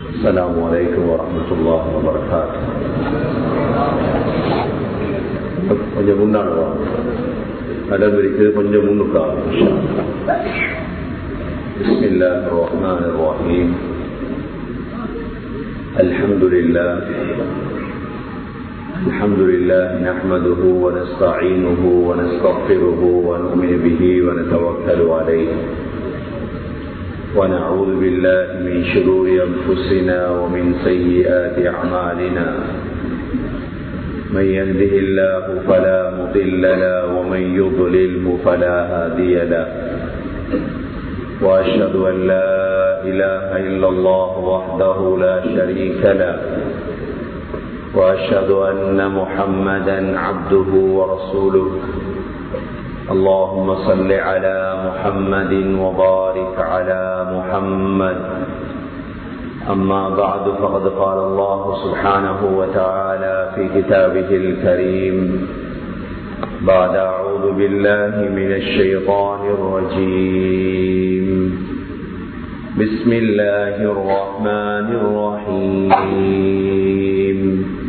السلام عليكم ورحمة الله وبركاته கொஞ்சம் முன்னாடி வா இடம் இருக்குது கொஞ்சம் முன்னுக்கா بسم الله الرحمن الرحيم الحمد لله الحمد لله نحمده ونستعينه ونستغفره ونؤمن به ونتوكل عليه ونعوذ بالله من شرور أنفسنا ومن سيئات أعمالنا من يهده الله فلا مضل له ومن يضلله فلا هادي له وأشهد أن لا إله إلا الله وحده لا شريك له وأشهد أن محمدا عبده ورسوله اللهم صل على محمد وبارك على محمد أما بعد فقد قال الله سبحانه وتعالى في كتابه الكريم بعد أعوذ بالله من الشيطان الرجيم بسم الله الرحمن الرحيم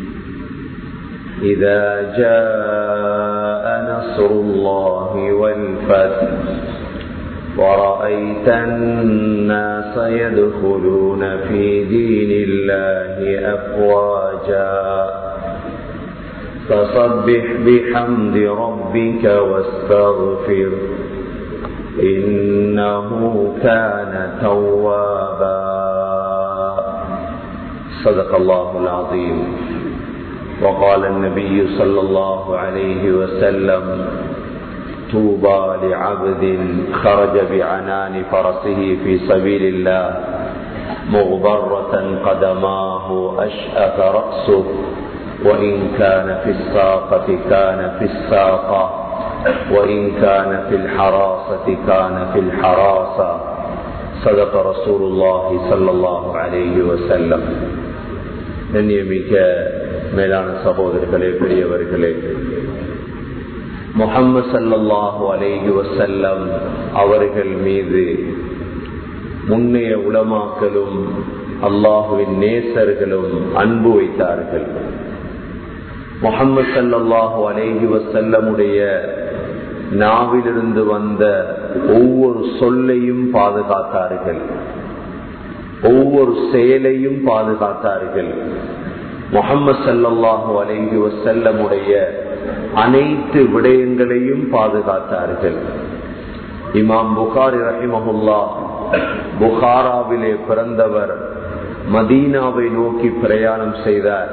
إذا جاء نصر الله والفتح ورأيت الناس يدخلون في دين الله أفواجا فصبح بحمد ربك واستغفر إنه كان توابا صدق الله العظيم وقال النبي صلى الله عليه وسلم طوبى لعبد خرج بعنان فرسه في سبيل الله مغبرة قدماه أشأف رأسه وإن كان في الساقة كان في الساقة وإن كان في الحراسة كان في الحراسة صدق رسول الله صلى الله عليه وسلم நன்னியமிக்க மேலான சகோதரர்களே பெரியவர்களே முகம்மது சல்லாஹூ அலேஹி வசல்லம் அவர்கள் மீது முன்னைய உளமாக்கலும் அல்லாஹுவின் நேசர்களும் அன்பு வைத்தார்கள் முகம்மது சல்லாஹூ அலேஹி வசல்லமுடைய நாவிலிருந்து வந்த ஒவ்வொரு சொல்லையும் பாதுகாத்தார்கள் ஒவ்வொரு செயலையும் பாதுகாத்தார்கள் முகம்மது சல்லாஹூ அலேஹி வசல்லமுடைய அனைத்து விடயங்களையும் பாதுகாத்தார்கள் இமாம் புகாரி ரஹிமஹுல்லா புகாராவிலே பிறந்தவர் மதீனாவை நோக்கி பிரயாணம் செய்தார்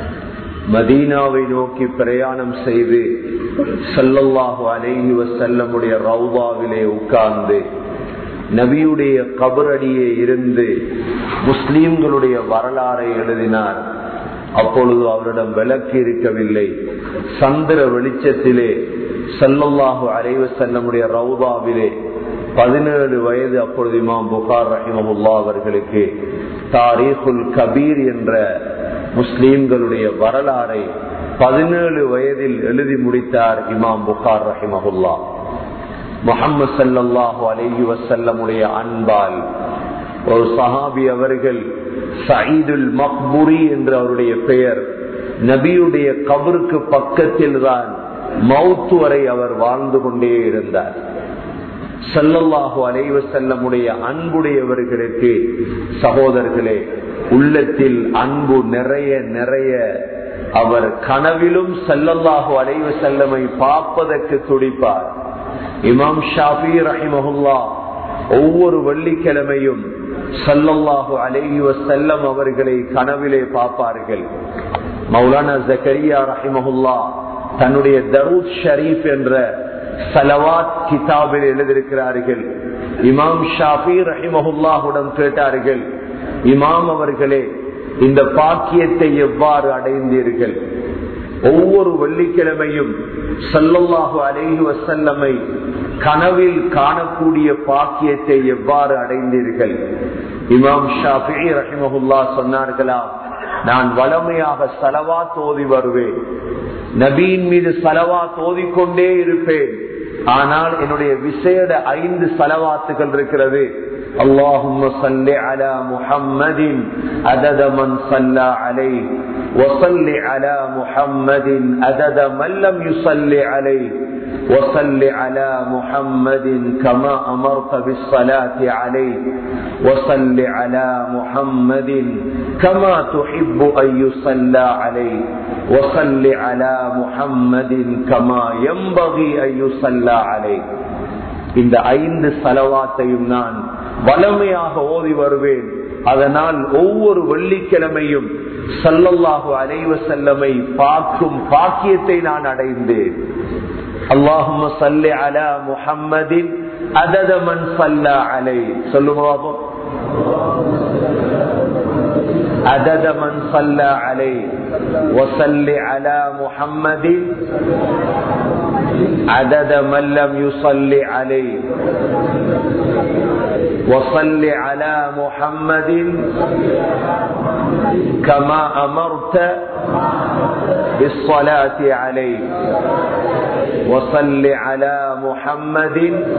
மதீனாவை நோக்கி பிரயாணம் செய்து சல்லல்லாஹு அலேஹி வசல்லமுடைய ரவுதாவிலே உட்கார்ந்து நபியுடைய கபரடியே இருந்து முஸ்லீம்களுடைய வரலாறை எழுதினார் அப்பொழுது அவரிடம் விளக்கு இருக்கவில்லை சந்திர வெளிச்சத்திலே சல்லல்லாஹு அலைவ செல்லமுடைய ரவுதாவிலே பதினேழு வயது அப்பொழுது இமாம் புகார் ரஹிமஹுல்லா அவர்களுக்கு தாரீஃபுல் கபீர் என்ற முஸ்லீம்களுடைய வரலாறை பதினேழு வயதில் எழுதி முடித்தார் இமாம் புகார் ரஹிமஹுல்லா முகமது சல்லாஹூ அலஹி வசல்லமுடைய அன்பால் ஒரு சஹாபி அவர்கள் சயீதுல் மக்புரி என்று அவருடைய பெயர் நபியுடைய கபருக்கு பக்கத்தில் தான் மவுத்து வரை அவர் வாழ்ந்து கொண்டே இருந்தார் செல்லல்லாஹு அலைவ செல்லமுடைய அன்புடையவர்களுக்கு சகோதரர்களே உள்ளத்தில் அன்பு நிறைய நிறைய அவர் கனவிலும் செல்லல்லாஹு அலைவ செல்லமை பார்ப்பதற்கு துடிப்பார் இமாம் ஷாஃபி ரஹிமஹுல்லா ஒவ்வொரு வெள்ளிக்கிழமையும் சல்லல்லாஹு அலைஹி வசல்லம் அவர்களை கனவிலே பார்ப்பார்கள் மௌலானா ஜக்கரியா ரஹிமஹுல்லா தன்னுடைய தரூத் ஷரீப் என்ற சலவாத் கிதாபில் எழுதியிருக்கிறார்கள் இமாம் ஷாஃபி ரஹிமஹுல்லாஹுடன் கேட்டார்கள் இமாம் அவர்களே இந்த பாக்கியத்தை எவ்வாறு அடைந்தீர்கள் ஒவ்வொரு வெள்ளிக்கிழமையும் சல்லல்லாஹு அலைஹி வசல்லமை கனவில் காணக்கூடிய பாக்கியத்தை எவ்வாறு அடைந்தீர்கள் இமாம் ஷாஃபி ரஹிமஹுல்லா சொன்னார்களா நான் வளமையாக சலவா தோதி வருவேன் நபீன் மீது சலவா தோதிக்கொண்டே இருப்பேன் ஆனால் என்னுடைய விசேட ஐந்து சலவாத்துகள் இருக்கிறது اللهم صل على محمد عدد من صلى عليه وصل على محمد عدد من لم يصل عليه وصل على محمد كما أمرت بالصلاة عليه وصل على محمد كما تحب أن يصلى عليه وصل على محمد كما ينبغي أن يصلى عليه இந்த ஐந்து செலவாத்தையும் நான் வளமையாக ஓதி வருவேன் அதனால் ஒவ்வொரு வெள்ளிக்கிழமையும் சல்லல்லாஹு அலைவ செல்லமை பார்க்கும் பாக்கியத்தை நான் அடைந்தேன் اللهم صل على محمد عدد من صلى عليه சொல்லுங்க عدد من صلى عليه وصل على محمد عدد من لم يصل عليه وصل على محمد كما أمرت بالصلاة عليه وصل على محمد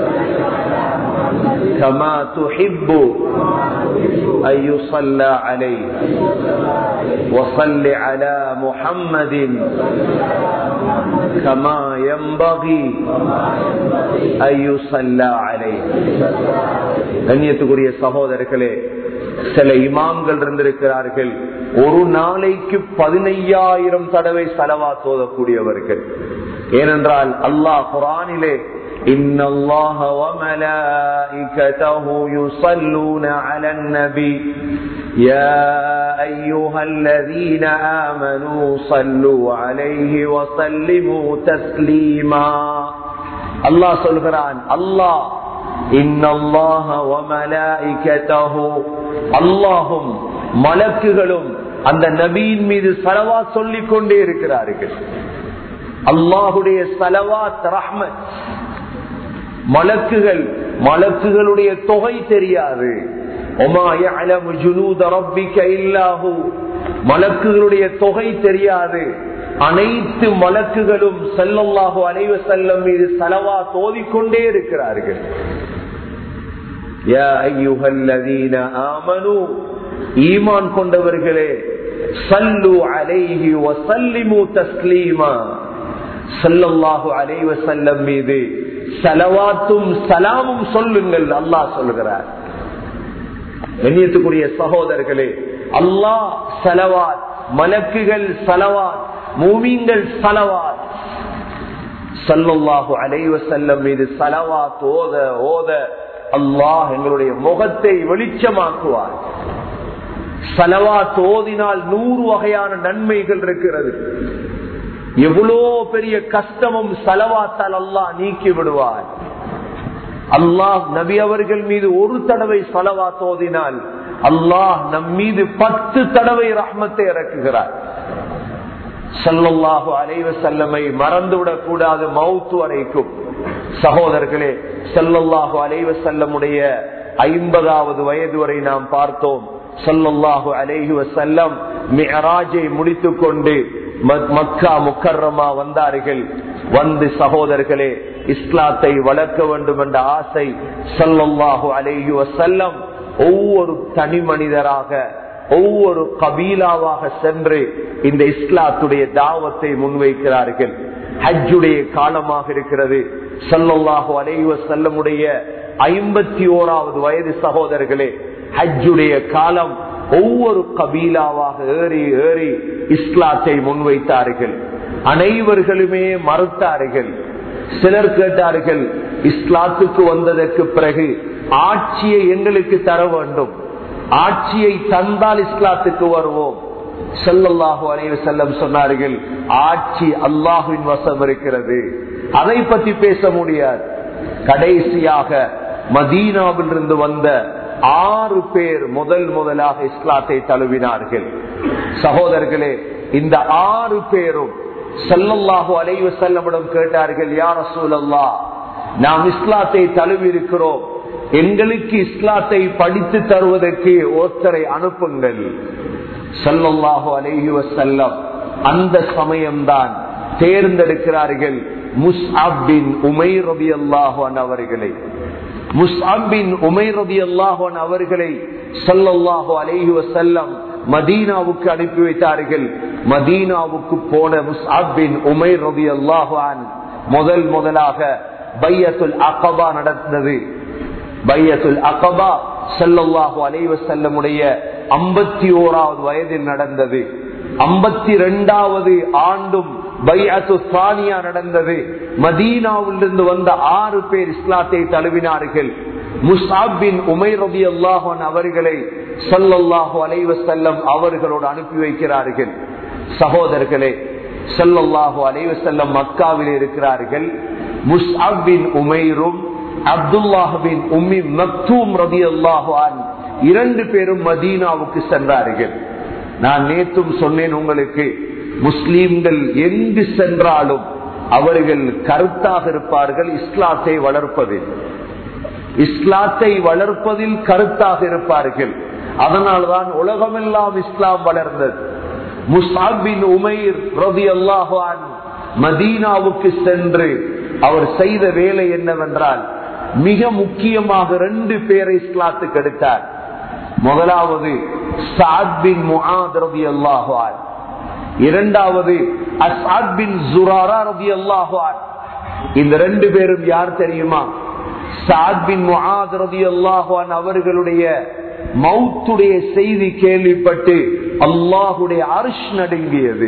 كما تحب أن يصلى عليه وصل على محمد كما ينبغي أن يصلى عليه கண்ணியத்துக்குரிய சகோதரர்களே சில இமாம்கள் இருந்திருக்கிறார்கள் ஒரு நாளைக்கு பதினையாயிரம் தடவை செலவா தோதக்கூடியவர்கள் ஏனென்றால் அல்லாஹ் குரானிலே إن الله وملائكته يصلون على النبي يا أيها الذين آمنوا صلوا عليه وسلموا تسليما الله சொல்கிறான் அல்லாஹ் إن الله وملائكته அல்லாஹும் மலக்குகளும் அந்த நபியின் மீது சலவா சொல்லிக் கொண்டே இருக்கிறார்கள் அல்லாஹுடைய சலவாத் ரஹ்மத் மலக்குகள் மலக்குகளுடைய தொகை தெரியாது மலக்குகளுடைய தொகை தெரியாது அனைத்து மலக்குகளும் செல்லல்லாஹு அலைவ செல்லம் மீது செலவா தோதிக்கொண்டே இருக்கிறார்கள் ஈமான் கொண்டவர்களே சல்லு அலைஹி வசல்லிமு தஸ்லீமா சல்லல்லாஹு அலைவ செல்லம் மீது சலவாத்தும் சலாமும் சொல்லுங்கள் அல்லாஹ் சொல்லுகிறார் எண்ணியத்துக்குரிய சகோதரர்களே அல்லாஹ் சலவாத் மலக்குகள் சலவாத் மூமிங்கள் சலவாத் சல்லல்லாஹு அலைவ செல்லம் மீது சலவாத் ஓத ஓத அல்லாஹ் எங்களுடைய முகத்தை வெளிச்சமாக்குவார் சலவாத் ஓதினால் நூறு வகையான நன்மைகள் இருக்கிறது எவ்வளோ பெரிய கஷ்டமும் செலவாத்தால் அல்லாஹ் நீக்கி விடுவார் அல்லாஹ் நபி அவர்கள் மீது ஒரு தடவை செலவா தோதினால் அல்லாஹ் நம் மீது பத்து தடவை ரஹ்மத்தை இறக்குகிறார் சல்லல்லாஹு அலைவ செல்லமை மறந்துவிடக் கூடாது மவுத்து வரைக்கும் சகோதரர்களே செல்லல்லாஹு அலைவ செல்லமுடைய ஐம்பதாவது வயது வரை நாம் பார்த்தோம் சல்லல்லாஹு அலைஹி வசல்லம் மிஹராஜை முடித்துக் கொண்டு மக்கா முக்கர்ரமா வந்தார்கள் வந்து சகோதரர்களே இஸ்லாத்தை வளர்க்க வேண்டும் என்ற ஆசை சல்லல்லாஹு அலைஹி வசல்லம் ஒவ்வொரு தனி மனிதராக ஒவ்வொரு கபீலாவாக சென்று இந்த இஸ்லாத்துடைய தாவத்தை முன்வைக்கிறார்கள் ஹஜ்ஜுடைய காலமாக இருக்கிறது சல்லல்லாஹு அலைவ செல்லமுடைய ஐம்பத்தி ஓராவது வயது சகோதரர்களே ஹஜ்ஜுடைய காலம் ஒவ்வொரு கபீலாவாக ஏறி ஏறி இஸ்லாத்தை முன்வைத்தார்கள் அனைவர்களுமே மறுத்தார்கள் சிலர் கேட்டார்கள் இஸ்லாத்துக்கு வந்ததற்கு பிறகு ஆட்சியை எங்களுக்கு தர வேண்டும் ஆட்சியை தந்தால் இஸ்லாத்துக்கு வருவோம் செல்லல்லாஹு அலைவ செல்லம் சொன்னார்கள் ஆட்சி அல்லாஹுவின் வசம் இருக்கிறது அதை பற்றி பேச முடியாது கடைசியாக மதீனாவில் இருந்து வந்த ஆறு பேர் முதல் முதலாக இஸ்லாத்தை தழுவினார்கள் சகோதரர்களே இந்த ஆறு பேரும் செல்லல்லாஹு அலைவ செல்லமிடம் கேட்டார்கள் யார சூழல்லா நாம் இஸ்லாத்தை தழுவி இருக்கிறோம் எங்களுக்கு இஸ்லாத்தை படித்து தருவதற்கு ஒருத்தரை அனுப்புங்கள் சல்லல்லாஹு அலைஹி வசல்லம் அந்த சமயம்தான் தேர்ந்தெடுக்கிறார்கள் முஸ்அபின் உமை ரபி அல்லாஹான் அவர்களை முஸ்அபின் உமைர் ரதி அல்லாஹன் அவர்களை சல்லல்லாஹு அலைஹி வசல்லம் மதீனாவுக்கு அனுப்பி வைத்தார்கள் மதீனாவுக்கு போன முஸ்அபின் உமைர் ரதி அல்லாஹான் முதல் முதலாக பையத்துல் அகபா நடந்தது பையத்துல் அகபா சல்லல்லாஹு அலைவ செல்லமுடைய ஐம்பத்தி ஓராவது வயதில் நடந்தது ஐம்பத்தி ரெண்டாவது ஆண்டும் பையத்து சானியா நடந்தது மதீனாவிலிருந்து வந்த ஆறு பேர் இஸ்லாத்தை தழுவினார்கள் முசாபின் உமை ரபி அல்லாஹன் அவர்களை சொல்லல்லாஹு அலைவ செல்லம் அவர்களோடு அனுப்பி வைக்கிறார்கள் சகோதரர்களே சொல்லல்லாஹு அலைவ செல்லம் மக்காவில் இருக்கிறார்கள் முஸ்அபின் உமைரும் அப்துல்லாஹின் உம்மி மக்தூம் ரதி அல்லாஹான் இரண்டு பேரும் மதீனாவுக்கு சென்றார்கள் நான் நேற்றும் சொன்னேன் உங்களுக்கு முஸ்லீம்கள் எங்கு சென்றாலும் அவர்கள் கருத்தாக இருப்பார்கள் இஸ்லாத்தை வளர்ப்பதில் இஸ்லாத்தை வளர்ப்பதில் கருத்தாக இருப்பார்கள் அதனால்தான் உலகமெல்லாம் இஸ்லாம் வளர்ந்தது முசாபின் உமைர் ரவி அல்லாஹான் மதீனாவுக்கு சென்று அவர் செய்த வேலை என்னவென்றால் மிக முக்கியமாக ரெண்டு பேரை இஸ்லாத்துக்கு எடுத்தார் முதலாவது சாத் பின் முஹாத் ரவி அல்லாஹான் இரண்டாவது அசாத் பின் ஜுராரா ரவி அல்லாஹான் இந்த ரெண்டு பேரும் யார் தெரியுமா சாத் பின் முஹாத் ரவி அல்லாஹான் அவர்களுடைய மௌத்துடைய செய்தி கேள்விப்பட்டு அல்லாஹுடைய அரிஷ் நடுங்கியது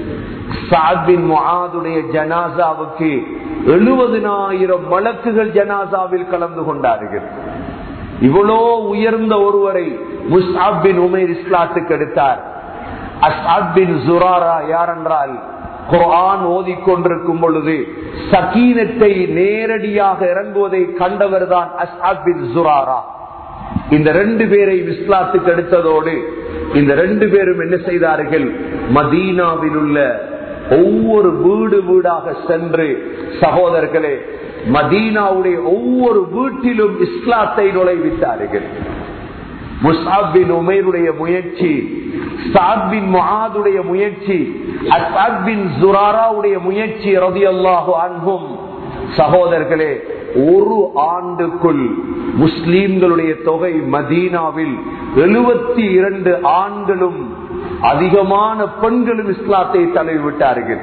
சாத்பின் முகாதுடைய ஜனாசாவுக்கு எழுபதினாயிரம் வழக்குகள் ஜனாசாவில் கலந்து கொண்டார்கள் இவ்வளோ உயர்ந்த ஒருவரை முஸ்ஆபின் உமேர் இஸ்லாத்துக்கு எடுத்தார் அசாபின் ஜுராரா யார் என்றால் குரான் ஓதிக்கொண்டிருக்கும் பொழுது சக்கீனத்தை நேரடியாக இறங்குவதை கண்டவர் தான் அசாபின் ஜுராரா இந்த ரெண்டு பேரை இஸ்லாத்துக்கு எடுத்ததோடு இந்த ரெண்டு பேரும் என்ன செய்தார்கள் மதீனாவில் உள்ள ஒவ்வொரு வீடு வீடாக சென்று சகோதரர்களே மதீனாவுடைய ஒவ்வொரு வீட்டிலும் இஸ்லாத்தை நுழைவித்தார்கள் முசாபின் உமேருடைய முயற்சி சாத்பின் முகாதுடைய முயற்சி அசாத்பின் ஜுராராவுடைய முயற்சி ரவி அல்லாஹு அன்பும் சகோதரர்களே ஒரு ஆண்டுக்குள் முஸ்லீம்களுடைய தொகை மதீனாவில் எழுபத்தி இரண்டு ஆண்களும் அதிகமான பெண்களும் இஸ்லாத்தை தழுவிவிட்டார்கள்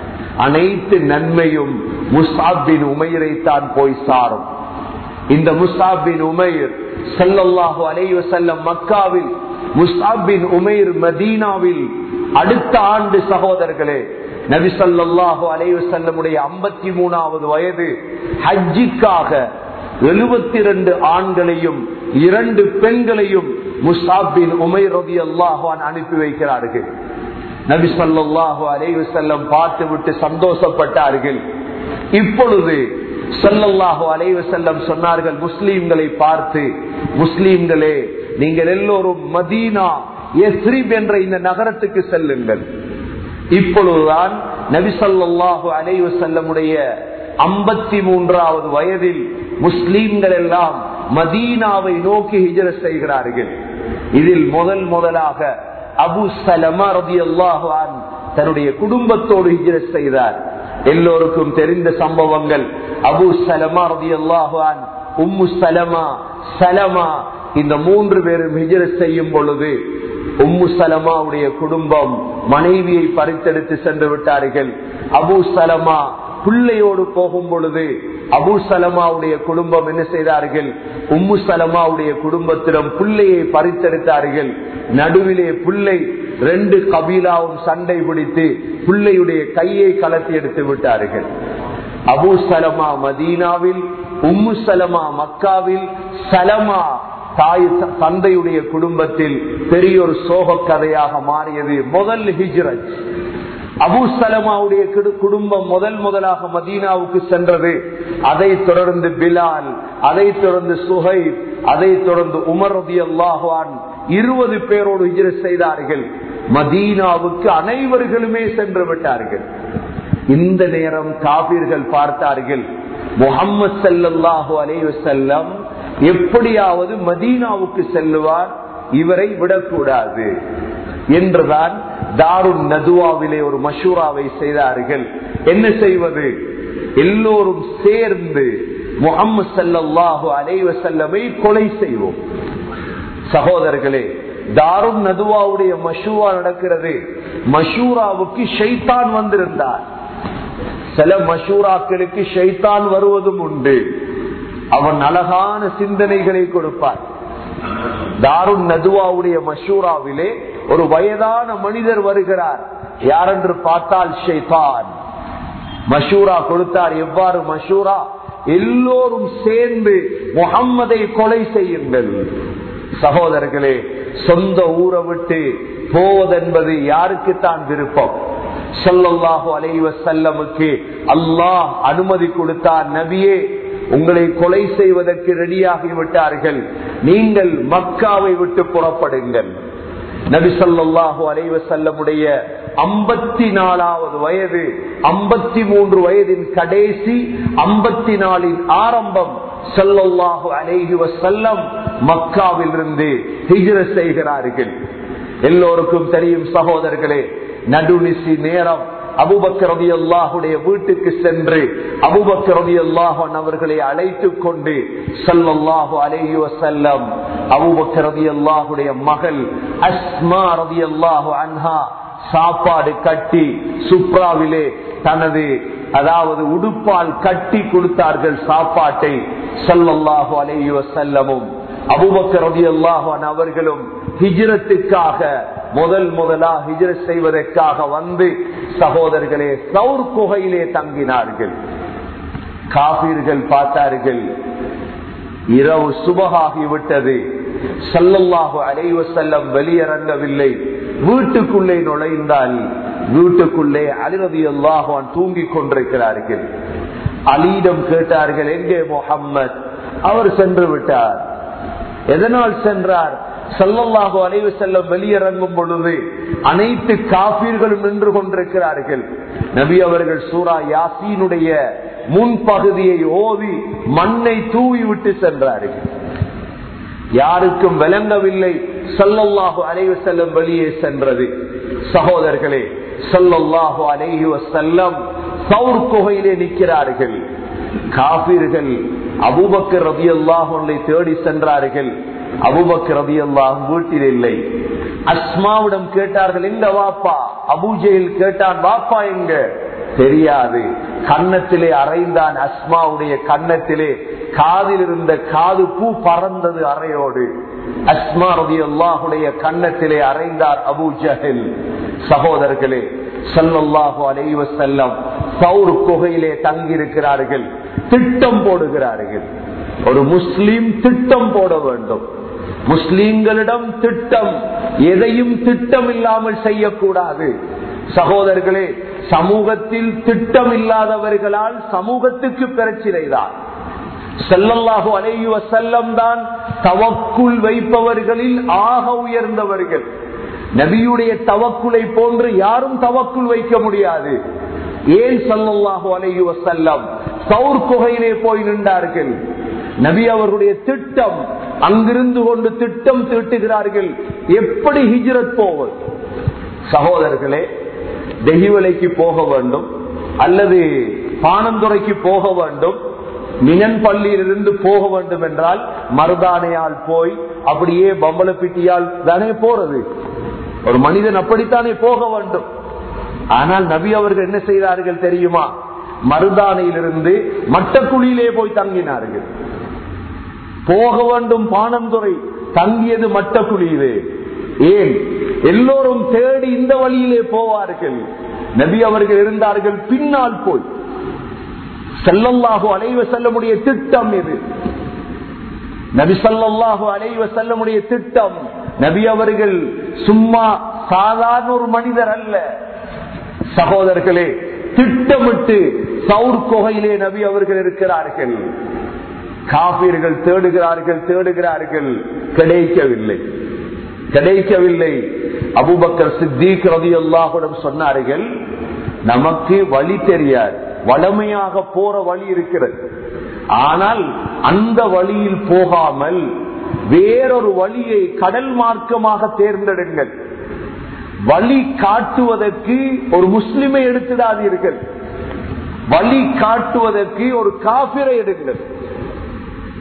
அனைத்து நன்மையும் முஸ்தாபின் உமையரை தான் போய் சாரும் இந்த முஸ்தாபின் உமையர் செல்லல்லாஹு அலைவ செல்லம் மக்காவில் முஸ்தாபின் உமைர் மதீனாவில் அடுத்த ஆண்டு சகோதரர்களே நபி சொல்லாஹு அலைவ செல்லமுடைய ஐம்பத்தி மூணாவது வயது ஹஜ்ஜிக்காக எழுபத்தி இரண்டு ஆண்களையும் இரண்டு பெண்களையும் முஸ்தாபின் உமைர் ரவி அல்லாஹான் அனுப்பி வைக்கிறார்கள் நபி சொல்லாஹு அலைவு செல்லம் பார்த்து விட்டு சந்தோஷப்பட்டார்கள் இப்பொழுது சொல்லல்லாஹு அலைவு செல்லம் சொன்னார்கள் முஸ்லீம்களை பார்த்து முஸ்லீம்களே நீங்கள் எல்லோரும் மதீனா எஸ்ரீப் என்ற இந்த நகரத்துக்கு செல்லுங்கள் இப்பொழுதுதான் நபிசல்லாஹு அலைவு செல்லமுடைய ஐம்பத்தி மூன்றாவது வயதில் முஸ்லீம்கள் எல்லாம் மதீனாவை நோக்கி ஹிஜர செய்கிறார்கள் இதில் முதல் முதலாக அபு சலமா ரபி அல்லாஹான் தன்னுடைய குடும்பத்தோடு ஹிஜர செய்தார் எல்லோருக்கும் தெரிந்த சம்பவங்கள் அபு சலமா ரபி அல்லாஹான் உம்மு சலமா சலமா இந்த மூன்று பேரும் ஹிஜர செய்யும் பொழுது உம்மு சலமாவுடைய குடும்பம் மனைவியை பறித்தெடுத்து சென்று விட்டார்கள் அபு சலமா பிள்ளையோடு போகும் பொழுது அபு சலமாவுடைய குடும்பம் என்ன செய்தார்கள் உம்மு சலமாவுடைய குடும்பத்திடம் பிள்ளையை பறித்தெடுத்தார்கள் நடுவிலே பிள்ளை ரெண்டு கபீலாவும் சண்டை பிடித்து பிள்ளையுடைய கையை கலத்தி எடுத்து விட்டார்கள் அபு சலமா மதீனாவில் உம்மு சலமா மக்காவில் சலமா தாய் தந்தையுடைய குடும்பத்தில் பெரிய ஒரு சோக கதையாக மாறியது முதல் ஹிஜ்ரத் அபு சலமாவுடைய குடும்பம் முதல் முதலாக மதீனாவுக்கு சென்றது அதை தொடர்ந்து பிலால் அதை தொடர்ந்து சுஹை அதை தொடர்ந்து உமர் ரதி அல்லாஹான் இருபது பேரோடு ஹிஜ்ர செய்தார்கள் மதீனாவுக்கு அனைவர்களுமே சென்று விட்டார்கள் இந்த நேரம் காபீர்கள் பார்த்தார்கள் முகம்மது சல்லாஹூ அலைவ செல்லம் எப்படியாவது மதீனாவுக்கு செல்லுவார் இவரை விடக்கூடாது என்றுதான் தாருன் நதுவாவிலே ஒரு மஷூராவை செய்தார்கள் என்ன செய்வது எல்லோரும் சேர்ந்து முகம்மது சல்லாஹு அலைவசல்லமை கொலை செய்வோம் சகோதரர்களே தாரும் நதுவாவுடைய மஷூரா நடக்கிறது மஷூராவுக்கு ஷைத்தான் வந்திருந்தார் சில மஷூராக்களுக்கு ஷைத்தான் வருவதும் உண்டு அவன் அழகான சிந்தனைகளை கொடுப்பார் தாருன் நதுவாவுடைய மஷூராவிலே ஒரு வயதான மனிதர் வருகிறார் யாரென்று பார்த்தால் ஷைத்தான் மஷூரா கொடுத்தார் எவ்வாறு மஷூரா எல்லோரும் சேர்ந்து முகம்மதை கொலை செய்யுங்கள் சகோதரர்களே சொந்த ஊரை விட்டு போவதென்பது யாருக்குத்தான் விருப்பம் சொல்லல்லாஹு அலைவ செல்லமுக்கு அல்லாஹ் அனுமதி கொடுத்தார் நபியே உங்களை கொலை செய்வதற்கு ரெடியாகி விட்டார்கள் நீங்கள் மக்காவை விட்டு புறப்படுங்கள் நபி சொல்லாஹு அலைவ செல்லமுடைய ஐம்பத்தி நாலாவது வயது ஐம்பத்தி மூன்று வயதின் கடைசி ஐம்பத்தி நாலின் ஆரம்பம் சொல்லல்லாஹு அலைஹி வசல்லம் மக்காவில் இருந்து ஹிஜர செய்கிறார்கள் எல்லோருக்கும் தெரியும் சகோதரர்களே நடுநிசி நேரம் அபுபக்கரதி அல்லாஹுடைய வீட்டுக்கு சென்று அபுபக்கரதி அல்லாஹன் அவர்களை அழைத்து கொண்டு சல்லாஹு அலேஹி வசல்லம் அபுபக்கரதி அல்லாஹுடைய மகள் அஸ்மா ரதி அல்லாஹு அன்ஹா சாப்பாடு கட்டி சுப்ராவிலே தனது அதாவது உடுப்பால் கட்டி கொடுத்தார்கள் சாப்பாட்டை சல்லல்லாஹு அலேஹி வசல்லமும் அபுபக்கரதி அல்லாஹான் அவர்களும் ஹிஜ்ரத்துக்காக முதல் முதலா ஹிஜ்ர செய்வதற்காக வந்து சகோதரர்களே சவுர் குகையிலே தங்கினார்கள் காபீர்கள் பார்த்தார்கள் இரவு சுபகாகிவிட்டது சல்லல்லாஹு அலைவ செல்லம் வெளியிறங்கவில்லை வீட்டுக்குள்ளே நுழைந்தால் வீட்டுக்குள்ளே அலிரதி அல்லாஹான் தூங்கிக் கொண்டிருக்கிறார்கள் அலியிடம் கேட்டார்கள் எங்கே முகம்மது அவர் சென்று விட்டார் எதனால் சென்றார் சல்லல்லாஹு அலைவு செல்லம் வெளியிறங்கும் பொழுது அனைத்து காப்பீர்களும் நின்று கொண்டிருக்கிறார்கள் நபி அவர்கள் சூரா யாசீனுடைய முன்பகுதியை ஓதி மண்ணை தூவி விட்டு சென்றார்கள் யாருக்கும் விளங்கவில்லை சல்லல்லாஹு அலைவு செல்லம் வெளியே சென்றது சகோதரர்களே சல்லல்லாஹு அலைஹி செல்லம் சவுர் குகையிலே நிற்கிறார்கள் காபீர்கள் அபுபக்கர் ரதி அல்லாஹை தேடி சென்றார்கள் அபுபக்கர் ரதி அல்லாஹ் வீட்டில் இல்லை அஸ்மாவிடம் கேட்டார்கள் எங்க வாப்பா அபுஜெயில் கேட்டான் வாப்பா எங்க தெரியாது கன்னத்திலே அறைந்தான் அஸ்மாவுடைய கன்னத்திலே காதில் இருந்த காது பூ பறந்தது அறையோடு அஸ்மா ரதி அல்லாஹுடைய கன்னத்திலே அறைந்தார் அபு ஜஹில் சகோதரர்களே சல்லல்லாஹு அலைவ செல்லம் சவுர் குகையிலே தங்கியிருக்கிறார்கள் திட்டம் போடுகிறார்கள் ஒரு முஸ்லீம் திட்டம் போட வேண்டும் முஸ்லீம்களிடம் திட்டம் எதையும் திட்டம் இல்லாமல் செய்யக்கூடாது சகோதரர்களே சமூகத்தில் திட்டம் இல்லாதவர்களால் சமூகத்துக்கு பிரச்சினைதான் செல்லல்லாஹு அலையுவ செல்லம் தான் தவக்குள் வைப்பவர்களில் ஆக உயர்ந்தவர்கள் நபியுடைய தவக்குலை போன்று யாரும் தவக்குள் வைக்க முடியாது ஏன் சல்லல்லாஹு அலையுவ செல்லம் சவுர் குகையிலே போய் நின்றார்கள் நபி அவர்களுடைய திட்டம் அங்கிருந்து கொண்டு திட்டம் தீட்டுகிறார்கள் எப்படி ஹிஜ்ரத் போவது சகோதரர்களே தெஹிவலைக்கு போக வேண்டும் அல்லது பானந்துறைக்கு போக வேண்டும் மினன் பள்ளியிலிருந்து போக வேண்டும் என்றால் மருதானையால் போய் அப்படியே பம்பளப்பிட்டியால் தானே போறது ஒரு மனிதன் அப்படித்தானே போக வேண்டும் ஆனால் நபி அவர்கள் என்ன செய்தார்கள் தெரியுமா மருதானையிலிருந்து மட்டக்குழியிலே போய் தங்கினார்கள் போக வேண்டும் பானந்துறை தங்கியது மட்டக்குழியிலே ஏன் எல்லோரும் தேடி இந்த வழியிலே போவார்கள் நபி அவர்கள் இருந்தார்கள் பின்னால் போய் செல்லல்லாஹு அலைவ செல்லமுடைய திட்டம் இது நபி சல்லாஹு அலைவ செல்லமுடைய திட்டம் நபி அவர்கள் சும்மா சாதாரண ஒரு மனிதர் அல்ல சகோதரர்களே திட்டமிட்டு சவுர் கொகையிலே நபி அவர்கள் இருக்கிறார்கள் காபீர்கள் தேடுகிறார்கள் தேடுகிறார்கள் கிடைக்கவில்லை கிடைக்கவில்லை அபுபக்கர் சித்திக் ரவி அல்லாஹுடன் சொன்னார்கள் நமக்கு வழி தெரியாது வளமையாக போற வழி இருக்கிறது ஆனால் அந்த வழியில் போகாமல் வேறொரு வழியை கடல் மார்க்கமாக தேர்ந்தெடுங்கள் வழி காட்டுவதற்கு ஒரு முஸ்லிமை எடுத்துடாதீர்கள் வழி காட்டுவதற்கு ஒரு காபிரை எடுங்கள்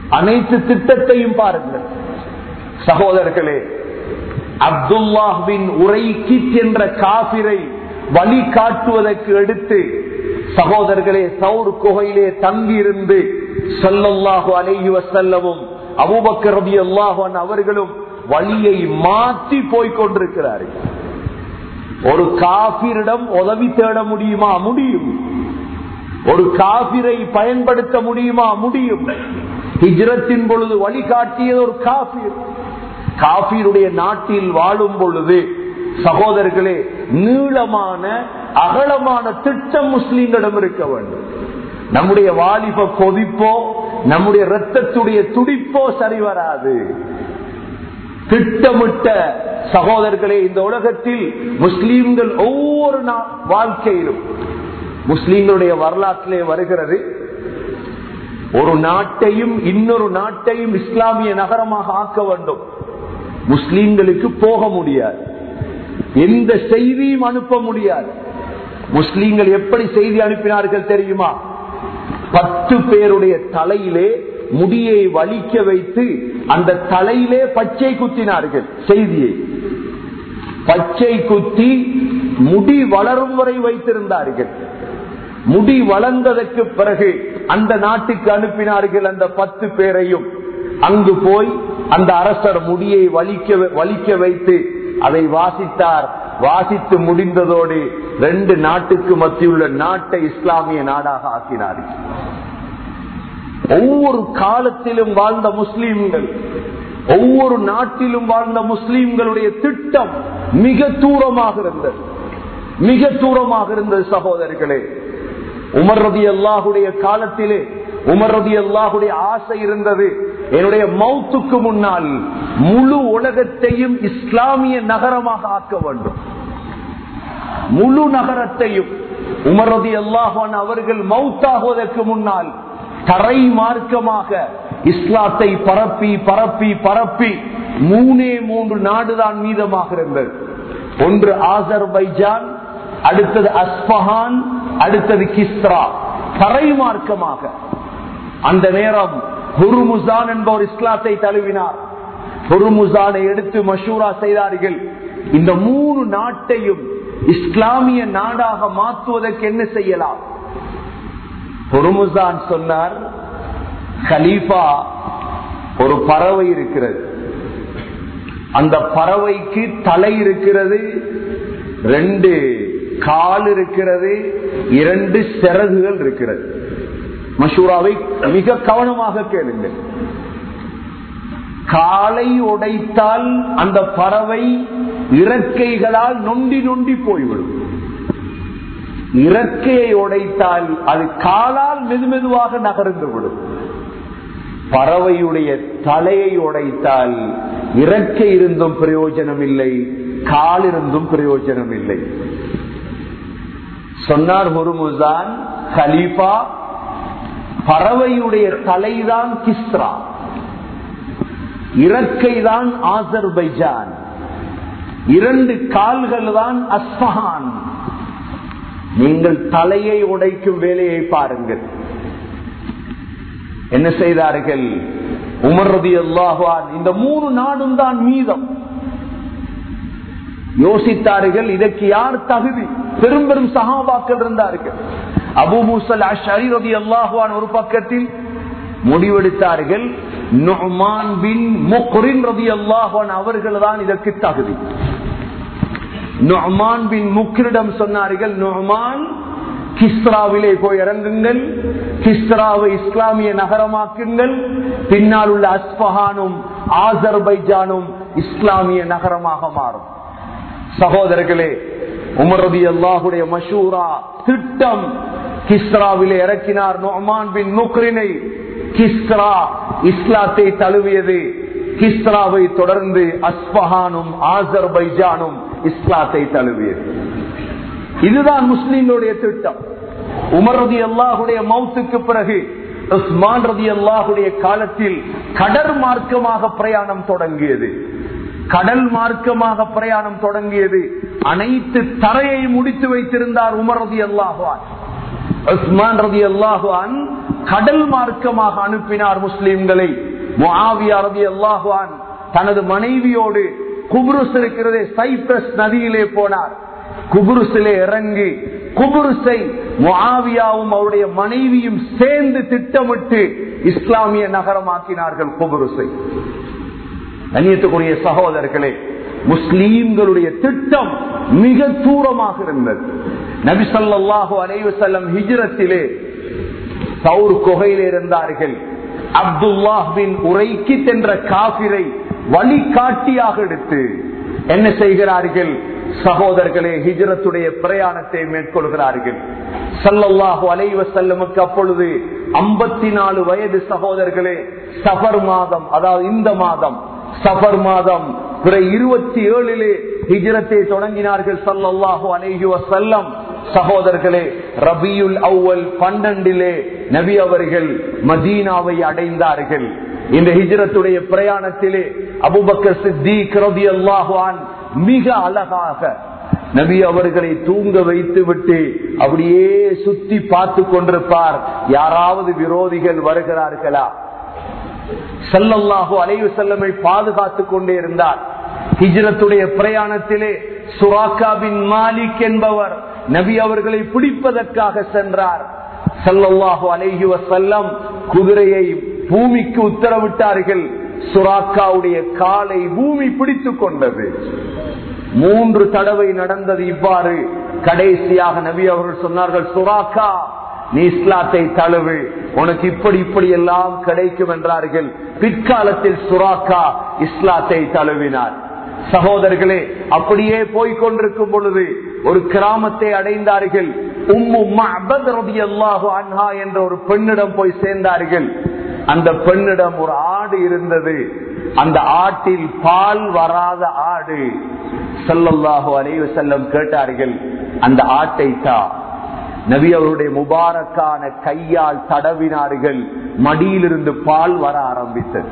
அனைத்து திட்டத்தையும் பாருங்கள் சகோதரர்களே அப்துல்லாஹின் உரைக்கு என்ற காபிரை வழி காட்டுவதற்கு எடுத்து சகோதரர்களே சவுர் குகையிலே தங்கியிருந்து சொல்லல்லாஹு அலைஹி வசல்லமும் அபூபக்கர் ரபி அல்லாஹன் அவர்களும் வழியை மாற்றி போய்க் கொண்டிருக்கிறார்கள் ஒரு காபிரிடம் உதவி தேட முடியுமா முடியும் ஒரு காபிரை பயன்படுத்த முடியுமா முடியும் ஹிஜ்ரத்தின் பொழுது வழிகாட்டியது ஒரு காபீர் காபீருடைய நாட்டில் வாழும் பொழுது சகோதரர்களே நீளமான அகலமான திட்டம் முஸ்லீம்களிடம் இருக்க வேண்டும் நம்முடைய வாலிப கொதிப்போ நம்முடைய ரத்தத்துடைய துடிப்போ சரி வராது திட்டமிட்ட சகோதரர்களே இந்த உலகத்தில் முஸ்லீம்கள் ஒவ்வொரு வாழ்க்கையிலும் முஸ்லீம்களுடைய வரலாற்றிலே வருகிறது ஒரு நாட்டையும் இன்னொரு நாட்டையும் இஸ்லாமிய நகரமாக ஆக்க வேண்டும் முஸ்லீம்களுக்கு போக முடியாது எந்த செய்தியும் அனுப்ப முடியாது முஸ்லீம்கள் எப்படி செய்தி அனுப்பினார்கள் தெரியுமா பத்து பேருடைய தலையிலே முடியை வலிக்க வைத்து அந்த தலையிலே பச்சை குத்தினார்கள் செய்தியை பச்சை குத்தி முடி வளரும் வரை வைத்திருந்தார்கள் முடி வளர்ந்ததற்கு பிறகு அந்த நாட்டுக்கு அனுப்பினார்கள் அந்த பத்து பேரையும் அங்கு போய் அந்த அரசர் முடியை வலிக்க வலிக்க வைத்து அதை வாசித்தார் வாசித்து முடிந்ததோடு ரெண்டு நாட்டுக்கு மத்தியுள்ள நாட்டை இஸ்லாமிய நாடாக ஆக்கினார்கள் ஒவ்வொரு காலத்திலும் வாழ்ந்த முஸ்லீம்கள் ஒவ்வொரு நாட்டிலும் வாழ்ந்த முஸ்லீம்களுடைய திட்டம் மிக தூரமாக இருந்தது மிக தூரமாக இருந்தது சகோதரர்களே உமர் ரதி அல்லாஹுடைய காலத்திலே உமர் ரதி அல்லாஹுடைய ஆசை இருந்தது என்னுடைய மௌத்துக்கு முன்னால் முழு உலகத்தையும் இஸ்லாமிய நகரமாக ஆக்க வேண்டும் முழு நகரத்தையும் உமர் ரதி அல்லாஹான் அவர்கள் மௌத்தாகுவதற்கு முன்னால் தரை மார்க்கமாக இஸ்லாத்தை பரப்பி பரப்பி பரப்பி மூணே மூன்று நாடுதான் மீதமாக இருந்தது ஒன்று ஆசர் பைஜான் அடுத்தது அஸ்பஹான் அடுத்தது கிஸ்ரா தரை மார்க்கமாக அந்த நேரம் ஹுருமுசான் என்பவர் இஸ்லாத்தை தழுவினார் ஹுருமுசானை எடுத்து மஷூரா செய்தார்கள் இந்த மூணு நாட்டையும் இஸ்லாமிய நாடாக மாற்றுவதற்கு என்ன செய்யலாம் ஹுருமுசான் சொன்னார் கலீஃபா ஒரு பறவை இருக்கிறது அந்த பறவைக்கு தலை இருக்கிறது ரெண்டு கால் இருக்கிறது இரண்டு சிறகுகள் இருக்கிறது மஷூராவை மிக கவனமாக கேளுங்கள் காலை உடைத்தால் அந்த பறவை இறக்கைகளால் நொண்டி நொண்டி போய்விடும் இறக்கையை உடைத்தால் அது காலால் மெதுமெதுவாக நகர்ந்து விடும் பறவையுடைய தலையை உடைத்தால் இறக்கை இருந்தும் பிரயோஜனம் இல்லை கால் இருந்தும் பிரயோஜனம் இல்லை சொன்னார் ஹுருமுசான் கலீஃபா பறவையுடைய தலைதான் கிஸ்ரா இறக்கைதான் ஆசர்பைஜான் இரண்டு கால்கள் தான் அஸ்பஹான் நீங்கள் தலையை உடைக்கும் வேலையை பாருங்கள் என்ன செய்தார்கள் உமர்றது அல்லாஹான் இந்த மூணு நாடும் தான் மீதம் யோசித்தார்கள் இதற்கு யார் தகுதி பெரும் பெரும் சகாபாக்கள் இருந்தார்கள் அபு மூசல் அஷரி ரதி அல்லாஹுவான் ஒரு பக்கத்தில் முடிவெடுத்தார்கள் நொமான் பின் முக்ரின் ரதி அல்லாஹுவான் அவர்கள் தான் இதற்கு தகுதி நொமான் பின் முக்ரிடம் சொன்னார்கள் நொமான் கிஸ்ராவிலே போய் இறங்குங்கள் கிஸ்ராவை இஸ்லாமிய நகரமாக்குங்கள் பின்னால் உள்ள அஸ்பஹானும் ஆசர்பைஜானும் இஸ்லாமிய நகரமாக மாறும் சகோதரர்களே உமரதி அல்லாஹுடைய மஷூரா திட்டம் கிஸ்ராவிலே இறக்கினார் நொமான் பின் முக்ரினை கிஸ்ரா இஸ்லாத்தை தழுவியது கிஸ்ராவை தொடர்ந்து அஸ்பஹானும் ஆசர்பைஜானும் இஸ்லாத்தை தழுவியது இதுதான் முஸ்லீம்களுடைய திட்டம் உமர் ரதி அல்லாஹுடைய மௌத்துக்கு பிறகு உஸ்மான் ரதி அல்லாஹுடைய காலத்தில் கடல் மார்க்கமாக பிரயாணம் தொடங்கியது கடல் மார்க்கமாக பிரயாணம் தொடங்கியது அனைத்து தரையை முடித்து வைத்திருந்தார் உமர் ரதி அல்லாஹுவான் உஸ்மான் ரதி அல்லாஹுவான் கடல் மார்க்கமாக அனுப்பினார் முஸ்லிம்களை முஆவியா ரலியல்லாஹு அன் தனது மனைவியோடு குபுருஸ் இருக்கிறதே சைப்ரஸ் நதியிலே போனார் குபுருசிலே இறங்கி குபுருசை முஆவியாவும் அவருடைய மனைவியும் சேர்ந்து திட்டமிட்டு இஸ்லாமிய நகரமாக்கினார்கள் குபுருசை கண்ணியத்துக்குரிய சகோதரர்களே முஸ்லீம்களுடைய திட்டம் மிக தூரமாக இருந்தது நபிசல்லாஹு அலைவு செல்லம் ஹிஜ்ரத்திலே சவுர் குகையில் இருந்தார்கள் அப்துல்லாஹ் பின் உரைக்கி என்ற காபிரை வழிகாட்டியாக எடுத்து என்ன செய்கிறார்கள் சகோதரர்களே ஹிஜ்ரத்துடைய பிரயாணத்தை மேற்கொள்கிறார்கள் சல்லல்லாஹு அலைவ செல்லமுக்கு அப்பொழுது ஐம்பத்தி நாலு வயது சகோதரர்களே சஃபர் மாதம் அதாவது இந்த மாதம் சஃபர் மாதம் பிற இருபத்தி ஏழிலே ஹிஜரத்தை தொடங்கினார்கள் சல்லல்லாஹு அலைஹி வசல்லம் சகோதரர்களே ரபியுல் அவ்வல் பன்னெண்டிலே நபி அவர்கள் மதீனாவை அடைந்தார்கள் இந்த ஹிஜரத்துடைய பிரயாணத்திலே அபுபக்கர் சித்திக் ரபி அல்லாஹான் மிக அழகாக நபி அவர்களை தூங்க வைத்து விட்டு அப்படியே சுத்தி பார்த்து கொண்டிருப்பார் யாராவது விரோதிகள் வருகிறார்களா செல்லல்லாஹோ அலைவு செல்லமை பாதுகாத்துக் கொண்டே இருந்தார் ஹிஜ்ரத்துடைய பிரயாணத்திலே சுராக்கா பின் மாலிக் என்பவர் நபி அவர்களை பிடிப்பதற்காக சென்றார் சல்லல்லாஹு அலைஹி வசல்லம் குதிரையை பூமிக்கு உத்தரவிட்டார்கள் சுராக்காவுடைய காலை பூமி பிடித்துக் கொண்டது மூன்று தடவை நடந்தது இவ்வாறு கடைசியாக நபி அவர்கள் சொன்னார்கள் சுராக்கா நீ இஸ்லாத்தை தழுவு உனக்கு இப்படி இப்படி எல்லாம் கிடைக்கும் என்றார்கள் பிற்காலத்தில் சுராக்கா இஸ்லாத்தை தழுவினார் சகோதரர்களே அப்படியே போய்கொண்டிருக்கும் பொழுது ஒரு கிராமத்தை அடைந்தார்கள் உம்மு மஅபத் ரலியல்லாஹு அன்ஹா என்ற ஒரு பெண்ணிடம் போய் சேர்ந்தார்கள் அந்த பெண்ணிடம் ஒரு ஆடு இருந்தது அந்த ஆட்டில் பால் வராத ஆடு ஸல்லல்லாஹு அலைஹி வஸல்லம் கேட்டார்கள் அந்த ஆட்டை தா நபி அவருடைய முபாரக்கான கையால் தடவினார்கள் மடியிலிருந்து பால் வர ஆரம்பித்தது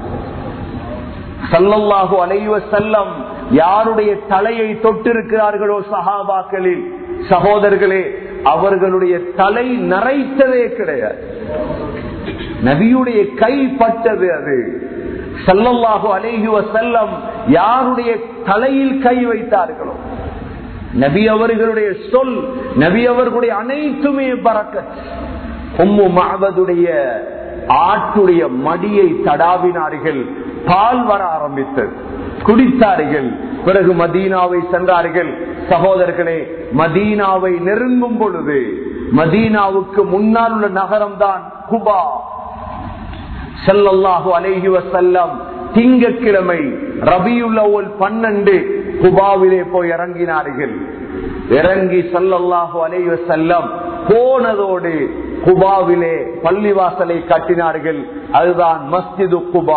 சல்லல்லாஹு அலைவ செல்லம் யாருடைய தலையை தொட்டிருக்கிறார்களோ சஹாபாக்களில் சகோதரர்களே அவர்களுடைய தலை நரைத்ததே கிடையாது நபியுடைய கை பட்டது அது சல்லல்லாஹு அலைஹி செல்லம் யாருடைய தலையில் கை வைத்தார்களோ நபி அவர்களுடைய சொல் நபி அவர்களுடைய அனைத்துமே பறக்க உம்மு மாவதுடைய ஆட்டுடைய மடியை தடாவினார்கள் பால் வர ஆரம்பித்தது குடித்தார்கள் பிறகு மதீனாவை சென்றார்கள் சகோதரர்களே மதீனாவை நெருங்கும் பொழுது மதீனாவுக்கு முன்னால் உள்ள நகரம் தான் குபா செல்லல்லாஹு அலைஹி வசல்லம் திங்கக்கிழமை ரபியுல் பன்னெண்டு குபாவிலே போய் இறங்கினார்கள் இறங்கி சல்லல்லாஹு அலைஹி செல்லம் போனதோடு குபாவிலே பள்ளிவாசலை கட்டினார்கள் அதுதான் மஸ்ஜிது குபா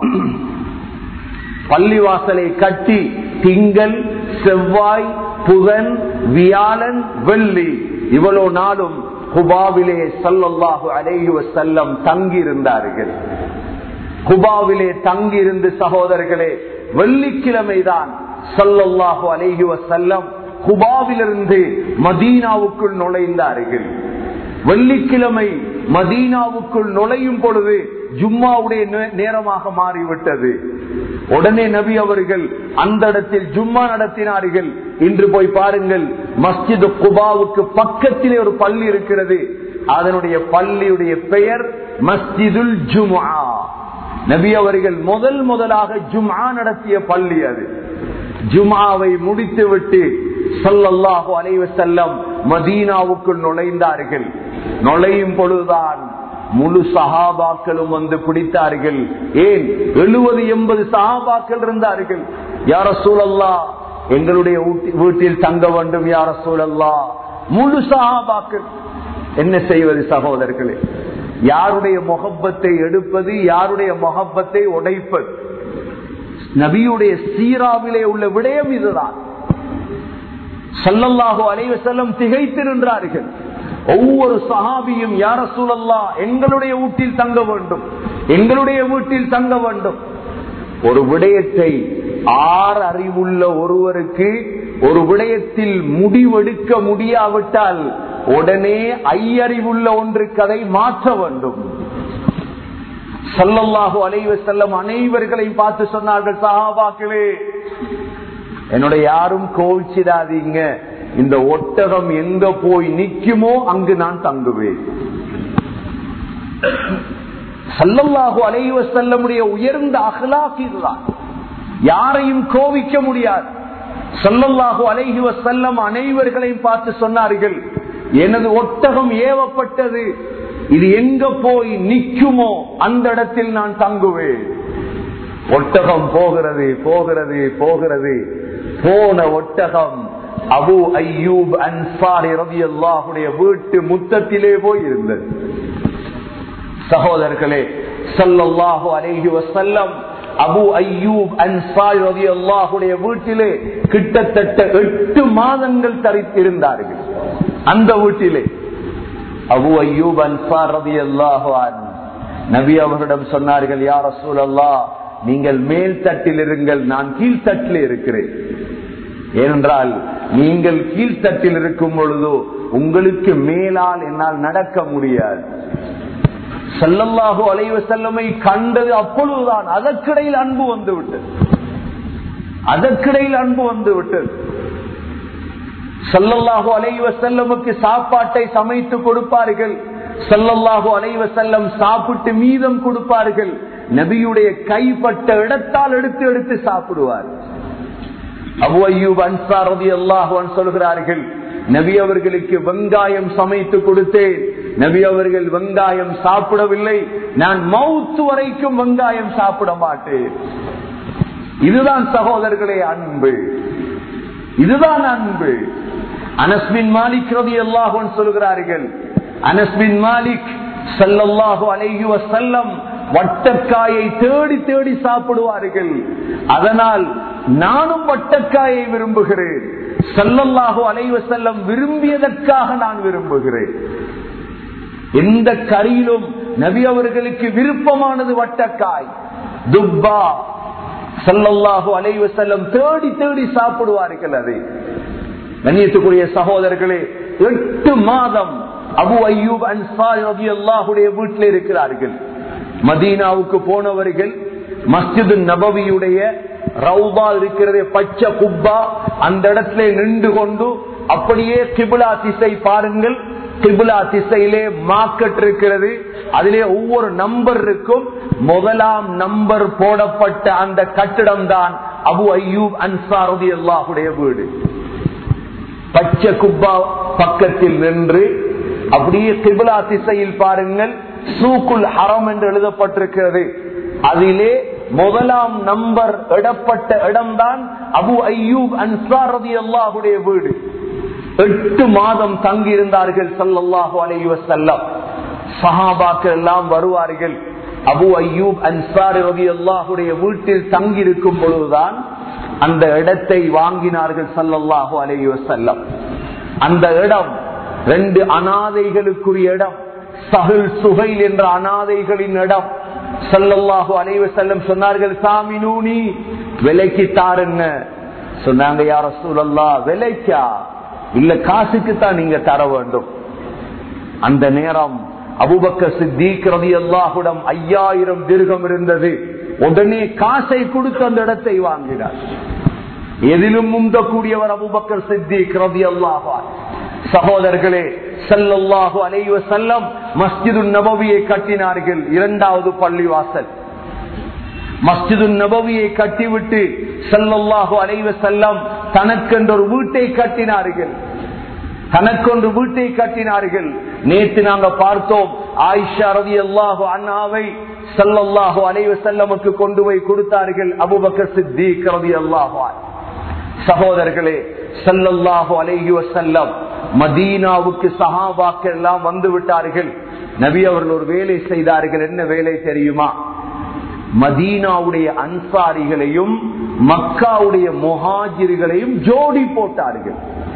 பள்ளிவாசலை கட்டி திங்கள் செவ்வாய் புதன் வியாழன் வெள்ளி இவ்வளவு நாளும் குபாவிலே சல்லல்லாஹு அலைஹி செல்லம் தங்கி இருந்தார்கள் குபாவிலே தங்கி இருந்து சகோதரர்களே வெள்ளிக்கிழமைதான் சல்லல்லாஹு அலைஹி செல்லம் குபாவிலிருந்து மதீனாவுக்குள் நுழைந்தார்கள் வெள்ளிக்கிழமை மதீனாவுக்குள் நுழையும் பொழுது ஜும்மாவுடைய நேரமாக மாறிவிட்டது உடனே நபி அவர்கள் அந்த இடத்தில் ஜும்மா நடத்தினார்கள் இன்று போய் பாருங்கள் மஸ்ஜித் குபாவுக்கு பக்கத்திலே ஒரு பள்ளி இருக்கிறது அதனுடைய பள்ளியுடைய பெயர் மஸ்ஜிதுல் ஜுமா நபி அவர்கள் முதல் முதலாக ஜும்ஆ நடத்திய பள்ளி அது ஜுமாவை முடித்து விட்டு சல்லல்லாஹு அலைவ செல்லம் மதீனாவுக்குள் நுழைந்தார்கள் நுழையும் பொழுதுதான் முழு சஹாபாக்களும் வந்து பிடித்தார்கள் ஏன் எழுபது எண்பது சஹாபாக்கள் இருந்தார்கள் யார சூழல்லா எங்களுடைய வீட்டில் தங்க வேண்டும் யார சூழல்லா முழு சஹாபாக்கள் என்ன செய்வது சகோதரர்களே யாருடைய முகப்பத்தை எடுப்பது யாருடைய முகப்பத்தை உடைப்பது நபியுடைய சீராவிலே உள்ள விடயம் இதுதான் சல்லல்லாஹோ அலைவ செல்லம் திகைத்து நின்றார்கள் ஒவ்வொரு சஹாபியும் யார சூழல்லா எங்களுடைய வீட்டில் தங்க வேண்டும் எங்களுடைய வீட்டில் தங்க வேண்டும் ஒரு விடயத்தை ஆறு அறிவுள்ள ஒருவருக்கு ஒரு விடயத்தில் முடிவெடுக்க முடியாவிட்டால் உடனே ஐயறிவுள்ள ஒன்று கதை மாற்ற வேண்டும் சல்லல்லாஹு அலைவ செல்லம் அனைவர்களையும் பார்த்து சொன்னார்கள் சஹாபாக்களே என்னோட யாரும் கோவிச்சிடாதீங்க இந்த ஒட்டகம் எங்க போய் நிக்குமோ அங்கு நான் தங்குவேன் சல்லல்லாஹு அலைவ செல்லமுடைய உயர்ந்த அகலாக் இதுதான் யாரையும் கோவிக்க முடியாது சல்லல்லாஹு அலைஹி வசல்லம் அனைவர்களையும் பார்த்து சொன்னார்கள் எனது ஒட்டகம் ஏவப்பட்டது இது எங்க போய் நிக்குமோ அந்த இடத்தில் நான் தங்குவேன் ஒட்டகம் போகிறது போகிறது போகிறது போன ஒட்டகம் அபு ஐயூப் அன்சாரி ரவி அல்லாஹுடைய வீட்டு முத்தத்திலே போய் இருந்தது சகோதரர்களே சல்லல்லாஹு அலைஹி வசல்லம் அபு ஐயூப் அன்சாரி ரவி அல்லாஹுடைய வீட்டிலே கிட்டத்தட்ட எட்டு மாதங்கள் தரித்திருந்தார்கள் அந்த வீட்டிலே அபு ஐயூப் அன்சார் ரவி அல்லாஹான் நபி அவர்களிடம் சொன்னார்கள் யார் ரசூல் அல்லா நீங்கள் மேல் தட்டில் இருங்கள் நான் கீழ்த்தட்டில் இருக்கிறேன் ஏனென்றால் நீங்கள் கீழ்த்தட்டில் இருக்கும் பொழுதோ உங்களுக்கு மேலால் என்னால் நடக்க முடியாது செல்லல்லாஹோ அலைவ செல்லமை கண்டது அப்பொழுதுதான் அதற்கிடையில் அன்பு வந்து விட்டது அதற்கிடையில் அன்பு வந்து விட்டது செல்லல்லாஹோ அலைவ செல்லமுக்கு சாப்பாட்டை சமைத்து கொடுப்பார்கள் செல்லல்லாஹோ அலைவ செல்லம் சாப்பிட்டு மீதம் கொடுப்பார்கள் நபியுடைய கைப்பட்ட இடத்தால் எடுத்து எடுத்து சாப்பிடுவார் அபு ஐயூப் அன்சாரதி அல்லாஹுவான் சொல்கிறார்கள் நபி அவர்களுக்கு வெங்காயம் சமைத்து கொடுத்தேன் நபி அவர்கள் வெங்காயம் சாப்பிடவில்லை நான் மவுத்து வரைக்கும் வெங்காயம் சாப்பிட மாட்டேன் இதுதான் சகோதரர்களே அன்பு இதுதான் அன்பு அனஸ்பின் மாலிக் ரவி அல்லாஹன் சொல்கிறார்கள் அனஸ்பின் மாலிக் சல்லல்லாஹு அலைஹி வசல்லம் வட்டக்காயை தேடி தேடி சாப்பிடுவார்கள் அதனால் நானும் வட்டக்காயை விரும்புகிறேன் சல்லல்லாஹு அலைவ செல்லம் விரும்பியதற்காக நான் விரும்புகிறேன் எந்த கரியிலும் நபி அவர்களுக்கு விருப்பமானது வட்டக்காய் துப்பா சல்லல்லாஹு அலைவ செல்லம் தேடி தேடி சாப்பிடுவார்கள் அதை கண்ணியத்துக்குரிய சகோதரர்களே எட்டு மாதம் அபு ஐயூப் அன்சாரி ரவி அல்லாஹுடைய வீட்டில் இருக்கிறார்கள் மதீனாவுக்கு போனவர்கள் மஸ்ஜிது நபவியுடைய ரவுபா இருக்கிறதே பச்சை குப்பா அந்த இடத்துல நின்று கொண்டு அப்படியே கிபிலா திசை பாருங்கள் கிபிலா திசையிலே மார்க்கெட் இருக்கிறது அதிலே ஒவ்வொரு நம்பர் இருக்கும் முதலாம் நம்பர் போடப்பட்ட அந்த கட்டிடம் தான் அபு ஐயூப் அன்சாரதி அல்லாஹுடைய வீடு பச்சை குப்பா பக்கத்தில் நின்று அப்படியே கிபிலா திசையில் பாருங்கள் சூக்குல் ஹரம் என்று எழுதப்பட்டிருக்கிறது அதிலே முதலாம் நம்பர் இடப்பட்ட இடம்தான் அபு ஐயூப் அன்சாரதி அல்லாஹுடைய வீடு எட்டு மாதம் தங்கியிருந்தார்கள் சல்லல்லாஹு அலைஹி வஸல்லம் சஹாபாக்கள் எல்லாம் வருவார்கள் அபு ஐயூப் அன்சாரி ரவி அல்லாஹுடைய வீட்டில் தங்கியிருக்கும் பொழுதுதான் அந்த இடத்தை வாங்கினார்கள் சல்லல்லாஹு அலைஹி வஸல்லம் அந்த இடம் ரெண்டு அனாதைகளுக்குரிய இடம் சஹில் சுகைல் என்ற அனாதைகளின் இடம் சல்லல்லாஹு அலைவ செல்லம் சொன்னார்கள் சாமி நூனி விலைக்கு தாருங்க சொன்னாங்க யார சூழல்லா விலைக்கா இல்ல காசுக்கு தான் நீங்க தர வேண்டும் அந்த நேரம் அபுபக்க சித்திக் ரவி அல்லாஹுடம் ஐயாயிரம் திருகம் இருந்தது உடனே காசை கொடுத்து அந்த இடத்தை வாங்கினார் எதிலும் முந்தக்கூடியவர் அபுபக்கர் சித்திக் ரவி அல்லாஹா சகோதரர்களே சல்லல்லாஹு அலைவ செல்லம் மஸ்ஜிது நபவியை கட்டினார்கள் இரண்டாவது பள்ளிவாசல் மஸ்ஜிது நபவியை கட்டிவிட்டு சல்லல்லாஹு அலைவ செல்லம் தனக்கென்ற ஒரு வீட்டை கட்டினார்கள் தனக்கொன்று வீட்டை கட்டினார்கள் நேற்று நாங்க பார்த்தோம் ஆயிஷா ரவி அல்லாஹு அண்ணாவை சல்லல்லாஹு அலைவ செல்லமுக்கு கொண்டு போய் கொடுத்தார்கள் அபுபக்கர் சித்திக் ரவி அல்லாஹு சகோதரர்களே சல்லல்லாஹு அலைஹி வசல்லம் மதீனாவுக்கு சஹாபாக்கள் எல்லாம் வந்து விட்டார்கள் நபி அவர்கள் ஒரு வேலை செய்தார்கள் என்ன வேலை தெரியுமா மதீனாவுடைய அன்சாரிகளையும் மக்காவுடைய முஹாஜிர்களையும் ஜோடி போட்டார்கள்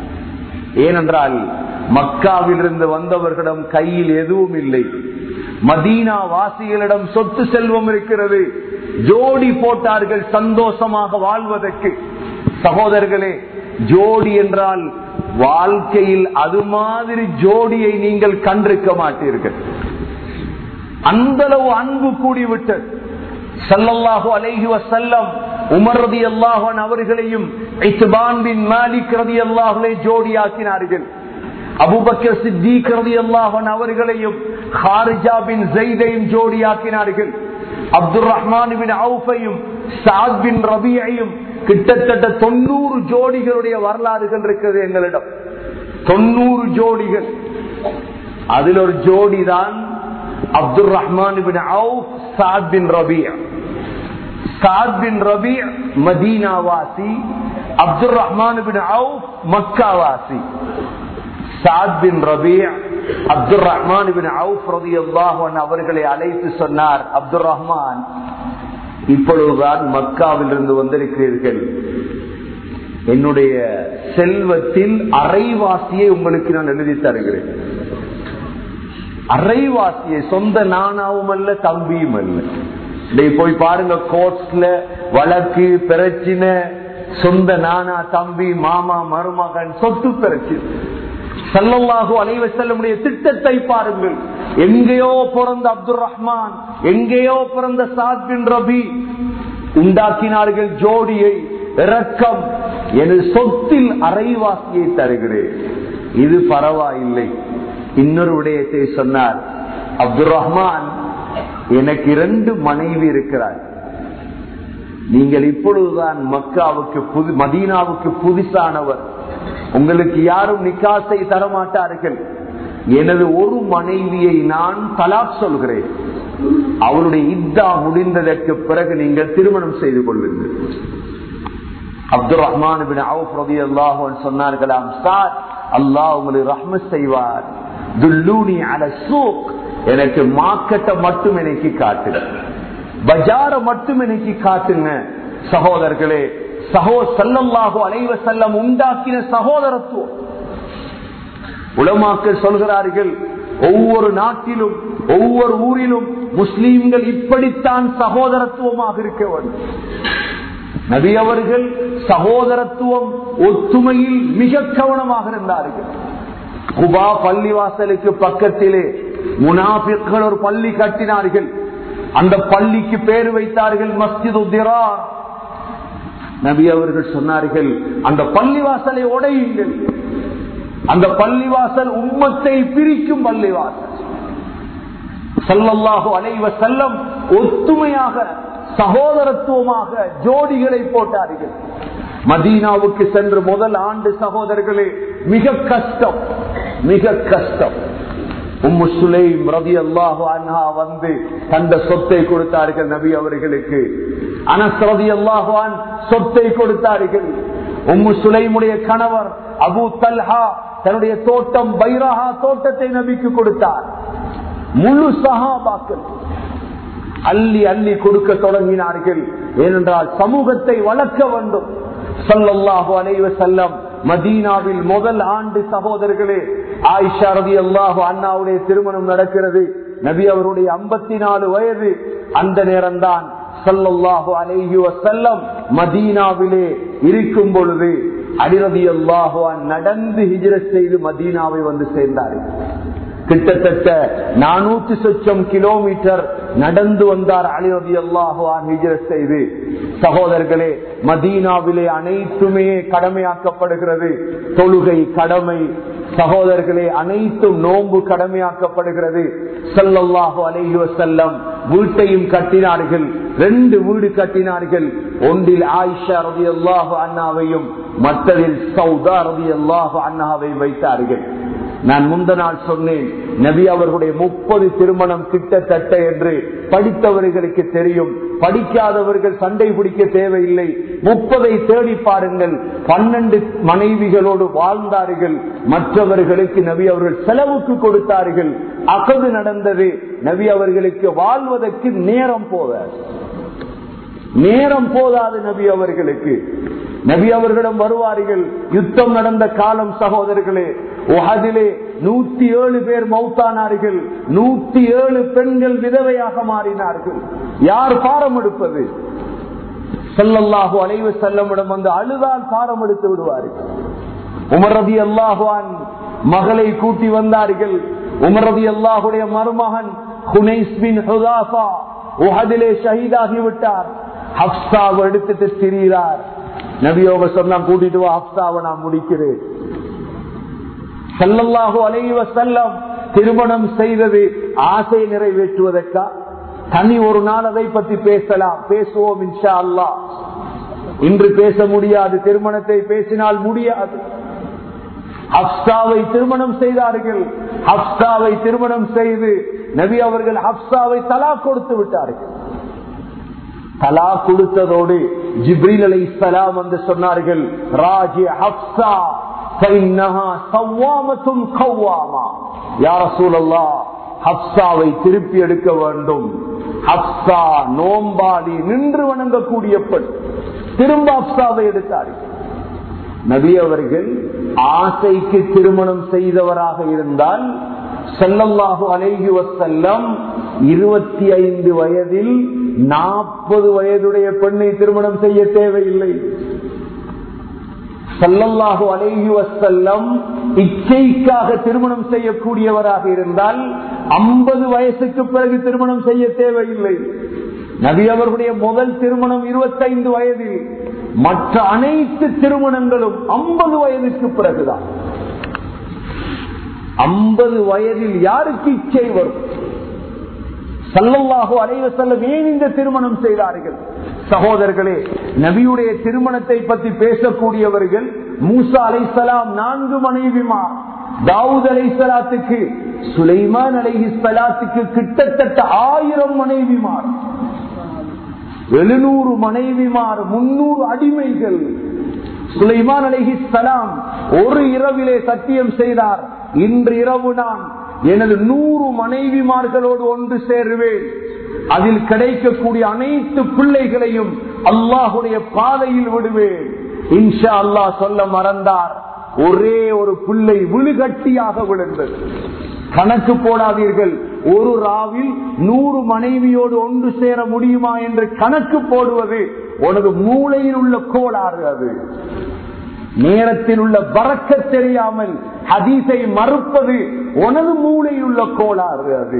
ஏனென்றால் மக்காவிலிருந்து வந்தவர்களிடம் கையில் எதுவும் இல்லை மதீனா வாசிகளிடம் சொத்து செல்வம் இருக்கிறது ஜோடி போட்டார்கள் சந்தோஷமாக வாழ்வதற்கு சகோதரர்களே ஜோடி என்றால் வாழ்க்கையில் அது மாதிரி ஜோடியை நீங்கள் கண்டிருக்க மாட்டீர்கள் அந்த அளவு அன்பு கூடிவிட்டது சல்லல்லாஹு அலைஹி வசல்லம் உமர் ரதி அல்லாஹன் அவர்களையும் இத்பான் பின் மாலிக் ரதி அல்லாஹுலை ஜோடியாக்கினார்கள் அபுபக்கர் சித்திக் ரதி அல்லாஹன் அவர்களையும் ஹாரிஜா பின் ஜெய்தையும் ஜோடியாக்கினார்கள் அப்துல் ரஹ்மான் பின் அவுஃபையும் சாத் பின் ரபியையும் கிட்டத்தட்ட தொண்ணூறு ஜோடிகளுடைய வரலாறுகள் இருக்கிறது எங்களிடம் தொண்ணூறு ஜோடிகள் அதில் ஒரு ஜோடி தான் Abdul Rahman bin Awf Saad bin Rabia Saad bin Rabi மதீனாவாசி அப்துல் ரஹ்மான் பின் அவுஃப் மக்காவாசி Saad bin Rabi Abdul Rahman bin Awf ரதி அல்லாஹன் அவர்களை அழைத்து சொன்னார் அப்துல் ரஹ்மான் இப்பொழுதுதான் மக்காவில் இருந்து வந்திருக்கிறீர்கள் என்னுடைய செல்வத்தில் அரைவாசியை உங்களுக்கு நான் எழுதி தருகிறேன் அரைவாசியை சொந்த நானாவும் அல்ல தம்பியும் அல்ல போய் பாருங்க கோர்ட்ஸ்ல வழக்கு பிரச்சினை சொந்த நானா தம்பி மாமா மருமகன் சொத்து பிரச்சனை சல்லல்லாஹு அலைவ செல்லமுடைய திட்டத்தை பாருங்கள் எங்கேயோ பிறந்த அப்துல் ரஹ்மான் எங்கேயோ பிறந்த சாத் பின் ரபி உண்டாக்கினார்கள் ஜோடியை இறக்கம் எனது சொத்தில் அரைவாசியை தருகிறேன் இது பரவாயில்லை இன்னொரு விடயத்தை சொன்னார் அப்துல் ரஹ்மான் எனக்கு இரண்டு மனைவி இருக்கிறார் நீங்கள் இப்பொழுதுதான் மக்காவுக்கு புது மதீனாவுக்கு புதுசானவர் உங்களுக்கு யாரும் நிக்காசை தரமாட்டார்கள் எனது ஒரு மனைவியை நான் தலாக் சொல்கிறேன் அவருடைய இத்தா முடிந்ததற்கு பிறகு நீங்கள் திருமணம் செய்து கொள்ளுங்கள் அப்துல் ரஹ்மான் சொன்னார்களாம் சார் அல்லாஹ் உங்களுக்கு ரஹ்ம செய்வார் துல்லூனி அல சூக் எனக்கு மார்க்கெட்டை மட்டும் எனக்கு காட்டுங்க பஜார மட்டும் எனக்கு காட்டுங்க சகோதரர்களே சகோ செல்லல்லாகோ அலைவ செல்லம் உண்டாக்கின சகோதரத்துவம் உலமாக்கள் சொல்கிறார்கள் ஒவ்வொரு நாட்டிலும் ஒவ்வொரு ஊரிலும் முஸ்லீம்கள் இப்படித்தான் சகோதரத்துவமாக இருக்க வேண்டும் நபி அவர்கள் சகோதரத்துவம் ஒத்துமையில் மிக கவனமாக இருந்தார்கள் குபா பள்ளிவாசலுக்கு பக்கத்திலே முனாபிக்கள் ஒரு பள்ளி கட்டினார்கள் அந்த பள்ளிக்கு பேர் வைத்தார்கள் மஸ்ஜித் உத்திரார் நபி அவர்கள் சொன்னார்கள் அந்த பள்ளிவாசலை உடையுங்கள் அந்த பள்ளிவாசல் உம்மத்தை பிரிக்கும் பள்ளிவாசல் சல்லல்லாஹு அலைவ செல்லம் ஒத்துமையாக சகோதரத்துவமாக ஜோடிகளை போட்டார்கள் மதீனாவுக்கு சென்று முதல் ஆண்டு சகோதரர்களே மிக கஷ்டம் மிக கஷ்டம் உம்மு சுலைம் ரவி அல்லாஹு அன்ஹா வந்து தந்த சொத்தை கொடுத்தார்கள் நபி அவர்களுக்கு அனஸ் ரவி அல்லாஹான் சொத்தை கொடுத்தார்கள் உம்மு சுலைமுடைய கணவர் அபு தல்ஹா தன்னுடைய தோட்டம் பைரஹா தோட்டத்தை நபிக்கு கொடுத்தார் முழு சகாபாக்கள் அள்ளி அள்ளி கொடுக்க தொடங்கினார்கள் ஏனென்றால் சமூகத்தை வளர்க்க வேண்டும் சல்லல்லாஹு அலைவ செல்லம் மதீனாவில் முதல் ஆண்டு சகோதரர்களே ஆயிஷா ரதி அல்லாஹு அண்ணாவுடைய திருமணம் நடக்கிறது நபி அவருடைய ஐம்பத்தி நாலு வயது அந்த நேரம்தான் சல்லல்லாஹு அலைஹி வசல்லம் மதீனாவிலே இருக்கும் பொழுது அடிரதி அல்லாஹுவான் நடந்து ஹிஜர செய்து மதீனாவை வந்து சேர்ந்தார்கள் கிட்டத்தட்ட நானூத்தி சொச்சம் கிலோமீட்டர் நடந்து வந்தார் அலிரதி அல்லாஹுவான் ஹிஜர செய்து சகோதரர்களே மதீனாவிலே அனைத்துமே கடமையாக்கப்படுகிறது தொழுகை கடமை சகோதரர்களே அனைத்தும் நோன்பு கடமையாக்கப்படுகிறது சல்லல்லாஹு அலைஹி வசல்லம் வீட்டையும் கட்டினார்கள் ரெண்டு வீடு கட்டினார்கள் ஒன்றில் ஆயிஷா ரதி அல்லாஹு அண்ணாவையும் மற்றதில் சவுதா ரதி அல்லாஹு அண்ணாவை வைத்தார்கள் நான் முந்த நாள் சொன்னேன் நபி அவர்களுடைய முப்பது திருமணம் கிட்டத்தட்ட என்று படித்தவர்களுக்கு தெரியும் படிக்காதவர்கள் சண்டை பிடிக்க தேவையில்லை முப்பதை தேடி பாருங்கள் பன்னெண்டு மனைவிகளோடு வாழ்ந்தார்கள் மற்றவர்களுக்கு நபி அவர்கள் செலவுக்கு கொடுத்தார்கள் அகது நடந்தது நபி அவர்களுக்கு வாழ்வதற்கு நேரம் போத நேரம் போதாது நபி அவர்களுக்கு நபி அவர்களிடம் வருவார்கள் யுத்தம் நடந்த காலம் சகோதரர்களே உஹதிலே நூத்தி ஏழு பேர் மௌத்தானார்கள் நூத்தி ஏழு பெண்கள் விதவையாக மாறினார்கள் யார் பாரம் எடுப்பது செல்லல்லாஹு அலைவு செல்லமிடம் வந்து அழுதால் பாரம் எடுத்து விடுவார்கள் உமர் ரதி அல்லாஹுவான் மகளை கூட்டி வந்தார்கள் உமர் ரதி அல்லாஹுடைய மருமகன் ஹுனைஸ் பின் ஹுதாஃபா உஹதிலே ஷஹீதாகி விட்டார் ஹப்சாவை எடுத்துட்டு திரிகிறார் நபியோக சொன்னா கூட்டிட்டு வா ஹப்சாவை நான் முடிக்கிறேன் சல்லல்லாஹு அலைவ செல்லம் திருமணம் செய்தது ஆசை நிறைவேற்றுவதற்கா தனி ஒரு நாள் அதை பற்றி பேசலாம் பேசுவோம் இன்ஷா அல்லா இன்று பேச முடியாது திருமணத்தை பேசினால் முடியாது ஹப்சாவை திருமணம் செய்தார்கள் ஹப்சாவை திருமணம் செய்து நபி அவர்கள் ஹப்சாவை தலா கொடுத்து விட்டார்கள் தலா கொடுத்ததோடு ஜிப்ரீல் அலை சலாம் வந்து சொன்னார்கள் ராஜி ஹப்சா ஹப்சாவை திருப்பி எடுக்க வேண்டும் ஹப்சா நோம்பாடி நின்று வணங்கக்கூடிய பெண் திரும்ப ஹப்சாவை எடுத்தார்கள் நபி அவர்கள் ஆசைக்கு திருமணம் செய்தவராக இருந்தால் செல்லல்லாஹு அலைஹி வசல்லம் இருபத்தி ஐந்து வயதில் நாற்பது வயதுடைய பெண்ணை திருமணம் செய்ய தேவையில்லை சல்லல்லாஹு அலைஹி வசல்லம் இச்சைக்காக திருமணம் செய்யக்கூடியவராக இருந்தால் ஐம்பது வயசுக்கு பிறகு திருமணம் செய்ய தேவையில்லை நபி அவர்களுடைய முதல் திருமணம் இருபத்தைந்து வயதில் மற்ற அனைத்து திருமணங்களும் ஐம்பது வயதுக்கு பிறகுதான் ஐம்பது வயதில் யாருக்கு இச்சை வரும் சல்லல்லாஹு அலைவ செல்லம் ஏன் இந்த திருமணம் செய்தார்கள் சகோதரர்களே நபியுடைய திருமணத்தை பற்றி பேசக்கூடியவர்கள் மூசா அலைசலாம் நான்கு மனைவிமார் தாவூத் அலை சலாத்துக்கு சுலைமான் அலைஹி சலாத்துக்கு கிட்டத்தட்ட ஆயிரம் மனைவிமார் எழுநூறு மனைவிமார் முன்னூறு அடிமைகள் சுலைமான் அலைஹி சலாம் ஒரு இரவிலே சத்தியம் செய்தார் இன்று இரவு நான் எனது நூறு மனைவிமார்களோடு ஒன்று சேருவேன் அதில் கிடைக்கக்கூடிய அனைத்து பிள்ளைகளையும் அல்லாஹுடைய பாதையில் விடுவேன் இன்ஷா அல்லாஹ் சொல்ல மறந்தார் ஒரே ஒரு பிள்ளை விழுகட்டியாக விழுந்தது கணக்கு போடாதீர்கள் ஒரு ராவில் நூறு மனைவியோடு ஒன்று சேர முடியுமா என்று கணக்கு போடுவது உனது மூளையில் உள்ள கோளாறு அது நேரத்தில் உள்ள வரக்க தெரியாமல் ஹதீஸை மறுப்பது உனது மூளையில் உள்ள கோளாறு அது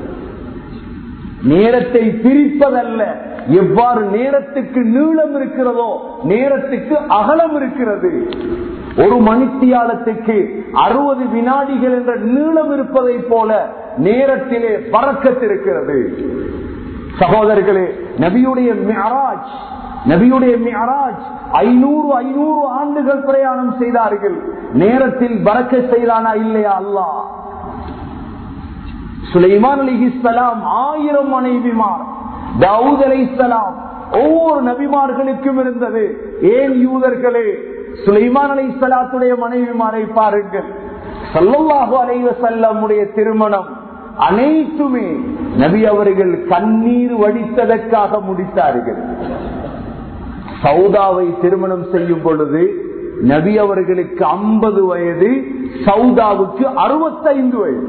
நேரத்தை பிரிப்பதல்ல எவ்வாறு நேரத்துக்கு நீளம் இருக்கிறதோ நேரத்துக்கு அகலம் இருக்கிறது ஒரு மணித்தியாலத்துக்கு அறுபது வினாடிகள் என்ற நீளம் இருப்பதை போல நேரத்திலே பறக்கத்திருக்கிறது சகோதரர்களே நபியுடைய மியராஜ் நபியுடைய மியராஜ் ஐநூறு ஐநூறு ஆண்டுகள் பிரயாணம் செய்தார்கள் நேரத்தில் பறக்க செய்தானா இல்லையா அல்லா சுலைமான் அலிஹிஸ்லாம் ஆயிரம் மனைவிமார் தாவூத் அலிஸ்லாம் ஒவ்வொரு நபிமார்களுக்கும் இருந்தது ஏன் யூதர்களே சுலைமான் அலை சலாத்துடைய மனைவிமாரை பாருங்கள் சல்லல்லாஹு அலைவ செல்லமுடைய திருமணம் அனைத்துமே நபி அவர்கள் கண்ணீர் வடித்ததற்காக முடித்தார்கள் சவுதாவை திருமணம் செய்யும் பொழுது நபி அவர்களுக்கு ஐம்பது வயது சவுதாவுக்கு அறுபத்தைந்து வயது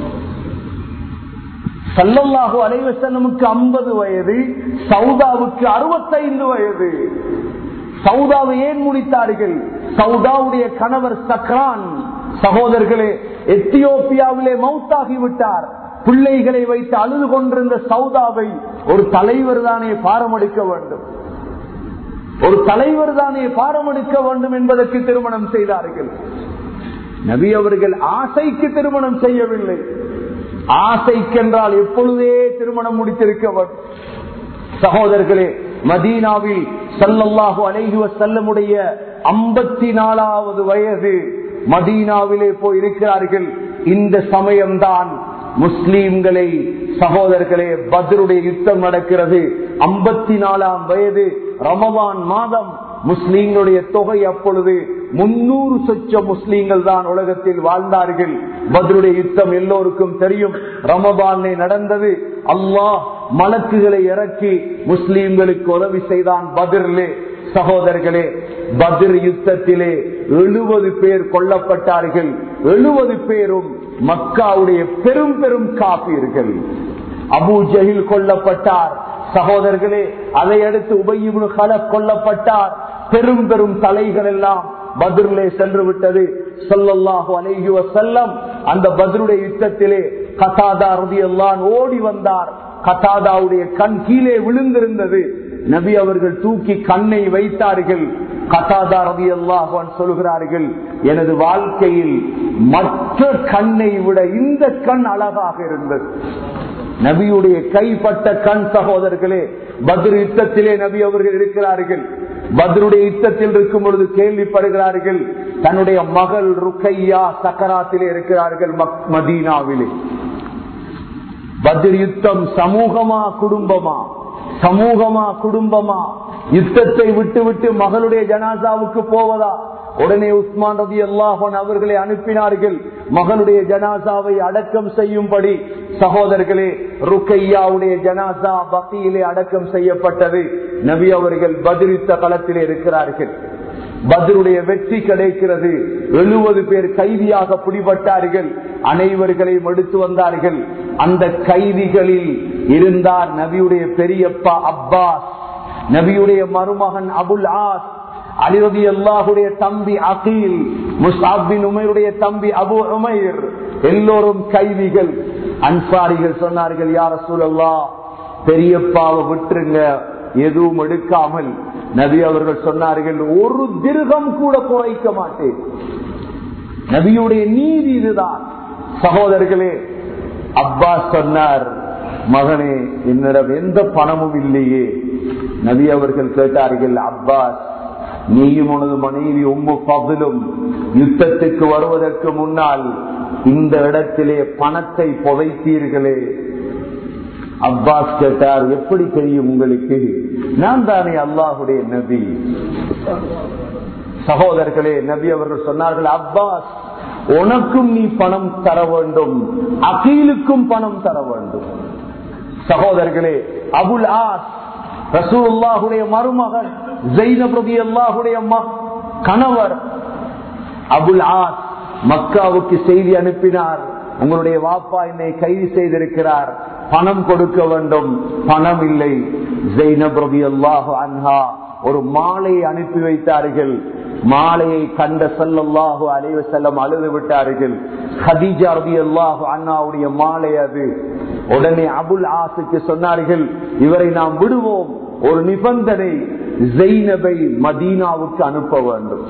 சல்லல்லாஹு அலைவசல்லமுக்கு ஐம்பது வயது சவுதாவுக்கு அறுபத்தைந்து வயது சவுதாவை ஏன் முடித்தார்கள் சவுதாவுடைய கணவர் சக்ரான் சகோதரர்களே எத்தியோப்பியாவிலே மவுத்தாகி விட்டார் பிள்ளைகளை வைத்து அழுது கொண்டிருந்த சவுதாவை ஒரு தலைவர் தானே பாரமடிக்க வேண்டும் ஒரு தலைவர் தானே பாரமடிக்க வேண்டும் என்பதற்கு திருமணம் செய்தார்கள் நபி அவர்கள் ஆசைக்கு திருமணம் செய்யவில்லை ஆசைக்கென்றால் எப்பொழுதே திருமணம் முடித்திருக்க வேண்டும் சகோதரர்களே மதீனாவில் சல்லல்லாஹு அலைஹி வசல்லமுடைய ஐம்பத்தி நாலாவது வயது மதீனாவிலே போய் இருக்கிறார்கள் இந்த சமயம்தான் முஸ்லீம்களை சகோதரர்களே பத்ருடைய யுத்தம் நடக்கிறது ஐம்பத்தி நாலாம் வயது ரமவான் மாதம் முஸ்லீம்களுடைய தொகை அப்பொழுது முன்னூறு சொச்ச முஸ்லீம்கள் தான் உலகத்தில் வாழ்ந்தார்கள் பத்ருடைய யுத்தம் எல்லோருக்கும் தெரியும் ரமபானே நடந்தது அல்லாஹ் மலக்குகளை இறக்கி முஸ்லீம்களுக்கு உதவி செய்தான் பதிரிலே சகோதரர்களே பத்ர் யுத்தத்திலே எழுபது பேர் கொல்லப்பட்டார்கள் எழுபது பேரும் மக்காவுடைய பெரும் பெரும் காப்பீர்கள் அபு ஜஹில் கொல்லப்பட்டார் சகோதரர்களே அதை அடுத்து உபயிபு ஹலப் கொல்லப்பட்டார் பெரும் பெரும் தலைகள் எல்லாம் பதிலே சென்று விட்டது சொல்லல்லாஹு அலைஹி வசல்லம் அந்த பதிலுடைய யுத்தத்திலே கதாதா ரதியல்லான் ஓடி வந்தார் கதாதாவுடைய கண் கீழே விழுந்திருந்தது நபி அவர்கள் தூக்கி கண்ணை வைத்தார்கள் கதாதா ரவி அல்லாஹான் சொல்கிறார்கள் எனது வாழ்க்கையில் மற்ற கண்ணை விட இந்த கண் அழகாக இருந்தது நபியுடைய கைப்பட்ட கண் சகோதரர்களே பத்ரு யுத்தத்திலே நபி அவர்கள் இருக்கிறார்கள் பத்ருடைய யுத்தத்தில் இருக்கும் பொழுது கேள்விப்படுகிறார்கள் தன்னுடைய மகள் ருக்கையா சக்கராத்திலே இருக்கிறார்கள் மதீனாவிலே பத்ர் யுத்தம் சமூகமா குடும்பமா சமூகமா குடும்பமா யுத்தத்தை விட்டு விட்டு மகளுடைய ஜனாசாவுக்கு போவதா உடனே உஸ்மான் ரதி அல்லாஹன் அவர்களை அனுப்பினார்கள் மகளுடைய ஜனாசாவை அடக்கம் செய்யும்படி சகோதரர்களே ருக்கையாவுடைய ஜனாசா பக்தியிலே அடக்கம் செய்யப்பட்டது நபி அவர்கள் பதிரித்த களத்திலே இருக்கிறார்கள் பத்ருடைய வெற்றி கிடைக்கிறது எழுபது பேர் கைதியாக பிடிபட்டார்கள் அனைவர்களையும் எடுத்து வந்தார்கள் அந்த கைதிகளில் இருந்தார் நபியுடைய பெரியப்பா அப்பாஸ் நபியுடைய மருமகன் அபுல் ஆஸ் அலிரதி அல்லாஹுடைய தம்பி அகீல் முஸ்தாபின் உமையுடைய தம்பி அபு உமைர் எல்லோரும் கைதிகள் அன்சாரிகள் சொன்னார்கள் யார சூழல்லா பெரியப்பாவை விட்டுருங்க எதுவும் எடுக்காமல் நபி அவர்கள் சொன்னார்கள் ஒரு திருகம் கூட குறைக்க மாட்டேன் நபியுடைய நீதி இதுதான் சகோதரர்களே அப்பா சொன்னார் மகனே என்னிடம் எந்த பணமும் இல்லையே நபி அவர்கள் கேட்டார்கள் அப்பாஸ் நீயும் உனது மனைவி உம்மு பதிலும் யுத்தத்துக்கு வருவதற்கு முன்னால் இந்த இடத்திலே பணத்தை புதைத்தீர்களே அப்பாஸ் கேட்டார் எப்படி தெரியும் உங்களுக்கு நான் தானே அல்லாஹுடைய நபி சகோதரர்களே நபி அவர்கள் சொன்னார்கள் அப்பாஸ் உனக்கும் நீ பணம் தர வேண்டும் அகீலுக்கும் பணம் தர வேண்டும் சகோதரர்களே அபுல் ஆஸ் ரசூல்லாஹுடைய மருமகன் ஜெயினபதி அல்லாஹுடைய கணவர் அபுல் ஆஸ் மக்காவுக்கு செய்தி அனுப்பினார் உங்களுடைய வாப்பா என்னை கைது செய்திருக்கிறார் பணம் கொடுக்க வேண்டும் பணம் இல்லை ஜெயினப் ரபி அல்லாஹு அன்ஹா ஒரு மாலையை அனுப்பி வைத்தார்கள் மாலையை கண்ட சல்லாஹு அலைவ செல்லம் அழுது விட்டார்கள் ஹதீஜா ரபி அல்லாஹு அண்ணாவுடைய மாலை அது உடனே அபுல் ஆசுக்கு சொன்னார்கள் இவரை நாம் விடுவோம் ஒரு நிபந்தனை ஜெயினபை மதீனாவுக்கு அனுப்ப வேண்டும்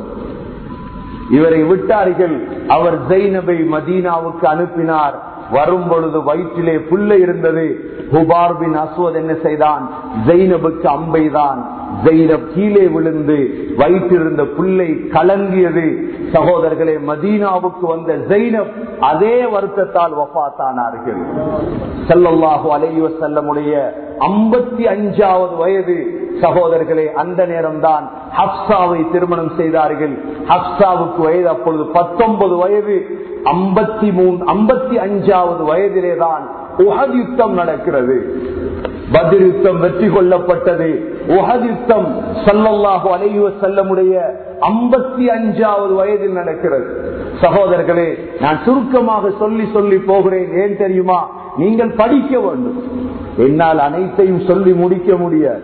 இவரை விட்டார்கள் அவர் ஜெயினபை மதீனாவுக்கு அனுப்பினார் வரும் பொழுது வயிற்றிலே புல்ல இருந்தது ஹுபார்பின் அஸ்வத் என்ன செய்தான் ஜெயினபுக்கு அம்பைதான் ஜெயினப் கீழே விழுந்து வயிற்றிருந்த புல்லை கலங்கியது சகோதரர்களே மதீனாவுக்கு வந்த ஜெயினப் அதே வருத்தத்தால் வஃத்தானார்கள் செல்லல்லாஹு அலைவ செல்லமுடைய ஐம்பத்தி அஞ்சாவது வயது சகோதரர்களே அந்த நேரம்தான் ஹப்சாவை திருமணம் செய்தார்கள் ஹப்சாவுக்கு வயது அப்பொழுது பத்தொன்பது வயது ஐம்பத்தி மூணு ஐம்பத்தி அஞ்சாவது வயதிலே தான் உஹத் யுத்தம் நடக்கிறது பதில் யுத்தம் வெற்றி கொள்ளப்பட்டது உஹத் யுத்தம் சல்லல்லாஹு அலைவ செல்லமுடைய ஐம்பத்தி அஞ்சாவது வயதில் நடக்கிறது சகோதரர்களே நான் சுருக்கமாக சொல்லி சொல்லி போகிறேன் ஏன் தெரியுமா நீங்கள் படிக்க வேண்டும் என்னால் அனைத்தையும் சொல்லி முடிக்க முடியாது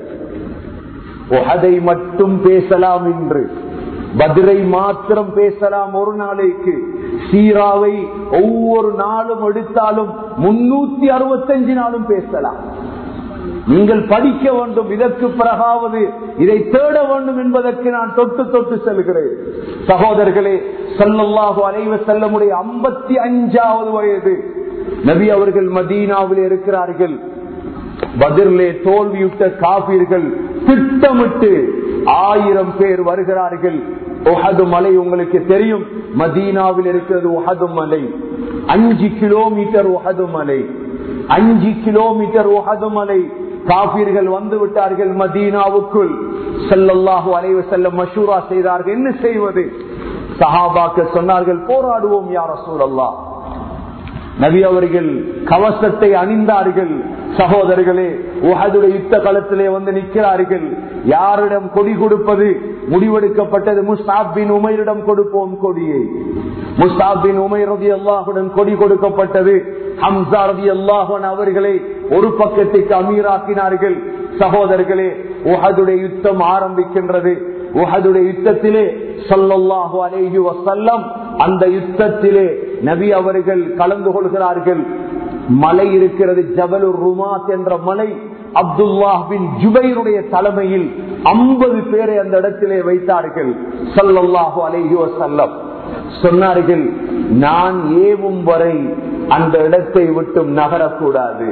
அதை மட்டும் பேசலாம் என்று பதிரை மாத்திரம் பேசலாம் ஒரு நாளைக்கு சீராவை ஒவ்வொரு நாளும் எடுத்தாலும் முன்னூத்தி அறுபத்தஞ்சு நாளும் பேசலாம் நீங்கள் படிக்க வேண்டும் இதற்கு பிறகாவது இதை தேட வேண்டும் என்பதற்கு நான் தொட்டு தொட்டு செல்கிறேன் சகோதரர்களே சல்லல்லாஹு அலைவ செல்லமுடைய ஐம்பத்தி அஞ்சாவது வயது நபி அவர்கள் மதீனாவில் இருக்கிறார்கள் பதிலே தோல்வியுட்ட காபீர்கள் திட்டமிட்டு ஆயிரம் பேர் வருகிறார்கள் ஒஹது மலை உங்களுக்கு தெரியும் மதீனாவில் இருக்கிறது ஒஹது மலை அஞ்சு கிலோமீட்டர் ஒஹது மலை அஞ்சு கிலோமீட்டர் ஒஹது மலை காபீர்கள் வந்து விட்டார்கள் மதீனாவுக்குள் செல்லல்லாஹு அலைவ செல்ல மஷூரா செய்தார்கள் என்ன செய்வது சஹாபாக்க சொன்னார்கள் போராடுவோம் யார சூழல்லா நபி அவர்கள் கவசத்தை அணிந்தார்கள் சகோதரர்களே உஹதுடைய யுத்த களத்திலே வந்து நிற்கிறார்கள் யாரிடம் கொடி கொடுப்பது முடிவெடுக்கப்பட்டது முஸ்தாபின் உமையிடம் கொடுப்போம் கொடியை முஸ்தாபின் உமைர் ரதி அல்லாஹுடன் கொடி கொடுக்கப்பட்டது ஹம்சா ரதி அல்லாஹன் அவர்களை ஒரு பக்கத்துக்கு அமீராக்கினார்கள் சகோதரர்களே உஹதுடைய யுத்தம் ஆரம்பிக்கின்றது உஹதுடைய யுத்தத்திலே சல்லல்லாஹு அலைஹி வசல்லம் அந்த யுத்தத்திலே நபி அவர்கள் கலந்து கொள்கிறார்கள் மலை இருக்கிறது ஜபலுர் ருமாத் என்ற மலை அப்துல்லாஹ் பின் ஜுபைருடைய தலைமையில் ஐம்பது பேரை அந்த இடத்திலே வைத்தார்கள் சல்லல்லாஹு அலைஹி வசல்லம் சொன்னார்கள் நான் ஏவும் வரை அந்த இடத்தை விட்டும் நகரக்கூடாது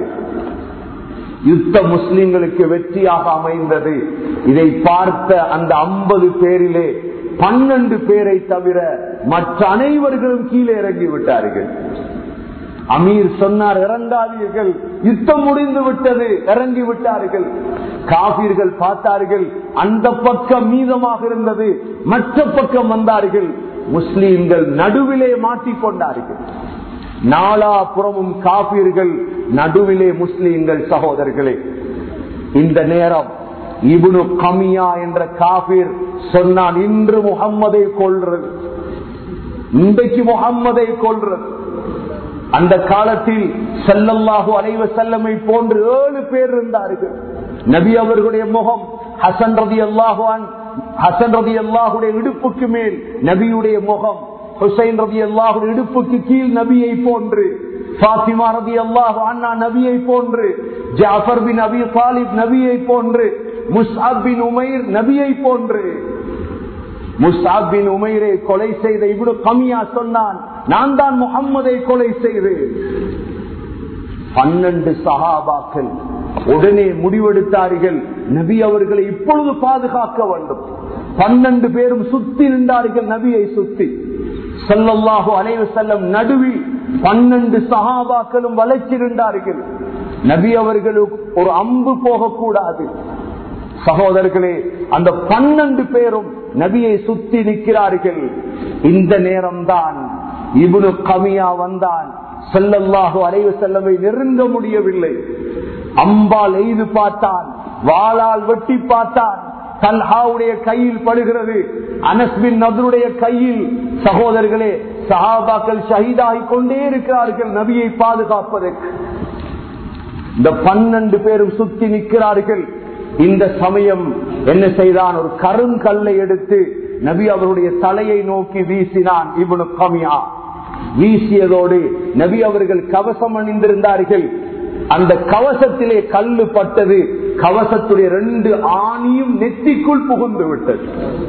யுத்த முஸ்லிம்களுக்கு வெற்றியாக அமைந்தது இதை பார்த்த அந்த ஐம்பது பேரிலே பன்னெண்டு பேரை தவிர மற்ற அனைவர்களும் கீழே இறங்கி விட்டார்கள் அமீர் சொன்னார் இறங்காதீர்கள் யுத்தம் முடிந்து விட்டது இறங்கி விட்டார்கள் காபீர்கள் பார்த்தார்கள் அந்த பக்கம் மீதமாக இருந்தது மற்ற பக்கம் வந்தார்கள் முஸ்லீம்கள் நடுவிலே மாட்டிக்கொண்டார்கள் நாலாபுறமும் காபீர்கள் நடுவிலே முஸ்லீம்கள் சகோதரர்களே இந்த நேரம் இபுனு கமியா என்ற காபீர் சொன்னான் இன்று முகம்மதை கொள்றது இன்றைக்கு முகம்மதை கொள்றது அந்த காலத்தில் செல்லல்லாஹு அலைவ செல்லமை போன்று ஏழு பேர் இருந்தார்கள் நபி அவர்களுடைய முகம் ஹசன் ரதி அல்லாஹுவான் ஹசன் ரதி அல்லாஹுடைய இடுப்புக்கு மேல் நபியுடைய முகம் ஹுசைன் ரதி அல்லாஹுடைய இடுப்புக்கு கீழ் நபியை போன்று பாத்திமா ரதி அல்லாஹு அண்ணா நபியை போன்று ஜாஃபர் பின் அபி தாலிப் நபியை போன்று முஸ்அப் பின் உமைர் நபியை போன்று முஸ்அப் பின் உமைரை கொலை செய்த இவ்வளவு கம்மியா சொன்னான் நான் தான் முகம்மதை கொலை செய்தேன் பன்னெண்டு சகாபாக்கள் உடனே முடிவெடுத்தார்கள் நபி அவர்களை இப்பொழுது பாதுகாக்க வேண்டும் பன்னெண்டு பேரும் சுத்தி நின்றார்கள் நபியை சுத்தி செல்லல்லாஹு அனைவ செல்லம் நடுவில் பன்னெண்டு சகாபாக்களும் வளைச்சிருந்தார்கள் நபி அவர்களுக்கு ஒரு அம்பு போகக்கூடாது சகோதரர்களே அந்த பன்னெண்டு பேரும் நபியை சுத்தி நிற்கிறார்கள் இந்த நேரம்தான் இவனு கமியா வந்தான் செல்லல்லாஹு அலைவு செல்லவை நெருங்க முடியவில்லை அம்பால் எய்து பார்த்தான் வாளால் வெட்டி பார்த்தான் தல்ஹாவுடைய கையில் படுகிறது அனஸ்பின் நதருடைய கையில் சகோதரர்களே சஹாபாக்கள் ஷஹீதாகி கொண்டே இருக்கிறார்கள் நபியை பாதுகாப்பதற்கு இந்த பன்னெண்டு பேரும் சுத்தி நிற்கிறார்கள் இந்த சமயம் என்ன செய்தான் ஒரு கருங்கல்லை எடுத்து நபி அவருடைய தலையை நோக்கி வீசினான் இவனு கமியா வீசியதோடு நபி அவர்கள் கவசம் அணிந்திருந்தார்கள் அந்த கவசத்திலே கல்லு பட்டது கவசத்துடைய ரெண்டு ஆணியும் நெத்திக்குள் புகுந்து விட்டது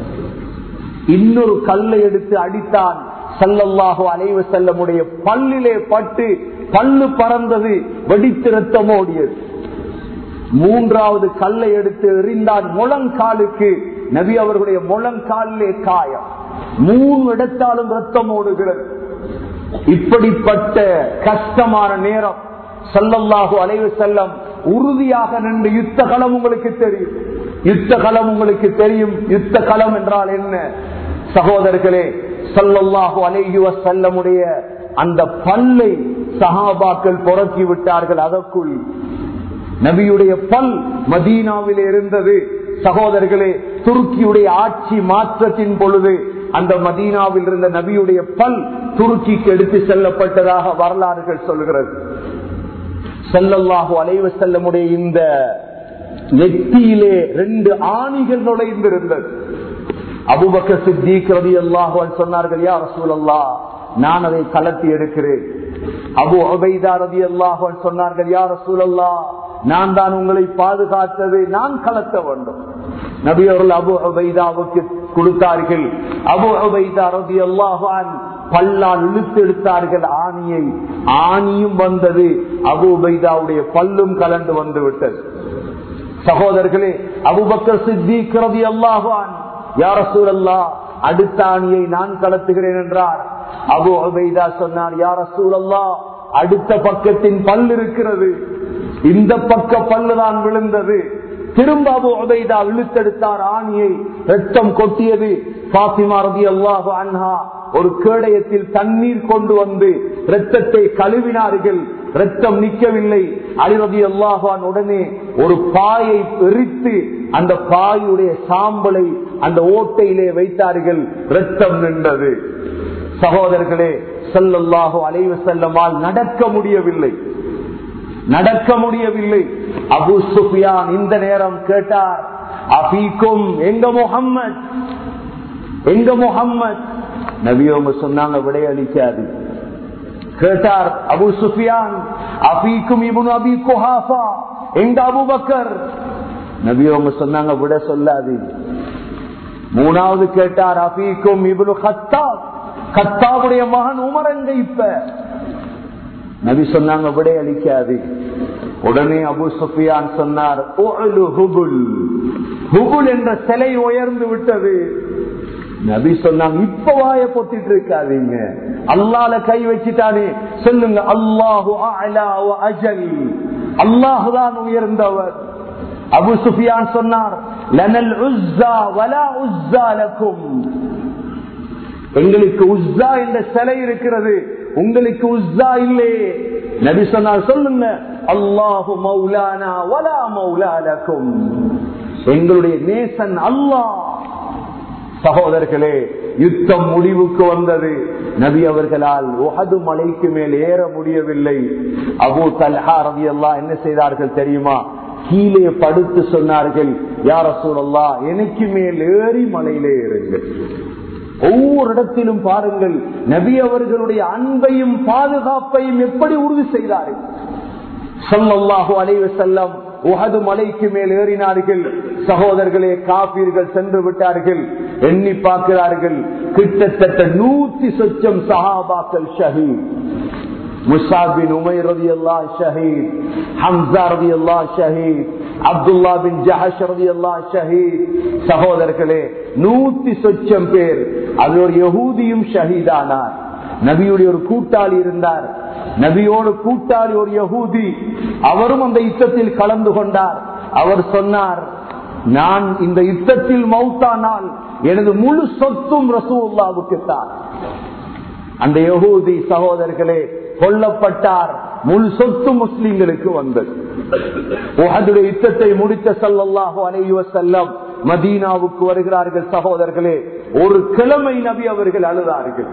இன்னொரு கல்லை எடுத்து அடித்தான் சல்லல்லாஹோ அலைவ செல்லமுடைய பல்லிலே பட்டு பல்லு பறந்தது வெடித்து ரத்தம் ஓடியது மூன்றாவது கல்லை எடுத்து எறிந்தான் முழங்காலுக்கு நபி அவர்களுடைய முழங்காலிலே காயம் மூணு இடத்தாலும் ரத்தம் ஓடுகிறது இப்படிப்பட்ட கஷ்டமான நேரம் சல்லல்லாஹு அலைவு செல்லம் உறுதியாக நின்று யுத்த களம் உங்களுக்கு தெரியும் யுத்த களம் உங்களுக்கு தெரியும் யுத்த களம் என்றால் என்ன சகோதரர்களே சல்லல்லாஹு அலைஹி செல்லமுடைய அந்த பல்லை சஹாபாக்கள் புறக்கி விட்டார்கள் அதற்குள் நபியுடைய பல் மதீனாவில் இருந்தது சகோதரர்களே துருக்கியுடைய ஆட்சி மாற்றத்தின் பொழுது அந்த மதீனாவில் இருந்த நபியுடைய பல் துருக்கிக்கு எடுத்து செல்லப்பட்டதாக வரலாறுகள் சொல்கிறது செல்லல்லாஹு அலைவ செல்லமுடைய இந்த நெத்தியிலே ரெண்டு ஆணிகள் நுழைந்திருந்தது அபுபக்க சித்திக் ரவி அல்லாஹுவன் சொன்னார்கள் யா ரசூல் அல்லா நான் அதை கலத்தி எடுக்கிறேன் அபு அபைதா ரவி அல்லாஹுவன் சொன்னார்கள் யா ரசூல் அல்லா நான் தான் உங்களை பாதுகாத்தது நான் கலத்த வேண்டும் நபி அவர்கள் அபு அபைதாவுக்கு கொடுத்தார்கள் அபு அபைதா ரவி அல்லாஹான் பல்லால் இழுத்து எடுத்தார்கள் ஆணியை ஆணியும் வந்தது அபு உபைதாவுடைய பல்லும் கலந்து வந்து விட்டது சகோதரர்களே அபுபக்கர் சித்திக் ரவி அல்லாஹான் யார சூழல்லா அடுத்த ஆணியை நான் கலத்துகிறேன் என்றார் அபு அபைதா சொன்னார் யார சூழல்லா அடுத்த பக்கத்தின் பல் இருக்கிறது இந்த பக்க பல்லுதான் விழுந்தது திரும்ப அபு உபைதா இழுத்தெடுத்தார் ஆணியை ரத்தம் கொட்டியது பாத்திமா ரதி அல்லாஹு அன்ஹா ஒரு கேடயத்தில் தண்ணீர் கொண்டு வந்து ரத்தத்தை கழுவினார்கள் ரத்தம் நிற்கவில்லை அலிரதி அல்லாஹான் உடனே ஒரு பாயை எரித்து அந்த பாயுடைய சாம்பலை அந்த ஓட்டையிலே வைத்தார்கள் ரத்தம் நின்றது சகோதரர்களே செல்லல்லாஹோ அலைவு செல்லமால் நடக்க முடியவில்லை நடக்க முடியவில்லை அபு சுஃபியான் இந்த நேரம் கேட்டார் அபீக்கும் எங்க முகம்மது எங்க முகம்மது நபி அவங்க சொன்னாங்க விடையளிக்காது கேட்டார் அபு சுஃபியான் அபீக்கும் இபுன் அபி குஹாஃபா எங்க அபுபக்கர் நபி அவங்க சொன்னாங்க விட சொல்லாது மூணாவது கேட்டார் அபீக்கும் இபுனு ஹத்தாப் கத்தாவுடைய மகன் உமரங்க இப்ப நபி சொன்னாங்க விடை அளிக்காது உடனே அபு சுஃபியான் சொன்னார் "உஅலு ஹுபுல் ஹுபுல் என்ற சிலை உயர்ந்து விட்டது நபி சொன்னாங்க இப்ப வாய பொத்திட்டு இருக்காதீங்க அல்லால கை வச்சுட்டானே சொல்லுங்க அல்லாஹு அலா வ அஜல் அல்லாஹுதான் உயர்ந்தவர் அபு சுஃபியான் சொன்னார் லனல் உஸ்ஸா வலா உஸ்ஸா லக்கும் எங்களுக்கு உஸ்ஸா என்ற சிலை இருக்கிறது உங்களுக்கு உஸ்ஸா இல்லையே நபி சொன்னார் சொல்லுங்க அல்லாஹு மௌலானா வலா மௌலாலக்கும் எங்களுடைய நேசன் அல்லாஹ் சகோதரர்களே யுத்தம் முடிவுக்கு வந்தது நபி அவர்களால் உகது மலைக்கு மேல் ஏற முடியவில்லை அபு தல்ஹா ரவி எல்லாம் என்ன செய்தார்கள் தெரியுமா கீழே படுத்து சொன்னார்கள் யார சூழல்லா எனக்கு மேல் ஏறி மலையிலே ஏறுங்கள் ஒவ்வொரு இடத்திலும் பாருங்கள் நபி அவர்களுடைய அன்பையும் பாதுகாப்பையும் எப்படி உறுதி செய்தார்கள் சொல்லல்லாஹு அலைவ செல்லம் உகது மலைக்கு மேல் ஏறினார்கள் சகோதரர்களே காப்பீர்கள் சென்று விட்டார்கள் எண்ணி பார்க்கிறார்கள் கிட்டத்தட்ட நூத்தி சொச்சம் சஹாபாக்கள் ஷஹீத் முசாபின் உமைர் ரதி அல்லா ஷஹீத் ஹம்சா ரதி அல்லா ஷஹீத் அப்துல்லா பின் ஜஹஷ் ரதி அல்லா ஷஹீத் சகோதரர்களே நூத்தி சொச்சம் பேர் அது ஒரு யகூதியும் ஷஹீதானார் நபியுடைய ஒரு கூட்டாளி இருந்தார் நபியோடு கூட்டாளி ஒரு யகூதி அவரும் அந்த யுத்தத்தில் கலந்து கொண்டார் அவர் சொன்னார் நான் இந்த யுத்தத்தில் மௌத்தானால் எனது முழு சொத்தும் ரசூல்லாவுக்கு தான் அந்த யகூதி சகோதரர்களே கொல்லப்பட்டார் முழு சொத்து முஸ்லிம்களுக்கு வந்தது உஹதுடைய யுத்தத்தை முடித்த சல்லல்லாஹு அலைஹி வஸல்லம் மதீனாவுக்கு வருகிறார்கள் சகோதரர்களே ஒரு கிழமை நபி அவர்கள் அழுதார்கள்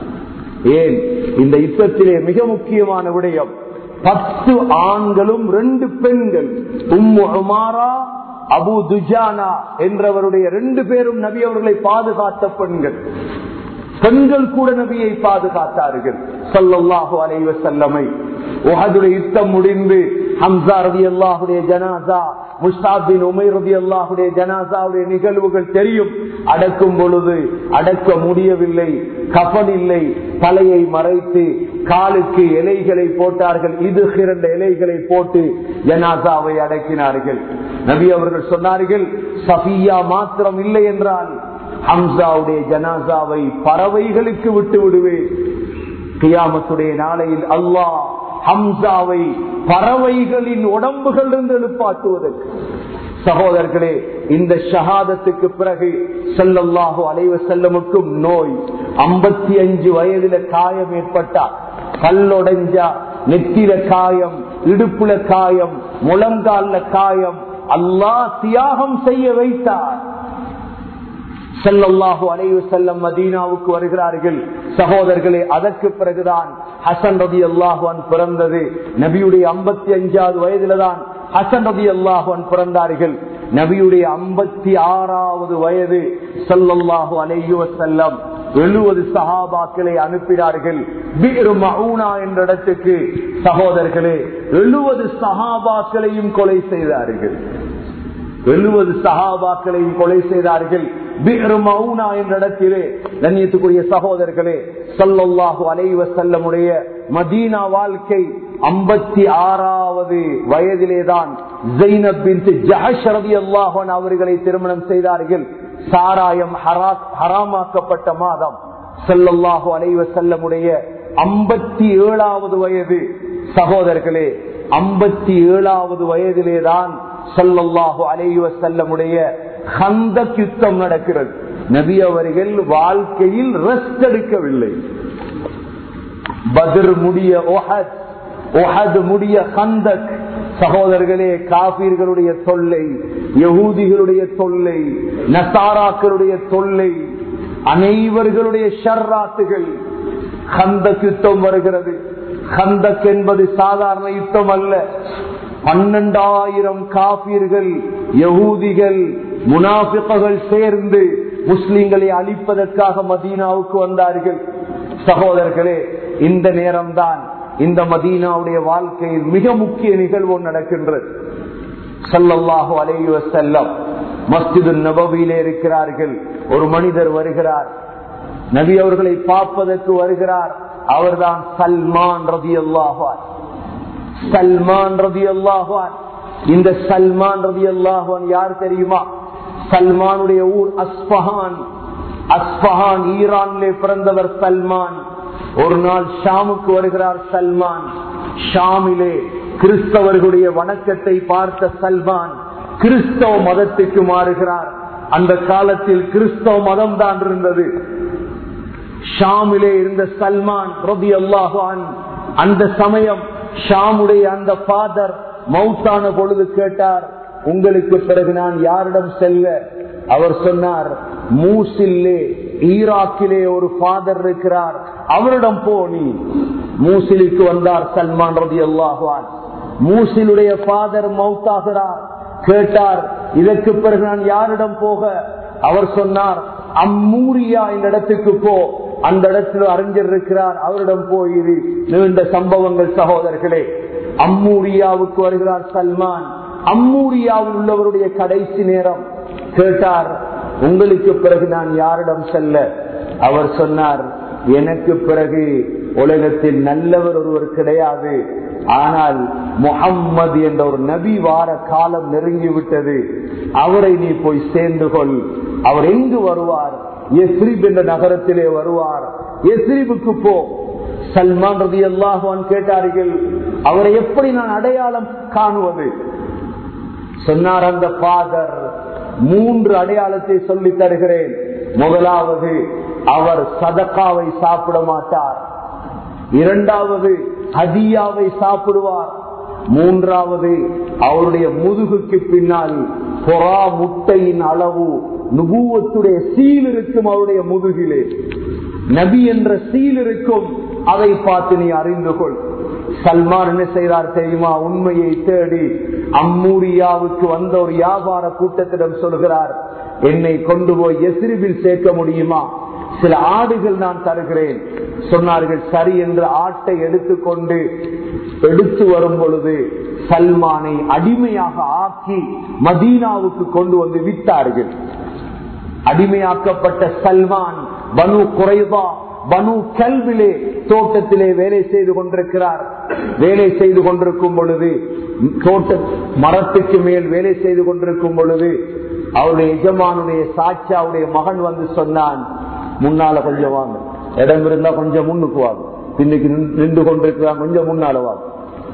ஏன் இந்த யுத்தத்திலே மிக முக்கியமான விடயம் பத்து ஆண்களும் ரெண்டு பெண்கள் உம்மு உமாரா அபு துஜானா என்றவருடைய ரெண்டு பேரும் நபி அவர்களை பாதுகாத்த பெண்கள் பெண்கள் கூட நபியை பாதுகாத்தார்கள் சல்லல்லாஹு அலைவ செல்லமை உஹதுடைய யுத்தம் முடிந்து ஹம்சா ரதி அல்லாஹுடைய ஜனாசா முஸ்தாபின் உமை ரதி அல்லாஹுடைய ஜனாசாவுடைய நிகழ்வுகள் தெரியும் அடக்கும் பொழுது அடக்க முடியவில்லை கபன் இல்லை தலையை மறைத்து காலுக்கு இலைகளை போட்டார்கள் இது இரண்டு இலைகளை போட்டு ஜனாசாவை அடக்கினார்கள் நபி அவர்கள் சொன்னார்கள் சஃபியா மாத்திரம் இல்லை என்றால் ஹம்சாவுடைய ஜனாசாவை பறவைகளுக்கு விட்டு விடுவேன் கியாமத்துடைய நாளையில் அல்லாஹ் ஹம்சாவை பறவைகளின் உடம்புகள் இருந்து எழுப்பாட்டுவதற்கு சகோதரர்களே இந்த ஷஹாதத்துக்கு பிறகு செல்லல்லாஹு அலைவ செல்லமுக்கும் நோய் ஐம்பத்தி அஞ்சு வயதுல காயம் ஏற்பட்டார் கல்லொடைஞ்சா நெத்தில காயம் இடுப்புல காயம் முழங்கால்ல காயம் அல்லாஹ் தியாகம் செய்ய வைத்தார் செல்லல்லாஹு அலைவு செல்லம் மதீனாவுக்கு வருகிறார்கள் சகோதரர்களே அதற்கு பிறகுதான் ஹசன் ரதி அல்லாஹுவன் பிறந்தது நபியுடைய ஐம்பத்தி அஞ்சாவது வயதுல தான் ஹசன் ரதி அல்லாஹுவன் பிறந்தார்கள் நபியுடைய ஐம்பத்தி ஆறாவது வயது சல்லல்லாஹு அலையு செல்லம் எழுபது சஹாபாக்களை அனுப்பினார்கள் என்ற இடத்துக்கு சகோதரர்களே எழுபது சஹாபாக்களையும் கொலை செய்தார்கள் எழுபது சஹாபாக்களையும் கொலை செய்தார்கள் என்ற இடத்திலே கண்ணியத்துக்குரிய சகோதரர்களே சல்லல்லாஹு அலைவ செல்லமுடைய மதீனா வாழ்க்கை ஐம்பத்தி ஆறாவது வயதிலேதான் அல்லாஹன் அவர்களை திருமணம் செய்தார்கள் சாராயம் ஹராமாக்கப்பட்ட மாதம் செல்லல்லாஹு அலைவ செல்லமுடைய ஐம்பத்தி ஏழாவது வயது சகோதரர்களே ஐம்பத்தி ஏழாவது வயதிலேதான் சல்லல்லாஹு அலைவ செல்லமுடைய ஹந்தக் யுத்தம் நடக்கிறது நபி அவர்கள் வாழ்க்கையில் ரெஸ்ட் எடுக்கவில்லை பதிர் முடிய ஒஹத் ஒஹத் முடிய ஹந்தக் சகோதரர்களே காபீர்களுடைய தொல்லை யகூதிகளுடைய தொல்லை நசாராக்களுடைய தொல்லை அனைவர்களுடைய ஷர்ராத்துகள் ஹந்தக் யுத்தம் வருகிறது ஹந்தக் என்பது சாதாரண யுத்தம் அல்ல பன்னெண்டாயிரம் காபீர்கள் யகூதிகள் முனாபிகள் சேர்ந்து முஸ்லிம்களை அழிப்பதற்காக மதீனாவுக்கு வந்தார்கள் சகோதரர்களே இந்த நேரம்தான் இந்த மதீனாவுடைய வாழ்க்கையில் மிக முக்கிய நிகழ்வு நடக்கின்றது சல்லல்லாஹு அலைஹி வஸல்லம் மஸ்ஜிது நபவியிலே இருக்கிறார்கள் ஒரு மனிதர் வருகிறார் நபி அவர்களை பார்ப்பதற்கு வருகிறார் அவர்தான் சல்மான் ரதி அல்லாஹான் சல்மான் ரதி அல்லாஹான் இந்த சல்மான் ரதி அல்லாஹான் யார் தெரியுமா சல்மானுடைய ஊர் அஸ்பஹான் அஸ்பஹான் ஈரானிலே பிறந்தவர் சல்மான் ஒரு நாள் ஷாமுக்கு வருகிறார் சல்மான் ஷாமிலே கிறிஸ்தவர்களுடைய வணக்கத்தை பார்த்த சல்மான் கிறிஸ்தவ மதத்துக்கு மாறுகிறார் அந்த காலத்தில் கிறிஸ்தவ மதம் தான் இருந்தது ஷாமிலே இருந்த சல்மான் ரபி அல்லாஹான் அந்த சமயம் ஷாமுடைய அந்த ஃபாதர் மவுத்தான பொழுது கேட்டார் உங்களுக்கு பிறகு நான் யாரிடம் செல்ல அவர் சொன்னார் மூசில்லே ஈராக்கிலே ஒரு ஃபாதர் இருக்கிறார் அவரிடம் போ நீ மூசிலுக்கு வந்தார் சல்மான் ரபி அல்லாஹான் மூசிலுடைய ஃபாதர் மவுத்தாகிறார் கேட்டார் இதற்கு பிறகு நான் யாரிடம் போக அவர் சொன்னார் அம்மூரியா இந்த இடத்துக்கு போ அந்த இடத்துல அறிஞர் இருக்கிறார் அவரிடம் போயிரு நீண்ட சம்பவங்கள் சகோதரர்களே அம்மூரியாவுக்கு வருகிறார் சல்மான் அம்மூரியாவில் உள்ளவருடைய கடைசி நேரம் கேட்டார் உங்களுக்கு பிறகு நான் யாரிடம் செல்ல அவர் சொன்னார் எனக்கு பிறகு உலகத்தில் நல்லவர் ஒருவர் கிடையாது ஆனால் முகம்மது என்ற ஒரு நபி வார காலம் நெருங்கிவிட்டது அவரை நீ போய் சேர்ந்து கொள் அவர் எங்கு வருவார் எஸ்ரிப் என்ற நகரத்திலே வருவார் எஸ்ரிபுக்கு போ சல்மான் ரதி அல்லாஹான் கேட்டார்கள் அவரை எப்படி நான் அடையாளம் காணுவது சொன்னார் அந்த பாதர் மூன்று அடையாளத்தை சொல்லி தருகிறேன் முதலாவது அவர் சதக்காவை சாப்பிட மாட்டார் இரண்டாவது ஹதியாவை சாப்பிடுவார் மூன்றாவது அவருடைய முதுகுக்கு பின்னால் பொறா முட்டையின் அளவு நுபூவத்துடைய சீல் இருக்கும் அவருடைய முதுகிலே நபி என்ற சீல் இருக்கும் அதை பார்த்து நீ அறிந்து கொள் சல்மான் என்ன செய்தார் தெரியுமா உண்மையை தேடி அம்மூரியாவுக்கு வந்த ஒரு வியாபார கூட்டத்திடம் சொல்கிறார் என்னை கொண்டு போய் எசிரிபில் சேர்க்க முடியுமா சில ஆடுகள் நான் தருகிறேன் சொன்னார்கள் சரி என்று ஆட்டை எடுத்துக்கொண்டு எடுத்து வரும் பொழுது சல்மானை அடிமையாக ஆக்கி மதீனாவுக்கு கொண்டு வந்து விட்டார்கள் அடிமையாக்கப்பட்ட சல்மான் பனு குறைவா பனு கல்விலே தோட்டத்திலே வேலை செய்து கொண்டிருக்கிறார் வேலை செய்து கொண்டிருக்கும் பொழுது தோட்ட மரத்துக்கு மேல் வேலை செய்து கொண்டிருக்கும் பொழுது அவருடைய எஜமானுடைய சாட்சியாவுடைய மகன் வந்து சொன்னான் முன்னால கொஞ்சம் வாங்க இடம் இருந்தா கொஞ்சம் முன்னுக்கு வாங்க இன்னைக்கு நின்று கொண்டிருக்கிறான் கொஞ்சம் முன்னால வாங்க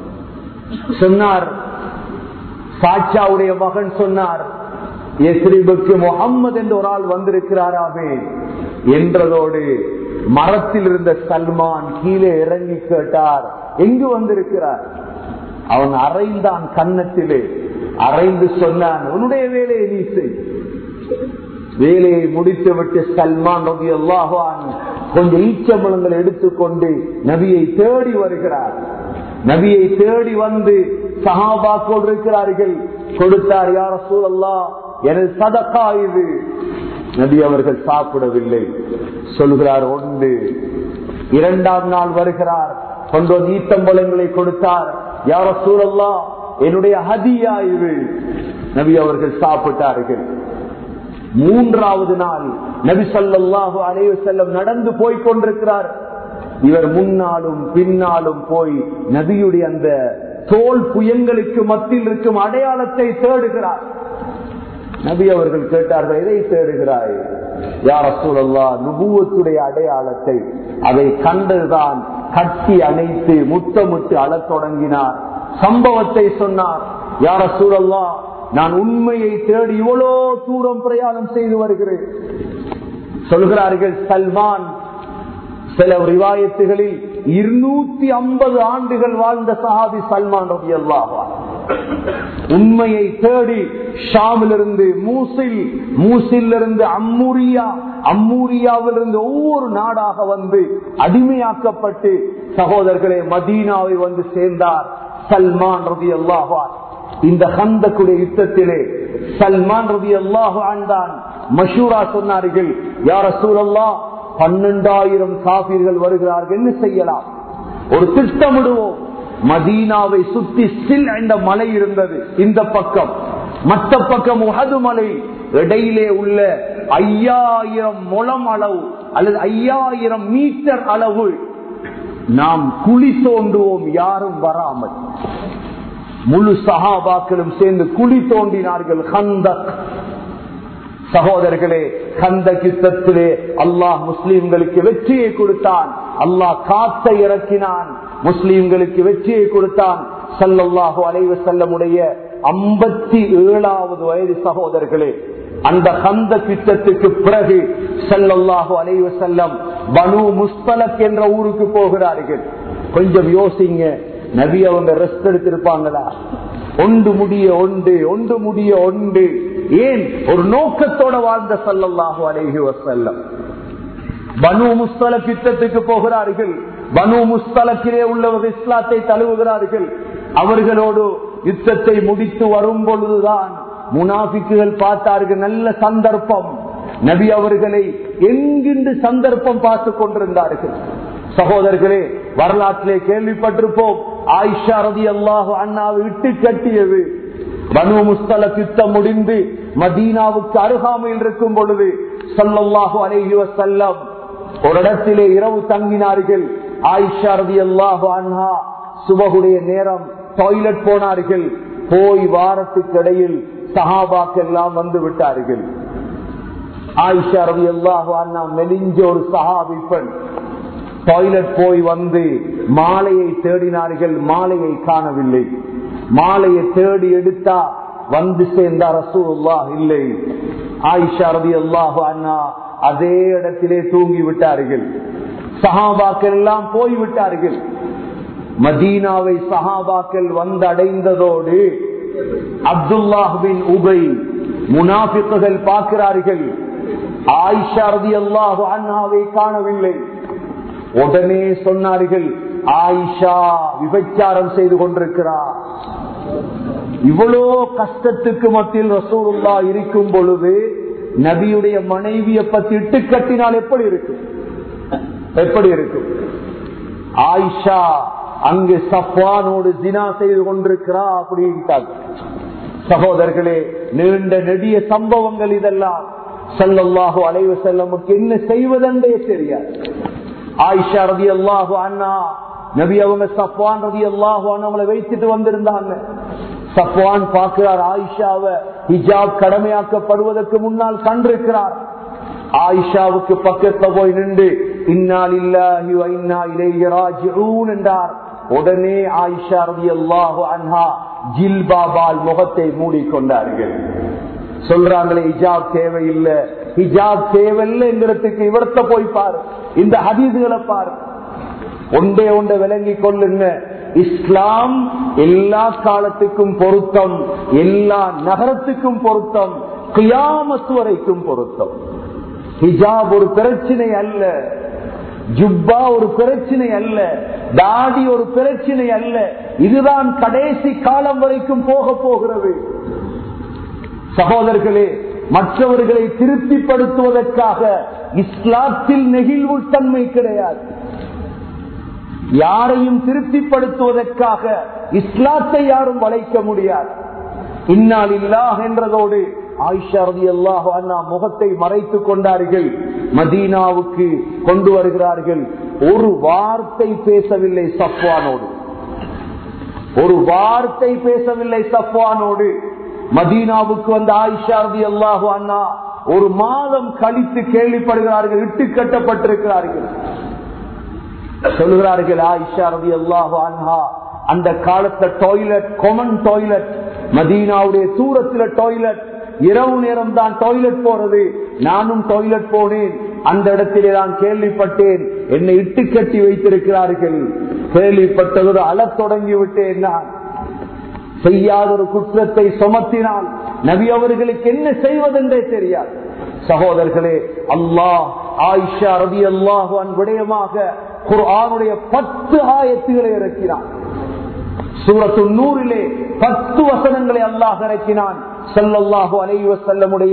சொன்னார் சாட்சாவுடைய மகன் சொன்னார் எஸ்ரிபுக்கு முகம்மது என்று ஒரு ஆள் வந்திருக்கிறாராவே என்றதோடு மரத்தில் இருந்த சல்மான் கீழே இறங்கி கேட்டார் எங்கு வந்திருக்கிறார் அவன் அறைந்தான் கன்னத்திலே அறைந்து சொன்னான் உன்னுடைய வேலையை நீ செய் வேலையை முடித்து விட்டு சல்மான் நபி அல்லாஹான் கொஞ்சம் ஈச்சம்பளங்கள் எடுத்துக்கொண்டு நபியை தேடி வருகிறார் நபியை தேடி வந்து சஹாபாக்கோடு இருக்கிறார்கள் கொடுத்தார் யார சூழல்லா எனது சதக்கா இது நபி அவர்கள் சாப்பிடவில்லை சொல்கிறார் ஒன்று இரண்டாம் நாள் வருகிறார் கொண்டு வந்து ஈத்தம்பழங்களை கொடுத்தார் யார சூழல்லா என்னுடைய ஹதியா இது நபி அவர்கள் சாப்பிட்டார்கள் மூன்றாவது நாள் நபி சொல்லாஹு அலைய செல்லம் நடந்து போய் கொண்டிருக்கிறார் இவர் முன்னாலும் பின்னாலும் போய் நபியுடைய அந்த தோல் புயங்களுக்கு மத்தியில் இருக்கும் அடையாளத்தை தேடுகிறார் நபி அவர்கள் கேட்டார்கள் எதை தேடுகிறாய் யார சூழல்லா நுபுவத்துடைய அடையாளத்தை அதை கண்டுதான் கட்டி அணைத்து முத்தமிட்டு அழத் தொடங்கினார் சம்பவத்தை சொன்னார் யார சூழல்லா நான் உண்மையை தேடி இவ்வளோ தூரம் பிரயாணம் செய்து வருகிறேன் சொல்கிறார்கள் சல்மான் சில ரிவாயத்துகளில் இருநூத்தி ஐம்பது ஆண்டுகள் வாழ்ந்த சஹாபி சல்மான் ரபி அல்லாஹா உண்மையை தேடி ஷாமிலிருந்து மூசில் மூசில் இருந்து அம்மூரியா அம்மூரியாவிலிருந்து ஒவ்வொரு நாடாக வந்து அடிமையாக்கப்பட்டு சகோதரர்களே மதீனாவை வந்து சேர்ந்தார் சல்மான் ரபி அல்லாஹா இந்த ஹந்தக்குடைய யுத்தத்திலே சல்மான் ரபி அல்லாஹு ஆண்டான் மஷூரா சொன்னார்கள் யார சூழல்லா பன்னெண்டாயிரம் காபீர்கள் வருகிறார்கள் என்ன செய்யலாம் ஒரு திட்டமிடுவோம் மதீனாவை சுத்தி சில் என்ற மலை இருந்தது இந்த பக்கம் மற்ற பக்கம் உகது மலை இடையிலே உள்ள ஐயாயிரம் முழம் அளவு அல்லது ஐயாயிரம் மீட்டர் அளவு நாம் குழி தோண்டுவோம் யாரும் வராமல் முழு சகாபாக்களும் சேர்ந்து குழி தோண்டினார்கள் ஹந்தக் சகோதரர்களே கந்த கித்தத்திலே அல்லாஹ் முஸ்லிம்களுக்கு வெற்றியை கொடுத்தான் அல்லாஹ் காத்தை இறக்கினான் முஸ்லிம்களுக்கு வெற்றியை கொடுத்தான் சல்லல்லாஹு அலைவ செல்லமுடைய ஐம்பத்தி ஏழாவது வயது சகோதரர்களே அந்த கந்த கிட்டத்துக்கு பிறகு செல்லல்லாஹு அலைவ செல்லம் பனு முஸ்தலக் என்ற ஊருக்கு போகிறார்கள் கொஞ்சம் யோசிங்க நபி அவங்க ரெஸ்ட் எடுத்திருப்பாங்களா ஒன்று முடிய ஒன்று ஒன்று முடிய ஒன்று ஏன் ஒரு நோக்கத்தோட வாழ்ந்த சல்லல்லாஹு அலைஹி வசல்லம் பனு முஸ்தல திட்டத்துக்கு போகிறார்கள் பனு முஸ்தலத்திலே உள்ளவர்கள் இஸ்லாத்தை தழுவுகிறார்கள் அவர்களோடு யுத்தத்தை முடித்து வரும் பொழுதுதான் முனாபிக்குகள் பார்த்தார்கள் நல்ல சந்தர்ப்பம் நபி அவர்களை எங்கிருந்து சந்தர்ப்பம் பார்த்து கொண்டிருந்தார்கள் சகோதரர்களே வரலாற்றிலே கேள்விப்பட்டிருப்போம் ஆயிஷா ரதி அல்லாஹு அண்ணாவை விட்டு கட்டியது பனு முஸ்தல யுத்தம் முடிந்து மதீனாவுக்கு அருகாமையில் இருக்கும் பொழுது சல்லல்லாஹு அலைஹி வசல்லம் ஒரு இடத்திலே இரவு தங்கினார்கள் ஆயிஷா ரதி அல்லாஹு அண்ணா சுபகுடைய நேரம் டாய்லெட் போனார்கள் போய் வாரத்துக்கு இடையில் சஹாபாக்கெல்லாம் வந்து விட்டார்கள் ஆயிஷா ரவி அல்லாஹு அண்ணா மெலிஞ்ச ஒரு சஹாபி பெண் டாய்லெட் போய் வந்து மாலையை தேடினார்கள் மாலையை காணவில்லை மாலையை தேடி எடுத்தா வந்து சேர்ந்த ரசூல்லா இல்லை ஆயிஷா ரவி அல்லாஹு அண்ணா அதே இடத்திலே தூங்கி விட்டார்கள் சஹாபாக்கள் எல்லாம் போய்விட்டார்கள் மதீனாவை சஹாபாக்கள் வந்து அடைந்ததோடு அப்துல்லாஹின் உபை முனாபிக்குகள் பார்க்கிறார்கள் ஆயிஷா ரதி அல்லாஹு அண்ணாவை காணவில்லை உடனே சொன்னார்கள் ஆயிஷா விபச்சாரம் செய்து கொண்டிருக்கிறார் இவ்வளோ கஷ்டத்துக்கு மத்தியில் ரசூலுல்லா இருக்கும் பொழுது நபியுடைய மனைவியை பத்தி இட்டு கட்டினால் எப்படி இருக்கும் எப்படி இருக்கும் ஆயிஷா அங்கு சஃபானோடு ஜினா செய்து கொண்டிருக்கிறா அப்படின்ட்டாங்க சகோதரர்களே நீண்ட நெடிய சம்பவங்கள் இதெல்லாம் செல்லல்லாஹோ அலைவ செல்லமுக்கு என்ன செய்வதென்றே தெரியாது ஆயிஷா ரதி அல்லாஹு அண்ணா நபி அவங்க சஃப்வான் ரதி அல்லாஹு அவங்களை வைத்துட்டு வந்திருந்தாங்க சஃப்வான் பார்க்கிறார் ஆயிஷாவை ஹிஜாப் கடமையாக்கப்படுவதற்கு முன்னால் கண்டிருக்கிறார் ஆயிஷாவுக்கு பக்கத்துல போய் நின்று இன்னால் இல்லாஹி இன்னா இலைய ராஜிஊன் என்றார் உடனே ஆயிஷா ரதி அல்லாஹு அன்ஹா ஜில்பாபால் முகத்தை மூடிக்கொண்டார்கள் சொல்றாங்களே ஹிஜாப் தேவையில்லை ஹிஜாப் தேவையில்லைங்கிறதுக்கு இவரத்த போய் பாரு இந்த ஹதீதுகளை பாரு ஒன்றே ஒன்றை விளங்கி கொள்ளுங்க இஸ்லாம் எல்லா காலத்துக்கும் பொருத்தம் எல்லா நகரத்துக்கும் பொருத்தம் கியாமத்து வரைக்கும் பொருத்தம் ஹிஜாப் ஒரு பிரச்சனை அல்ல ஜுப்பா ஒரு பிரச்சனை அல்ல தாடி ஒரு பிரச்சனை அல்ல இதுதான் கடைசி காலம் வரைக்கும் போக போகிறது சகோதரர்களே மற்றவர்களை திருப்திப்படுத்துவதற்காக இஸ்லாத்தில் நெகிழ்வு தன்மை கிடையாது யாரையும் திருப்திப்படுத்துவதற்காக இஸ்லாத்தை யாரும் வளைக்க முடியாது இன்னால் இல்லாஹ் என்றதோடு ஆயிஷா ரதி அல்லாஹ் அண்ணா முகத்தை மறைத்துக் கொண்டார்கள் மதீனாவுக்கு கொண்டு வருகிறார்கள் ஒரு வார்த்தை பேசவில்லை சஃப்வானோடு ஒரு வார்த்தை பேசவில்லை சஃப்வானோடு மதீனாவுக்கு வந்த ஆயிஷா ரதி அல்லாஹு அண்ணா ஒரு மாதம் கழித்து கேள்விப்படுகிறார்கள் இட்டு கட்டப்பட்டிருக்கிறார்கள் சொல்கிறார்கள் ஆயிஷா ரதி அல்லாஹு அன்ஹா அந்த காலத்துல டாய்லெட் கொமன் டாய்லெட் மதீனாவுடைய தூரத்துல டாய்லெட் இரவு நேரம் தான் டாய்லெட் போறது நானும் டாய்லெட் போனேன் அந்த இடத்திலே நான் கேள்விப்பட்டேன் என்னை இட்டு கட்டி வைத்திருக்கிறார்கள் கேள்விப்பட்டதோடு அழத் தொடங்கி விட்டேன் நான் செய்யாத ஒரு குற்றத்தை சுமத்தினால் நபி அவர்களுக்கு என்ன செய்வதென்றே தெரியாது சகோதரர்களே அல்லாஹ் ஆயிஷா ரதி அல்லாஹு விடயமாக குர்ஆனுடைய பத்து ஆயத்துகளை இறக்கினான் சூரத்து நூறிலே பத்து வசனங்களை அல்லாஹ் இறக்கினான் செல்லல்லாஹு அலைவ செல்லமுடைய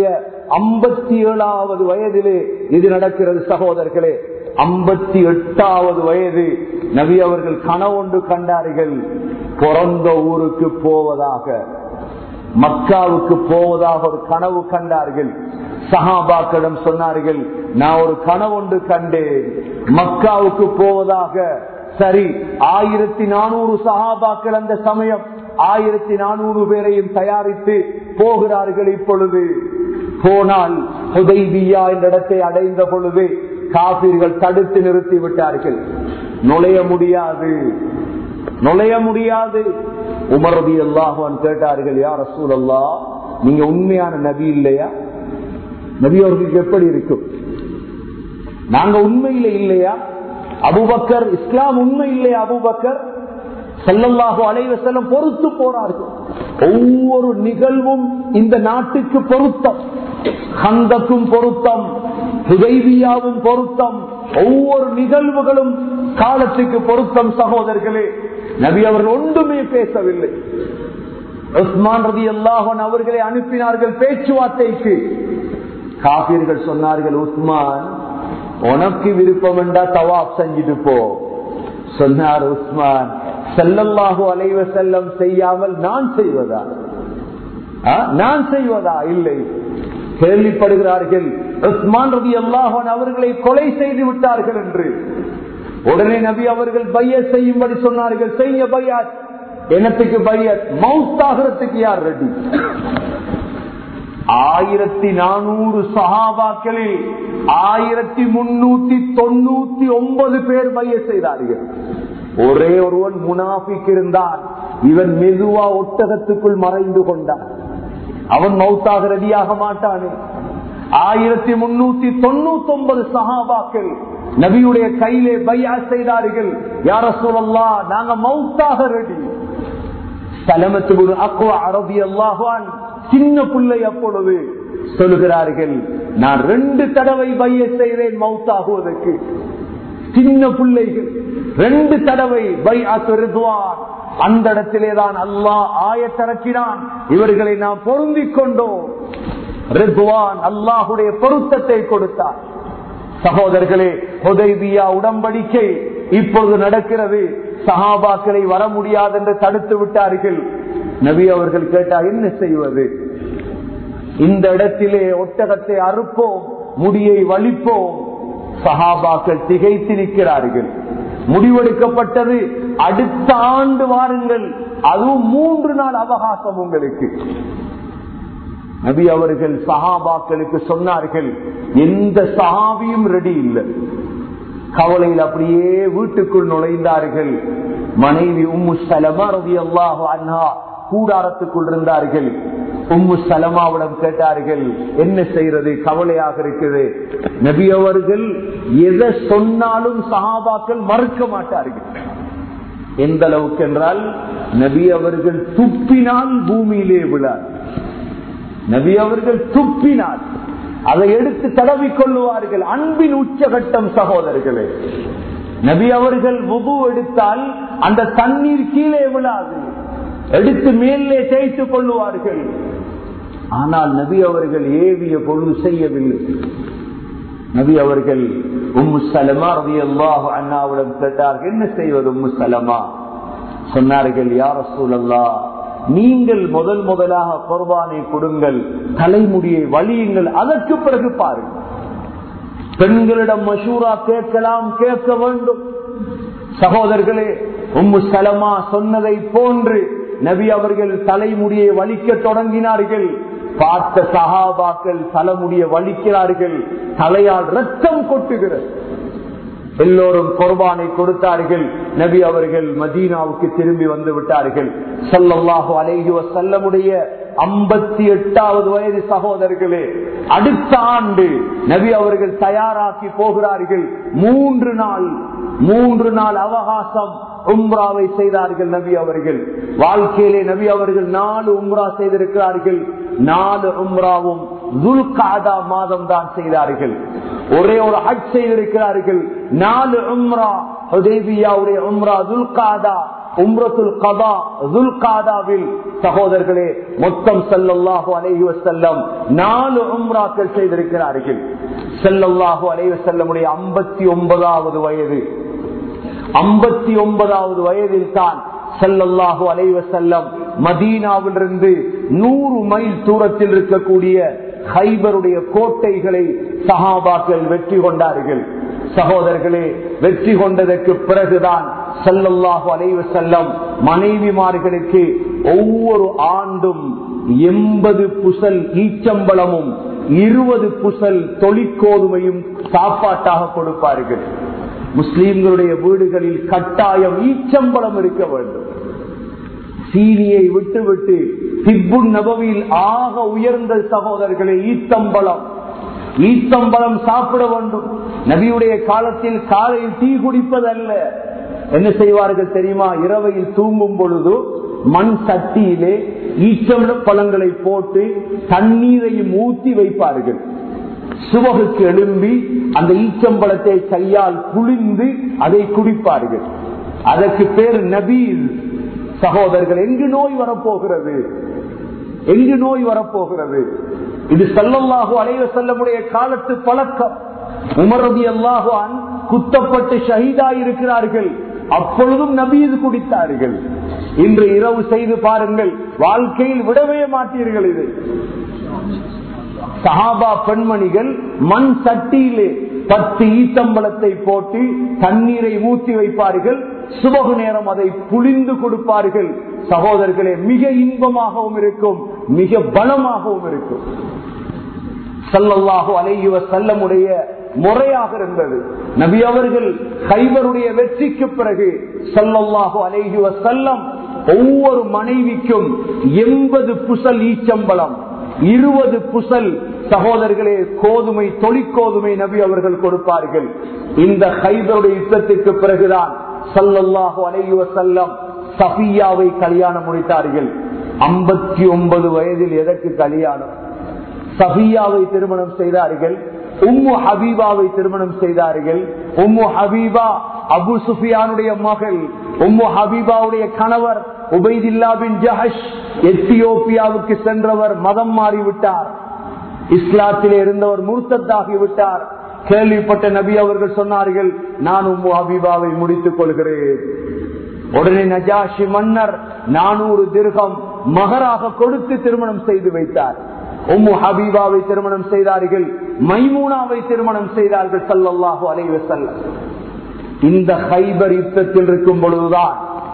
ஐம்பத்தி ஏழாவது வயதிலே இது நடக்கிறது சகோதரர்களே ஐம்பத்தி எட்டாவது வயது நபி அவர்கள் கனவொன்று கண்டார்கள் பிறந்த ஊருக்கு போவதாக மக்காவுக்கு போவதாக ஒரு கனவு கண்டார்கள் சஹாபாக்களிடம் சொன்னார்கள் நான் ஒரு கனவொன்று கண்டேன் மக்காவுக்கு போவதாக சரி ஆயிரத்தி நானூறு சஹாபாக்கள் அந்த சமயம் ஆயிரத்தி நானூறு பேரையும் தயாரித்து போகிறார்கள் இப்பொழுது போனால் ஹுதைபியா என்ற இடத்தை அடைந்த பொழுது காபீர்கள் தடுத்து நிறுத்தி விட்டார்கள் நுழைய முடியாது நுழைய முடியாது உமரதி அல்லாஹான் கேட்டார்கள் யார் ரசூல் அல்லா நீங்க உண்மையான நபி இல்லையா நபி அவர்களுக்கு எப்படி இருக்கும் நாங்க உண்மையில இல்லையா அபுபக்கர் இஸ்லாம் உண்மை இல்லையா அபுபக்கர் செல்லல்லாஹோ அலைவ செல்லம் பொறுத்து போறார்கள் ஒவ்வொரு நிகழ்வும் இந்த நாட்டுக்கு பொருத்தம் ஹந்தக்கும் பொருத்தம் ஹுதைபியாவும் பொருத்தம் ஒவ்வொரு நிகழ்வுகளும் காலத்துக்கு பொருத்தம் சகோதரர்களே நபி அவர்கள் ஒன்றுமே பேசவில்லை உஸ்மான் ரதி அல்லாஹன் அவர்களை அனுப்பினார்கள் பேச்சுவார்த்தைக்கு காபீர்கள் சொன்னார்கள் உஸ்மான் உனக்கு விருப்பம் என்றா தவாப் செஞ்சுட்டு போ சொன்னார் உஸ்மான் செல்லல்லாஹு அலைவ செல்லம் செய்யாமல் நான் செய்வதா நான் செய்வதா இல்லை கேள்விப்படுகிறார்கள் உஸ்மான் ரவி அல்லாஹன் அவர்களை கொலை செய்து விட்டார்கள் என்று உடனே நபி அவர்கள் பைய செய்யும்படி சொன்னார்கள் செய்ய பையாத் எனத்துக்கு பையத் மவுத்தாகிறதுக்கு யார் ரெடி ஆயிரத்தி நானூறு சகாபாக்களில் ஆயிரத்தி முன்னூத்தி தொண்ணூத்தி ஒன்பது பேர் பைய செய்தார்கள் ஒரே ஒருவன் முனாபிக் இருந்தான் இவன் மெதுவா ஒட்டகத்துக்குள் மறைந்து கொண்டான் அவன் மவுத்தாக ரெடியாக மாட்டானே ஆயிரத்தி முன்னூத்தி தொண்ணூத்தி ஒன்பது சகாபாக்கள் நபியுடைய கையிலே பையா செய்தார்கள் யார சொல்லலாம் நாங்க மவுத்தாக ரெடி தலைமத்து அக்குவ அரபி அல்லாஹான் சின்ன பிள்ளை அப்பொழுது சொல்லுகிறார்கள் நான் ரெண்டு தடவை பைய செய்தேன் மவுத்தாகுவதற்கு சின்ன பிள்ளைகள் ரெண்டு தடவை பை அத்துவான் அந்த இடத்திலேதான் அல்லாஹ் ஆயத்திறக்கினான் இவர்களை நாம் பொருந்திக் கொண்டோம் ரித்வான் அல்லாஹுடைய பொருத்தத்தை கொடுத்தார் சகோதரர்களே உதவியா உடம்படிக்கை இப்பொழுது நடக்கிறது சஹாபாக்களை வர முடியாது என்று தடுத்து விட்டார்கள் நபி அவர்கள் கேட்டா என்ன செய்வது இந்த இடத்திலே ஒட்டகத்தை அறுப்போம் முடியை வலிப்போம் சஹாபாக்கள் திகைத்து நிற்கிறார்கள் முடிவெடுக்கப்பட்டது அடுத்த ஆண்டு வாருங்கள் அதுவும் மூன்று நாள் அவகாசம் உங்களுக்கு நபி அவர்கள் சஹாபாக்களுக்கு சொன்னார்கள் எந்த சஹாபியும் ரெடி இல்லை கவலையில் அப்படியே வீட்டுக்குள் நுழைந்தார்கள் மனைவி உம்மு சலமா ரவி அல்லாஹ் அண்ணா கூடாரத்துக்குள் இருந்தார்கள் உம்மு சலமாவிடம் கேட்டார்கள் என்ன செய்யறது கவலையாக இருக்குது நபி அவர்கள் எதை சொன்னாலும் சஹாபாக்கள் மறுக்க மாட்டார்கள் எந்த அளவுக்கு என்றால் நபி அவர்கள் துப்பினால் பூமியிலே விழார் நபி அவர்கள் துப்பினார் அதை எடுத்து தடவிக் கொள்ளுவார்கள் அன்பின் உச்சகட்டம் சகோதரர்களே நபி அவர்கள் முகு எடுத்தால் அந்த தண்ணீர் கீழே விழாது எடுத்து மேலே தேய்த்துக் கொள்ளுவார்கள் ஆனால் நபி அவர்கள் ஏவிய பொழுது செய்யவில்லை நபி அவர்கள் உம்மு சலமா ரவி அல்லாஹு அண்ணாவிடம் கேட்டார்கள் என்ன செய்வது உம்மு சலமா சொன்னார்கள் யார சூழல்லா நீங்கள் முதல் முதலாக குர்பானை கொடுங்கள் தலைமுடியை வலியுங்கள் அதற்கு பிறகு பாருங்கள் பெண்களிடம் மஷூரா கேட்கலாம் கேட்க வேண்டும் சகோதரர்களே உம்மு சலமா சொன்னதை போன்று நபி அவர்கள் தலைமுடியை வலிக்க தொடங்கினார்கள் பார்த்த சகாபாக்கள் தலைமுடிய வலிக்கிறார்கள் தலையால் ரத்தம் கொட்டுகிறது எல்லோரும் குர்பானை கொடுத்தார்கள் நபி அவர்கள் மதீனாவுக்கு திரும்பி வந்து விட்டார்கள் சொல்லல்லாஹு அலைஹி வசல்லமுடைய ஐம்பத்தி எட்டாவது வயது சகோதரர்களே அடுத்த ஆண்டு நபி அவர்கள் தயாராக்கி போகிறார்கள் மூன்று நாள் மூன்று நாள் அவகாசம் உம்ராவை செய்தார்கள் நபி அவர்கள் வாழ்க்கையிலே நபி அவர்கள் நாலு உம்ரா செய்திருக்கிறார்கள் நாலு உம்ராவும் துல்காதா மாதம் தான் செய்தார்கள் ஒரே ஒரு ஹஜ் செய்திருக்கிறார்கள் நாலு உம்ரா ஹுதேபியாவுடைய உம்ரா துல்காதா உம்ரத்துல் கதா துல்காதாவில் சகோதரர்களே மொத்தம் செல்லல்லாஹு அலைஹி வசல்லம் நாலு உம்ராக்கள் செய்திருக்கிறார்கள் செல்லல்லாஹு அலைஹி வசல்லமுடைய ஐம்பத்தி ஒன்பதாவது வயது ஐம்பத்தி ஒன்பதாவது வயதில் தான் செல்லல்லாஹு அலைவ செல்லம் மதீனாவிலிருந்து நூறு மைல் தூரத்தில் இருக்கக்கூடிய ஹைபருடைய கோட்டைகளை சஹாபாக்கள் வெற்றி கொண்டார்கள் சகோதரர்களே வெற்றி கொண்டதற்கு பிறகுதான் செல்லல்லாஹு அலைவ செல்லம் மனைவிமார்களுக்கு ஒவ்வொரு ஆண்டும் எண்பது புசல் ஈச்சம்பளமும் இருபது புசல் தொழிற்கோதுமையும் சாப்பாட்டாக கொடுப்பார்கள் முஸ்லீம்களுடைய வீடுகளில் கட்டாயம் ஈச்சம்பளம் இருக்க வேண்டும் சீனியை விட்டு விட்டு திப்பு நபவியில் ஆக உயர்ந்த சகோதரர்களே ஈத்தம்பளம் ஈத்தம்பளம் சாப்பிட வேண்டும் நபியுடைய காலத்தில் காலையில் டீ குடிப்பதல்ல என்ன செய்வார்கள் தெரியுமா இரவையில் தூங்கும் பொழுது மண் சட்டியிலே ஈச்சம்பள பழங்களை போட்டு தண்ணீரையும் ஊற்றி வைப்பார்கள் சுவகுக்கு எழும்பி அந்த ஈச்சம்பளத்தை கையால் குளிந்து அதை குடிப்பார்கள் அதற்கு பேர் நபீர் சகோதரர்கள் எங்கு நோய் வரப்போகிறது எங்கு நோய் வரப்போகிறது இது செல்லல்லாஹு அலைவ செல்லமுடைய காலத்து பழக்கம் உமரதி அல்லாஹான் குத்தப்பட்டு ஷஹீதா இருக்கிறார்கள் அப்பொழுதும் நபீது குடித்தார்கள் இன்று இரவு செய்து பாருங்கள் வாழ்க்கையில் விடவே மாட்டீர்கள் இது சஹாபா பெண்மணிகள் மண் சட்டியிலே பத்து ஈத்தம்பளத்தை போட்டு தண்ணீரை ஊற்றி வைப்பார்கள் சுபகு நேரம் அதை புளிந்து கொடுப்பார்கள் சகோதரர்களே மிக இன்பமாகவும் இருக்கும் மிக பலமாகவும் இருக்கும் சல்லல்லாஹு அலையுவ செல்லமுடைய முறையாக இருந்தது நபி அவர்கள் கைவருடைய வெற்றிக்கு பிறகு சல்லல்லாஹு அலையுவ செல்லம் ஒவ்வொரு மனைவிக்கும் எண்பது புசல் ஈச்சம்பளம் இருபது புசல் சகோதரர்களே கோதுமை தொழிற்கோதுமை நபி அவர்கள் கொடுப்பார்கள் இந்த ஹைதருடைய யுத்தத்திற்கு பிறகுதான் சல்லல்லாஹு அலையுவ செல்லம் சஃபியாவை கல்யாணம் முடித்தார்கள் ஐம்பத்தி ஒன்பது வயதில் எதற்கு கல்யாணம் சஃபியாவை திருமணம் செய்தார்கள் உம்மு ஹபீபாவை திருமணம் செய்தார்கள் உம்மு ஹபீபா அபு சுஃபியானுடைய மகள் உம்மு ஹபீபாவுடைய கணவர் உபைதில்லா பின் ஜஹஷ் எத்தியோப்பியாவுக்கு சென்றவர் மதம் மாறிவிட்டார் இஸ்லாத்திலே இருந்தவர் முர்த்தத்தாகி விட்டார் கேள்விப்பட்ட நபி அவர்கள் சொன்னார்கள் நான் உம்மு ஹபீபாவை முடித்துக் கொள்கிறேன் உடனே நஜாஷி மன்னர் நானூறு திருகம் மகராக கொடுத்து திருமணம் செய்து வைத்தார் உம்மு ஹபீபாவை திருமணம் செய்தார்கள் மைமூனாவை திருமணம் செய்தார்கள் சல்லல்லாஹு அலைவ செல்லம் இந்த ஹைபர் யுத்தத்தில் இருக்கும் பொழுதுதான்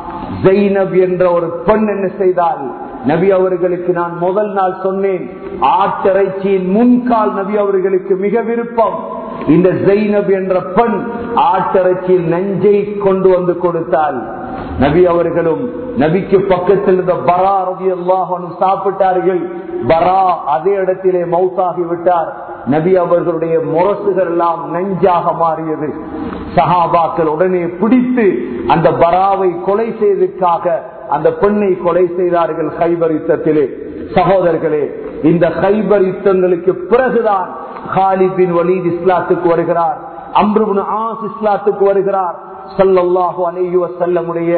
ஜெய்னப் என்ற ஒரு பெண் என்ன செய்தால் நபி அவர்களுக்கு நான் முதல் நாள் சொன்னேன் ஆட்டிறைச்சியின் முன்கால் நபி அவர்களுக்கு மிக விருப்பம் இந்த ஜெய்னப் என்ற பெண் ஆட்டிறைச்சியில் நஞ்சை கொண்டு வந்து கொடுத்தால் நபி அவர்களும் நபிக்கு பக்கத்தில் இருந்த பரா ரவி அல்லாஹனும் சாப்பிட்டார்கள் பரா அதே இடத்திலே மவுத்தாகி விட்டார் நபி அவர்களுடைய முரசுகள் எல்லாம் நெஞ்சாக மாறியது சஹாபாக்கள் உடனே பிடித்து அந்த பராவை கொலை செய்ததற்காக அந்த பெண்ணை கொலை செய்தார்கள் ஹைபர் யுத்தத்திலே சகோதரர்களே இந்த ஹைபர் யுத்தங்களுக்கு பிறகுதான் ஹாலிபின் வலீத் இஸ்லாத்துக்கு வருகிறார் அம்ருபின் ஆஸ் இஸ்லாத்துக்கு வருகிறார் சல்லல்லாஹு அலைஹி வஸல்லமுடைய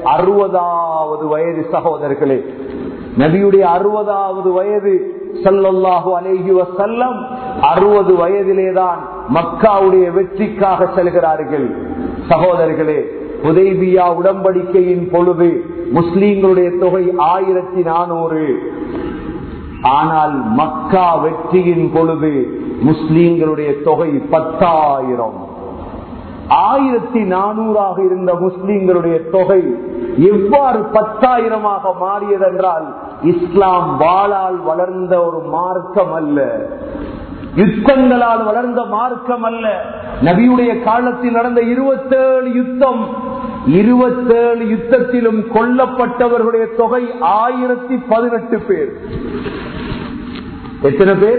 அறுபதாவது வயது சகோதரர்களே நபியுடைய அறுபதாவது வயது சல்லல்லாஹு அலைஹி வசல்லம் அறுபது வயதிலேதான் மக்காவுடைய வெற்றிக்காக செல்கிறார்கள் சகோதரர்களே உதய்பியா உடன்படிக்கையின் பொழுது முஸ்லீம்களுடைய தொகை ஆயிரத்தி நானூறு ஆனால் மக்கா வெற்றியின் பொழுது முஸ்லீம்களுடைய தொகை பத்தாயிரம் ஆயிரத்தி நானூறாக இருந்த முஸ்லீம்களுடைய தொகை எவ்வாறு பத்தாயிரமாக மாறியதென்றால் இஸ்லாம் வாளால் வளர்ந்த ஒரு மார்க்கம் அல்ல யுத்தங்களால் வளர்ந்த மார்க்கம் அல்ல நபியுடைய காலத்தில் நடந்த இருபத்தேழு யுத்தம் இருபத்தேழு யுத்தத்திலும் கொல்லப்பட்டவர்களுடைய தொகை ஆயிரத்தி பதினெட்டு பேர் எத்தனை பேர்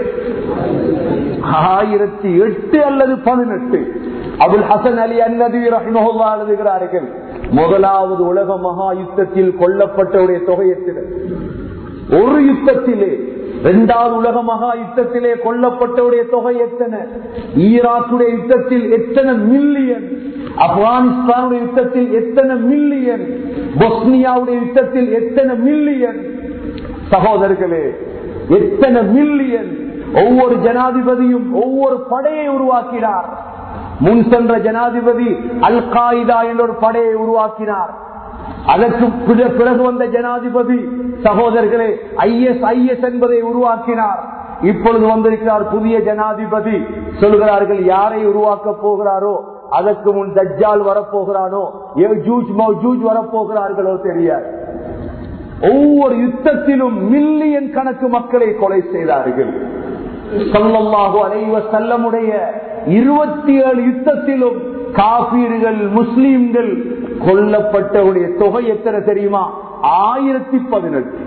ஆயிரத்தி எட்டு அல்லது பதினெட்டு அபுல் ஹசன் அலி அன்னதி ரஹ்மஹுல்லா எழுதுகிறார்கள் முதலாவது உலக மகா யுத்தத்தில் கொல்லப்பட்டவுடைய தொகை எத்தனை ஒரு யுத்தத்திலே இரண்டாவது உலக மகா யுத்தத்திலே கொல்லப்பட்டவுடைய தொகை எத்தனை ஈராக்குடைய யுத்தத்தில் எத்தனை மில்லியன் ஆப்கானிஸ்தானுடைய யுத்தத்தில் எத்தனை மில்லியன் பொஸ்னியாவுடைய யுத்தத்தில் எத்தனை மில்லியன் சகோதரர்களே எத்தனை மில்லியன் ஒவ்வொரு ஜனாதிபதியும் ஒவ்வொரு படையை உருவாக்கினார் முன் சென்ற ஜனாதிபதி அல் காயிதா என்ற ஒரு படையை உருவாக்கினார் அதற்கு பிற- பிறகு வந்த ஜனாதிபதி சகோதரர்களே ஐஎஸ் ஐஎஸ் என்பதை உருவாக்கினார் இப்பொழுது வந்திருக்கிறார் புதிய ஜனாதிபதி சொல்கிறார்கள் யாரை உருவாக்க போகிறாரோ அதற்கு முன் தஜ்ஜால் வரப்போகிறானோ யஜூஜ் மௌஜூஜ் வரப்போகிறார்களோ தெரியாது ஒவ்வொரு யுத்தத்திலும் மில்லியன் கணக்கு மக்களை கொலை செய்தார்கள் சல்லல்லாஹு அலைவ செல்லமுடைய இருபத்தி ஏழு யுத்தத்திலும் காபீர்கள் முஸ்லீம்கள் கொல்லப்பட்டவுடைய தொகை எத்தனை தெரியுமா ஆயிரத்தி பதினெட்டு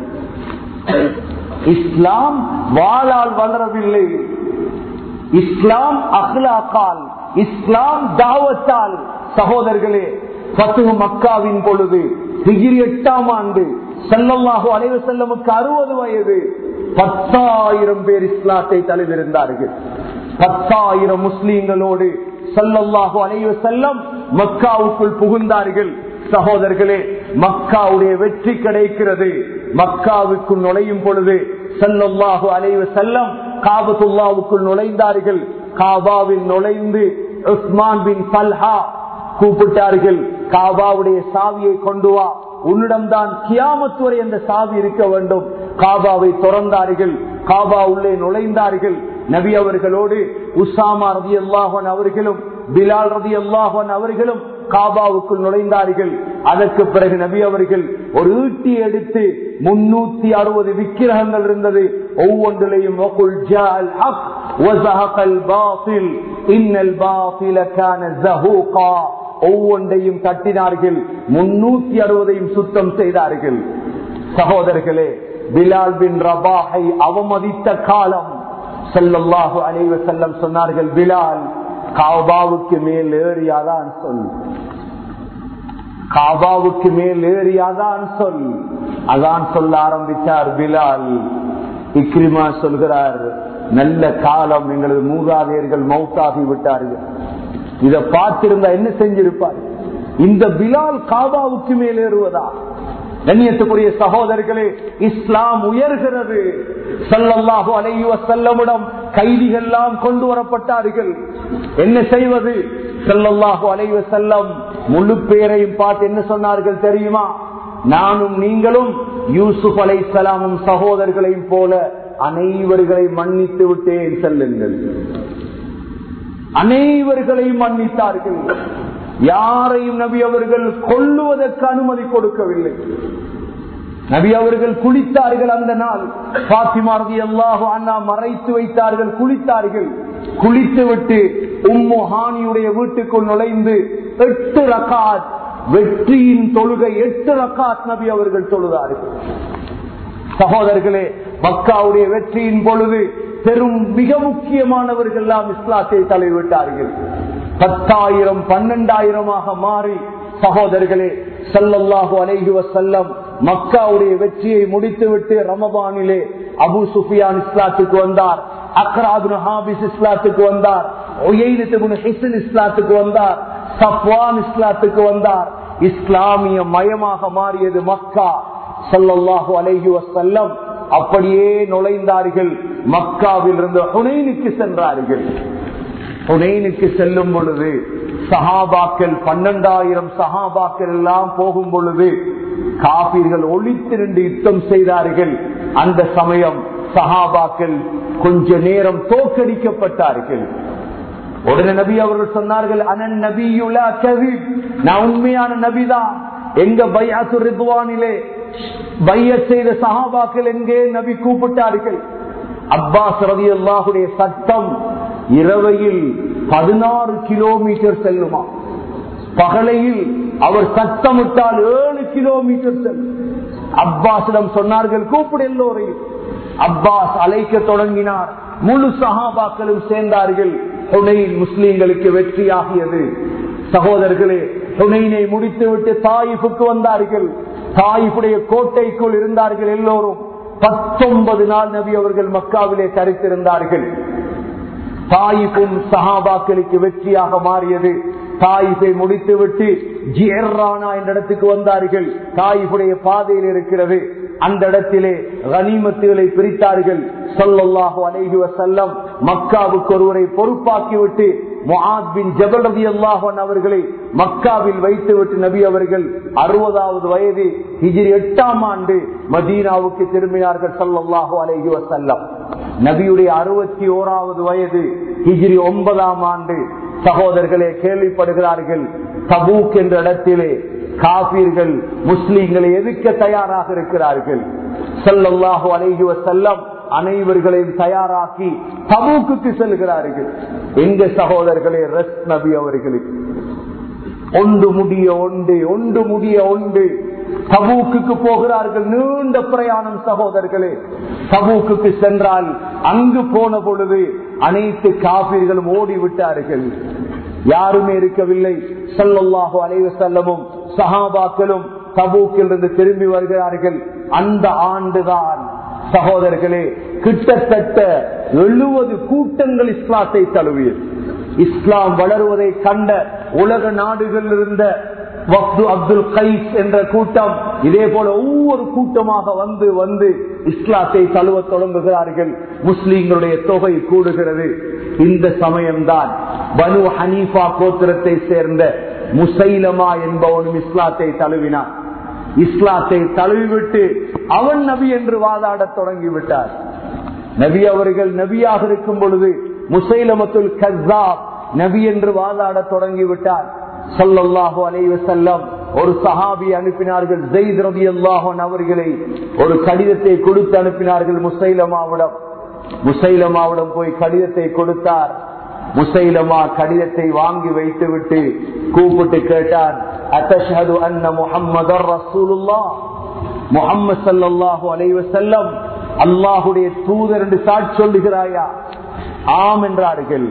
இஸ்லாம் வாளால் வளரவில்லை இஸ்லாம் அஹ்லாக்கால் இஸ்லாம் தாவத்தால் சகோதரர்களே பத்து மக்காவின் பொழுது டிகிரி எட்டாம் ஆண்டு செல்லல்லாஹு அலைவ செல்லமுக்கு அறுபது வயது பத்தாயிரம் பேர் இஸ்லாத்தை தலைவிருந்தார்கள் பத்தாயிரம் முஸ்லீம்களோடு சல்லல்லாஹு அலைவ செல்லம் மக்காவுக்குள் புகுந்தார்கள் சகோதரர்களே மக்காவுடைய வெற்றி கிடைக்கிறது மக்காவுக்குள் நுழையும் பொழுது சல்லல்லாஹு அலைவ செல்லம் காபத்துல்லாவுக்குள் நுழைந்தார்கள் காபாவில் நுழைந்து உஸ்மான் பின் பல்ஹா கூப்பிட்டார்கள் காபாவுடைய சாவியை கொண்டு வா உன்னிடம்தான் கியாமத் வரை அந்த சாவி இருக்க வேண்டும் காபாவை திறந்தார்கள் காபா உள்ளே நுழைந்தார்கள் நபி அவர்களோடு உசாமா ரதி அல்லாஹன் அவர்களும் பிலால் ரதி அல்லாஹன் அவர்களும் காபாவுக்குள் நுழைந்தார்கள் அதற்கு பிறகு நபி அவர்கள் ஒரு ஈட்டி எடுத்து முன்னூத்தி அறுபது விக்கிரகங்கள் இருந்தது ஒவ்வொன்றிலையும் وَقُلْ جَاءَ الْحَقُّ وَزَهَقَ الْبَاطِلُ إِنَّ الْبَاطِلَ كَانَ زَهُوقًا ஒவ்வொன்றையும் தட்டினார்கள் முன்னூத்தி அறுபதையும் சுத்தம் செய்தார்கள் சகோதரர்களே பிலால் பின் ரபாஹை அவமதித்த காலம் செல்லல்லாஹு அலைவ செல்லம் சொன்னார்கள் பிலால் காபாவுக்கு மேல் ஏறியாதான் சொல் காபாவுக்கு மேல் ஏறியாதான் சொல் அதான் சொல்ல ஆரம்பித்தார் பிலால் இக்ரிமா சொல்கிறார் நல்ல காலம் எங்களது மூதாதையர்கள் மௌத்தாகி விட்டார்கள் இதை பார்த்திருந்தா என்ன செஞ்சிருப்பார் இந்த பிலால் காபாவுக்கு மேல் ஏறுவதா கண்ணியத்துக்குரிய சகோதரர்களே இஸ்லாம் உயர்கிறது சல்லல்லாஹு அலைஹி வஸல்லமிடம் கைதிகள் எல்லாம் கொண்டு வரப்பட்டார்கள் என்ன செய்வது சல்லல்லாஹு அலைஹி வஸல்லம் முழு பேரையும் பார்த்து என்ன சொன்னார்கள் தெரியுமா நானும் நீங்களும் யூசுப் அலைஹிஸ்ஸலாமும் சகோதரர்களையும் போல அனைவர்களை மன்னித்து விட்டேன் செல்லுங்கள் அனைவர்களையும் மன்னித்தார்கள் யாரையும் நபி அவர்கள் கொல்லுவதற்கு அனுமதி கொடுக்கவில்லை நபி அவர்கள் குளித்தார்கள் அந்த நாள் பாத்திமாரதி அல்லாஹு அண்ணா மறைத்து வைத்தார்கள் குளித்தார்கள் குளித்து விட்டு உம்மு ஹானியுடைய வீட்டுக்குள் நுழைந்து எட்டு ரகாத் வெற்றியின் தொழுகை எட்டு ரகாத் நபி அவர்கள் தொழுதார்கள் சகோதரர்களே மக்காவுடைய வெற்றியின் பொழுது பெரும் மிக முக்கியமானவர்கள் எல்லாம் இஸ்லாத்தை தலைவிட்டார்கள் பத்தாயிரம் பன்னெண்டாயிரமாக மாறி சகோதரர்களே சல்லல்லாஹு அலைஹி வசல்லம் மக்காவுடைய வெற்றியை முடித்துவிட்டு ரமபானிலே அபு சுஃபியான் இஸ்லாத்துக்கு வந்தார் அக்ராபின் ஹாபிஸ் இஸ்லாத்துக்கு வந்தார் ஹிசன் இஸ்லாத்துக்கு வந்தார் சப்வான் இஸ்லாத்துக்கு வந்தார் இஸ்லாமிய மயமாக மாறியது மக்கா சல்லல்லாஹு அலைஹி வசல்லம் அப்படியே நுழைந்தார்கள் மக்காவில் இருந்து ஹுனைனுக்கு சென்றார்கள் ஹுனைனுக்கு செல்லும் பொழுது சஹாபாக்கள் பன்னெண்டாயிரம் சஹாபாக்கள் எல்லாம் போகும் பொழுது காபீர்கள் ஒளித்து நின்று யுத்தம் செய்தார்கள் அந்த சமயம் சஹாபாக்கள் கொஞ்ச நேரம் தோற்கடிக்கப்பட்டார்கள் உடனே நபி அவர்கள் சொன்னார்கள் அனன் நபியுலா கவிப் நான் உண்மையான நபிதான் எங்க பையாசு ரிதுவானிலே பைய செய்த சஹாபாக்கள் எங்கே நபி கூப்பிட்டார்கள் அப்பாஸ் ரவி அல்லாஹுடைய சட்டம் இரவையில் பதினாறு கிலோமீட்டர் செல்லுமா பகலையில் அவர் சத்தமிட்டால் ஏழு கிலோமீட்டர் செல்லும் அப்பாஸிடம் சொன்னார்கள் கூப்பிடு எல்லோரையும் அப்பாஸ் அழைக்க தொடங்கினார் முழு சகாபாக்களும் சேர்ந்தார்கள் துணையில் முஸ்லீம்களுக்கு வெற்றியாகியது சகோதரர்களே துணையினை முடித்துவிட்டு தாயிப்புக்கு வந்தார்கள் தாயிப்புடைய கோட்டைக்குள் இருந்தார்கள் எல்லோரும் பத்தொன்பது நாள் நபி அவர்கள் மக்காவிலே தரித்திருந்தார்கள் தாயிப்பும் சஹாபாக்களுக்கு வெற்றியாக மாறியது தாயிப்பை முடித்துவிட்டு ஜியர்ரானா என்ற இடத்துக்கு வந்தார்கள் தாயிப்புடைய பாதையில் இருக்கிறது அந்த இடத்திலே கனிமத்துகளை பிரித்தார்கள் சொல்லல்லாஹு அலைஹி வசல்லம் மக்காவுக்கு ஒருவரை பொறுப்பாக்கிவிட்டு முஹாத் ஜபல் ரதி அல்லாஹன் அவர்களை மக்காவில் வைத்துவிட்டு நபி அவர்கள் அறுபதாவது வயது ஹிஜிரி எட்டாம் ஆண்டு மதீனாவுக்கு திரும்பினார்கள் சல்லாஹு அலைஹி வசல்லம் நபியுடைய அறுபத்தி ஓராவது வயது ஹிஜிரி ஒன்பதாம் ஆண்டு சகோதரர்களே கேள்விப்படுகிறார்கள் தபூக் என்ற இடத்திலே காபீர்கள் முஸ்லீம்களை எதிர்க்க தயாராக இருக்கிறார்கள் செல்லல்லாஹு அலைஹி வசல்லம் அனைவர்களையும் தயாராக்கி தபூக்கு செல்கிறார்கள் எங்க சகோதரர்களே ரஸ் நபி அவர்களுக்கு ஒன்று முடிய ஒன்று ஒன்று முடிய ஒன்று தபூக்கு போகிறார்கள் நீண்ட பிரயாணம் சகோதரர்களே தபூக்கு சென்றால் அங்கு போன பொழுது அனைத்து காப்பீர்களும் ஓடிவிட்டார்கள் யாருமே இருக்கவில்லை சொல்லல்லாஹு அலைவ செல்லமும் சஹாபாக்களும் தபூக்கிலிருந்து திரும்பி வருகிறார்கள் அந்த ஆண்டுதான் சகோதரர்களே கிட்டத்தட்ட எழுபது கூட்டங்கள் இஸ்லாத்தை தழுவியது இஸ்லாம் வளருவதை கண்ட உலக நாடுகளில் இருந்த வக்து அப்துல் கைஸ் என்ற கூட்டம் இதே போல ஒவ்வொரு கூட்டமாக வந்து வந்து இஸ்லாத்தை தழுவ தொடங்குகிறார்கள் முஸ்லீம்களுடைய தொகை கூடுகிறது இந்த சமயம்தான் பனு ஹனீஃபா கோத்திரத்தை சேர்ந்த முசைலமா என்பவனும் இஸ்லாத்தை தழுவினான் இஸ்லாத்தை தழுவிவிட்டு அவன் நபி என்று வாதாடத் தொடங்கிவிட்டார் நபி அவர்கள் நபியாக இருக்கும் பொழுது முசைலமத்துல் கஸ்ஸாப் நபி என்று வாதாடத் தொடங்கிவிட்டார் சொல்லல்லாஹு அலைவ செல்லம் ஒரு சஹாபி அனுப்பினார்கள் ஜெயித் ரபி அல்லாஹன் அவர்களை ஒரு கடிதத்தை கொடுத்து அனுப்பினார்கள் முசைலமாவிடம் முசைலமாவிடம் போய் கடிதத்தை கொடுத்தார் முசைலமா கடிதத்தை வாங்கி வைத்து விட்டு கூப்பிட்டு கேட்டார் அத்தஷது அன்ன முஹம்மதர் ரசூலுல்லா முஹம்மது சல்லாஹு அலைவ செல்லம் அல்லாஹுடைய தூதர் என்று சாட்சி சொல்லுகிறாயா ஆம் என்றார்கள்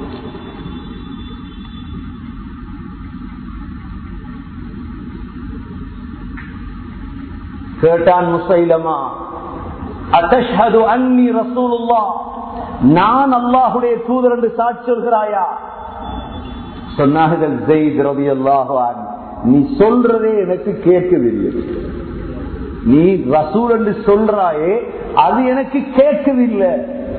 கேட்டான் முசைலமா அத்தஷது அன்னி ரசூலுல்லா நான் அல்லாஹுடைய தூதர் என்று சாட்சி சொல்கிறாயா சொன்னார்கள் ஜெயித் ரவி அல்லாஹான் நீ சொல்றதே எனக்கு கேட்கவில்லை நீ ரசூல் என்று சொல்றாயே அது எனக்கு கேட்கவில்லை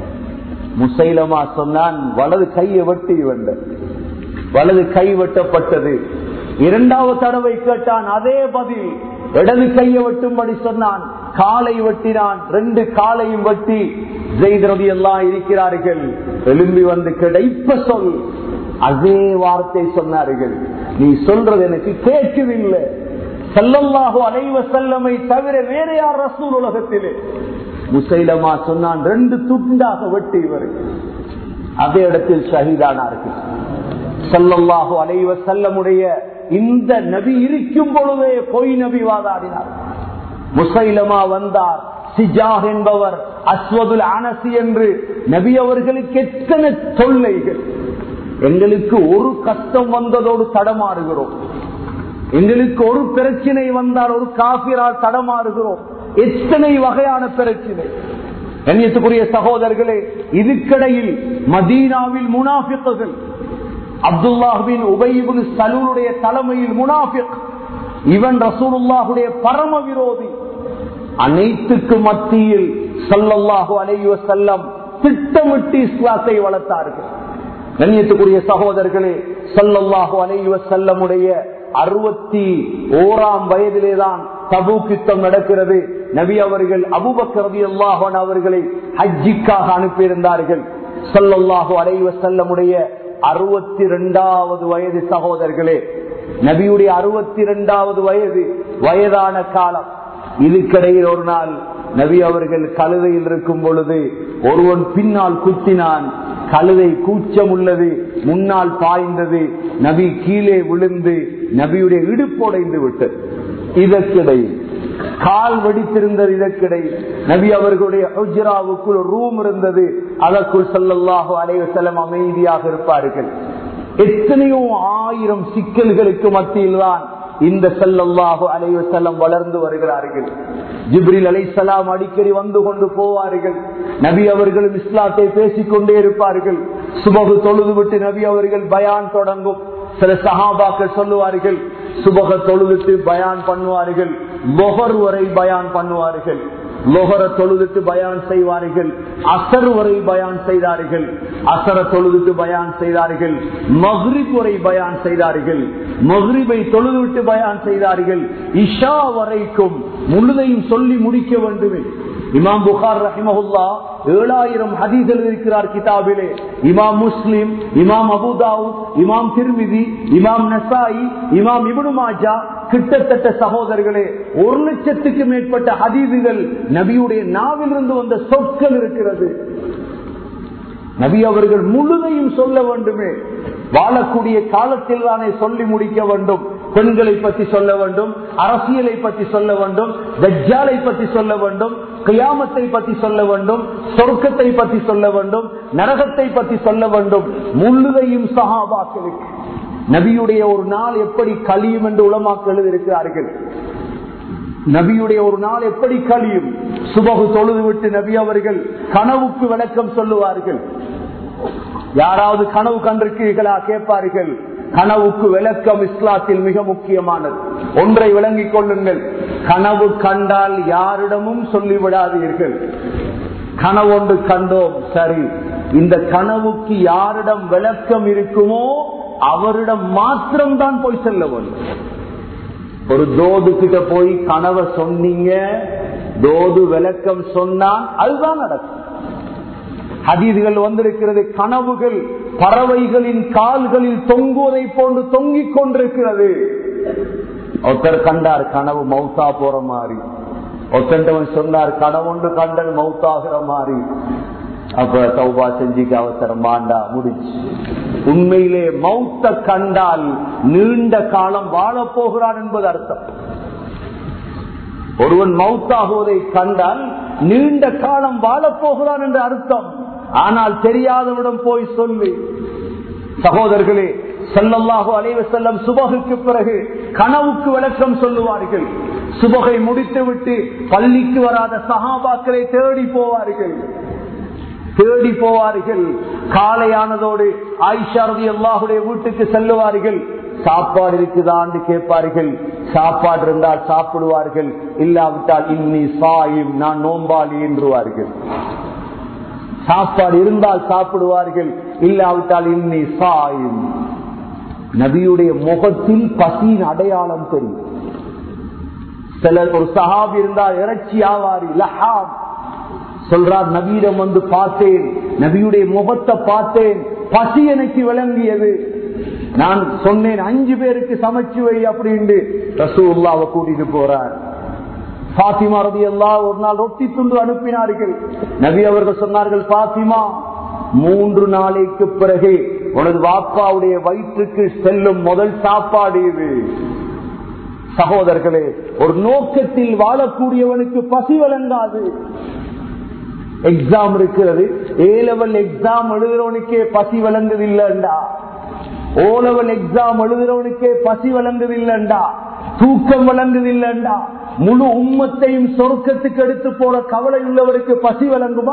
முசைலமா சொன்னான் வலது கையை வெட்டி வந்த வலது கை வெட்டப்பட்டது இரண்டாவது தடவை கேட்டான் அதே பதில் இடது கையை வெட்டும்படி சொன்னான் காலை வெட்டினான் ரெண்டு காலையும் வெட்டி ஜெய்தரதி எல்லாம் இருக்கிறார்கள் எழும்பி வந்து கிடைப்ப சொல் அதே வார்த்தை சொன்னார்கள் நீ சொல்றது எனக்கு கேட்கவில்லை செல்லல்லாஹோ அலைவ செல்லமை தவிர வேற யார் ரசூல் உலகத்திலே முசைலமா சொன்னான் ரெண்டு துண்டாக வெட்டி இவர் அதே இடத்தில் ஷஹீதானார்கள் செல்லல்லாஹோ அலைவ செல்லமுடைய இந்த நபி இருக்கும் பொழுதே பொய் நபி வாதாடினார் முசைலமா வந்தார் சிஜாக் என்பவர் அஸ்வதுல் அனசி என்று நபி அவர்களுக்கு எத்தனை தொல்லைகள் எங்களுக்கு ஒரு கஷ்டம் வந்ததோடு தடமாறுகிறோம் எங்களுக்கு ஒரு பிரச்சனை வந்தால் ஒரு காபிரால் தடமாறுகிறோம் எத்தனை வகையான பிரச்சனை கண்ணியத்துக்குரிய சகோதரர்களே இதுக்கிடையில் மதீனாவில் முனாஃபிக்குகள் அப்துல்லாஹின் உபயிபின் சலூனுடைய தலைமையில் முனாஃபிக் இவன் ரசூலுல்லாஹுடைய பரம விரோதி அனைத்துக்கு மத்தியில் சல்லல்லாஹு அலைவ செல்லம் திட்டமிட்டு இஸ்லாத்தை வளர்த்தார்கள் கண்ணியத்துக்குரிய சகோதரர்களே சல்லல்லாஹு அலைவ செல்லமுடைய அறுபத்தி ஓராம் வயதிலேதான் தபூக் யுத்தம் நடக்கிறது நபி அவர்கள் அபுபக்கரதி அல்லாஹன் அவர்களை ஹஜ்ஜிக்காக அனுப்பியிருந்தார்கள் சல்லல்லாஹு அலைவ செல்லமுடைய அறுபத்தி இரண்டாவது வயது சகோதரர்களே நபியுடைய அறுபத்தி இரண்டாவது வயது வயதான காலம் இதுக்கிடையில் ஒரு நாள் நபி அவர்கள் கழுதையில் இருக்கும் பொழுது ஒருவன் பின்னால் குத்தினான் கழுதை கூச்சம் உள்ளது முன்னால் பாய்ந்தது நபி கீழே விழுந்து நபியுடைய இடுப்போடைந்து விட்டது இதற்கிடையில் கால் வெடித்திருந்தது இதற்கிடையில் நபி அவர்களுடைய ஹுஜ்ராவுக்குள் ரூம் இருந்தது அதற்குள் செல்லல்லாஹோ அலைவ செல்லம் அமைதியாக இருப்பார்கள் எத்தனையோ ஆயிரம் சிக்கல்களுக்கு மத்தியில் தான் இந்த செல்லல்லாஹு அலைவ செல்லம் வளர்ந்து வருகிறார்கள் ஜிப்ரில் அலைசலாம் அடிக்கடி வந்து கொண்டு போவார்கள் நபி அவர்களும் இஸ்லாத்தை பேசிக் கொண்டே இருப்பார்கள் சுபகு தொழுது விட்டு நபி அவர்கள் பயான் தொடங்கும் சில சஹாபாக்கள் சொல்லுவார்கள் சுபக தொழுதுட்டு பயான் பண்ணுவார்கள் லொஹர் வரை பயான் பண்ணுவார்கள் லொஹர தொழுதுட்டு பயான் செய்வார்கள் அசர் வரை பயான் செய்தார்கள் அசர தொழுதுட்டு பயான் செய்தார்கள் மஹ்ரிப் வரை பயான் செய்தார்கள் மஹ்ரிபை தொழுதுவிட்டு பயான் செய்தார்கள் இஷா வரைக்கும் முழுதையும் சொல்லி முடிக்க வேண்டுமே இமாம் புகார் ரஹிமஹுல்லா ஏழாயிரம் ஹதீஸ் இருக்கிறார் கிதாபிலே இமாம் முஸ்லிம் இமாம் அபுதாவுத் இமாம் திருமிதி இமாம் நசாயி இமாம் இபுனு மாஜா கிட்டத்தட்ட சகோதரர்களே ஒரு லட்சத்துக்கு மேற்பட்ட ஹதீதுகள் நபியுடைய நாவிலிருந்து வந்த சொற்கள் இருக்கிறது நபி அவர்கள் முழுதையும் சொல்ல வேண்டுமே வாழக்கூடிய காலத்தில் தானே சொல்லி முடிக்க வேண்டும் பெண்களை பற்றி சொல்ல வேண்டும் அரசியலை பற்றி சொல்ல வேண்டும் தஜ்ஜாலை பற்றி சொல்ல வேண்டும் கியாமத்தை பற்றி சொல்ல வேண்டும் சொர்க்கத்தை பற்றி சொல்ல வேண்டும் நரகத்தை பற்றி சொல்ல வேண்டும் முழுதையும் சகாபாக்களுக்கு நபியுடைய ஒரு நாள் எப்படி கழியும் என்று உளமாக்கள் இருக்கிறார்கள் நபியுடைய ஒரு நாள் எப்படி கழியும் சுபகு தொழுது விட்டு நபி அவர்கள் கனவுக்கு விளக்கம் சொல்லுவார்கள் யாராவது கனவு கண்டிருக்கிறீர்களா கேட்பார்கள் கனவுக்கு விளக்கம் இஸ்லாத்தில் மிக முக்கியமானது ஒன்றை விளங்கிக் கொள்ளுங்கள் கனவு கண்டால் யாரிடமும் சொல்லிவிடாதீர்கள் கனவு ஒன்று கண்டோம் சரி இந்த கனவுக்கு யாரிடம் விளக்கம் இருக்குமோ அவரிடம் மாத்திரம்தான் போய் செல்ல வேண்டும் ஒரு தோது கிட்ட போய் கனவை சொன்னீங்க தோது விளக்கம் சொன்னான் அதுதான் நடக்கும் ஹதீதுகள் வந்திருக்கிறது கனவுகள் பறவைகளின் கால்களில் தொங்குவதை போன்று தொங்கிக் கொண்டிருக்கிறது ஒருத்தர் கண்டார் கனவு மௌத்தா போற மாதிரி ஒருத்தன் சொன்னார் கனவொன்று கண்டல் மௌத்தாகிற மாதிரி அப்ப சௌபா செஞ்சுக்க அவசரம் மாண்டா முடிச்சு உண்மையிலே மௌத்த கண்டால் நீண்ட காலம் வாழப் போகிறான் என்பது அர்த்தம் ஒருவன் மௌத்தாகுவதை கண்டால் நீண்ட காலம் வாழப் போகிறான் என்று அர்த்தம் ஆனால் தெரியாதவிடம் போய் சொல்லி சகோதரர்களே செல்லல்லாஹு அலைவ செல்லம் சுபகுக்கு பிறகு கனவுக்கு விளக்கம் சொல்லுவார்கள் சுபகை முடித்துவிட்டு பள்ளிக்கு வராத சகாபாக்களை தேடி போவார்கள் தேடி போவார்கள் காலையானதோடு ஆயிஷாரதி அல்லாஹுடைய வீட்டுக்கு செல்லுவார்கள் சாப்பாடு இருக்குதான்னு கேட்பார்கள் சாப்பாடு இருந்தால் சாப்பிடுவார்கள் இல்லாவிட்டால் இன்னி சாயும் நான் நோம்பாளி என்றுவார்கள் சாப்பாடு இருந்தால் சாப்பிடுவார்கள் இல்லாவிட்டால் இன்னி சாயும் நபியுடைய முகத்தில் பசியின் அடையாளம் தெரியும் சிலர் ஒரு சஹாப் இருந்தால் இறைச்சி ஆவாரி லஹாம் சொல்றார் நபியிடம் வந்து பார்த்தேன் நபியுடைய முகத்தை பார்த்தேன் பசி எனக்கு விளங்கியது நான் சொன்னேன் அஞ்சு பேருக்கு சமைச்சு வை அப்படின்னு ரசூல்லாவை கூட்டிட்டு போறார் பாத்திமா ரதி எல்லா ஒரு நாள் ரொட்டி துண்டு அனுப்பினார்கள் நபி அவர்கள் சொன்னார்கள் பாத்திமா மூன்று நாளைக்கு பிறகு உனது வாப்பாவுடைய வயிற்றுக்கு செல்லும் முதல் சாப்பாடு இது சகோதரர்களே ஒரு நோக்கத்தில் வாழக்கூடியவனுக்கு பசி வழங்காது எக்ஸாம் இருக்கிறது ஏ லெவல் எக்ஸாம் எழுதுறவனுக்கே பசி வழங்குதில்லைண்டா ஓ லெவல் எக்ஸாம் எழுதுறவனுக்கே பசி வழங்குதில்லைண்டா தூக்கம் வழங்குதில்லைண்டா முழு உம்மத்தையும் சொர்க்கத்துக்கு எடுத்து போற கவலை உள்ளவருக்கு பசி வழங்குமா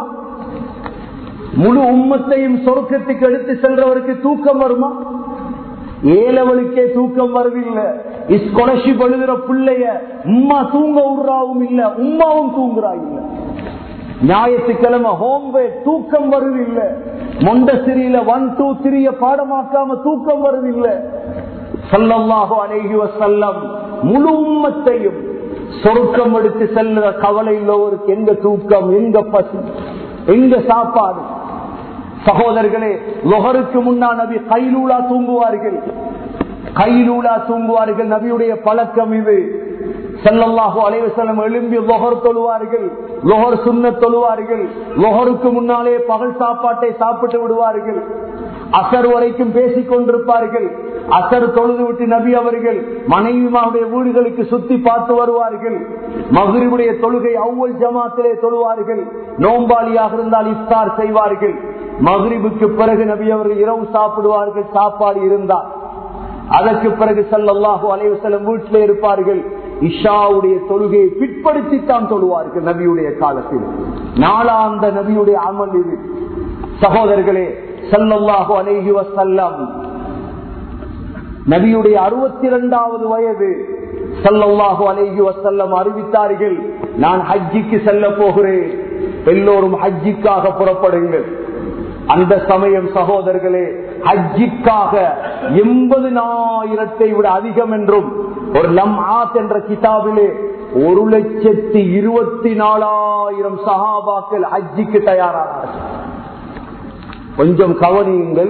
முழு உம்மத்தையும் சொர்க்கத்துக்கு எடுத்து செல்றவருக்கு தூக்கம் வருமா ஏலவளுக்கே தூக்கம் வருதில்லை ஸ்காலர்ஷிப் எழுதுற பிள்ளைய உம்மா தூங்க விடுறாவும் இல்ல உம்மாவும் தூங்குறா இல்ல ஞாயிற்றுக்கிழமை ஹோம்வே தூக்கம் வருதில்லை மொண்டசிரியில ஒன் டூ த்ரீய பாடமாக்காம தூக்கம் வருதில்லை சொல்லல்லாஹோ அழகி வசல்லம் முழு உம்மத்தையும் சொருக்கம் எடுத்து செல்லுற கவலை உள்ளவருக்கு எங்க தூக்கம் எங்க பசி எங்க சாப்பாடு சகோதரர்களே லொஹருக்கு முன்னா நபி கைலூலா தூங்குவார்கள் கைலூலா தூங்குவார்கள் நபியுடைய பழக்கம் இது செல்லல்லாஹோ அலைவசலம் எழும்பி லொஹர் தொழுவார்கள் லொஹர் சுண்ண தொழுவார்கள் லொஹருக்கு முன்னாலே பகல் சாப்பாட்டை சாப்பிட்டு விடுவார்கள் அசர் வரைக்கும் பேசிக் கொண்டிருப்பார்கள் அசர் தொழுது விட்டு நபி அவர்கள் மனைவிமாவுடைய வீடுகளுக்கு சுத்தி பார்த்து வருவார்கள் மகிழ்வுடைய தொழுகை அவ்வள் ஜமாத்திலே தொழுவார்கள் நோம்பாளியாக இருந்தால் இஃப்தார் செய்வார்கள் மகிழ்வுக்கு பிறகு நபி அவர்கள் இரவு சாப்பிடுவார்கள் சாப்பாடு இருந்தால் அதற்கு பிறகு சல்லல்லாஹு அலைவசல்லம் வீட்டிலே இருப்பார்கள் இஷாவுடைய தொழுகையை பிற்படுத்தித்தான் தொழுவார்கள் நபியுடைய காலத்தில் நாளாந்த நபியுடைய அமல் இது சகோதரர்களே சல்லல்லாஹு அலைஹி வசல்லம் நபியுடைய அறுபத்தி இரண்டாவது வயது சல்லல்லாஹு அலைஹி வசல்லம் அறிவித்தார்கள் நான் ஹஜ்ஜிக்கு செல்ல போகிறேன் எல்லோரும் ஹஜ்ஜிக்காக புறப்படுங்கள் அந்த சமயம் சகோதரர்களே ஹஜ்ஜிக்காக எண்பதினாயிரத்தை விட அதிகம் என்றும் ஒரு லம் ஆத் என்ற கிதாபிலே ஒரு லட்சத்தி இருபத்தி நாலாயிரம் சஹாபாக்கள் ஹஜ்ஜிக்கு தயாரானார்கள் கொஞ்சம் கவனியுங்கள்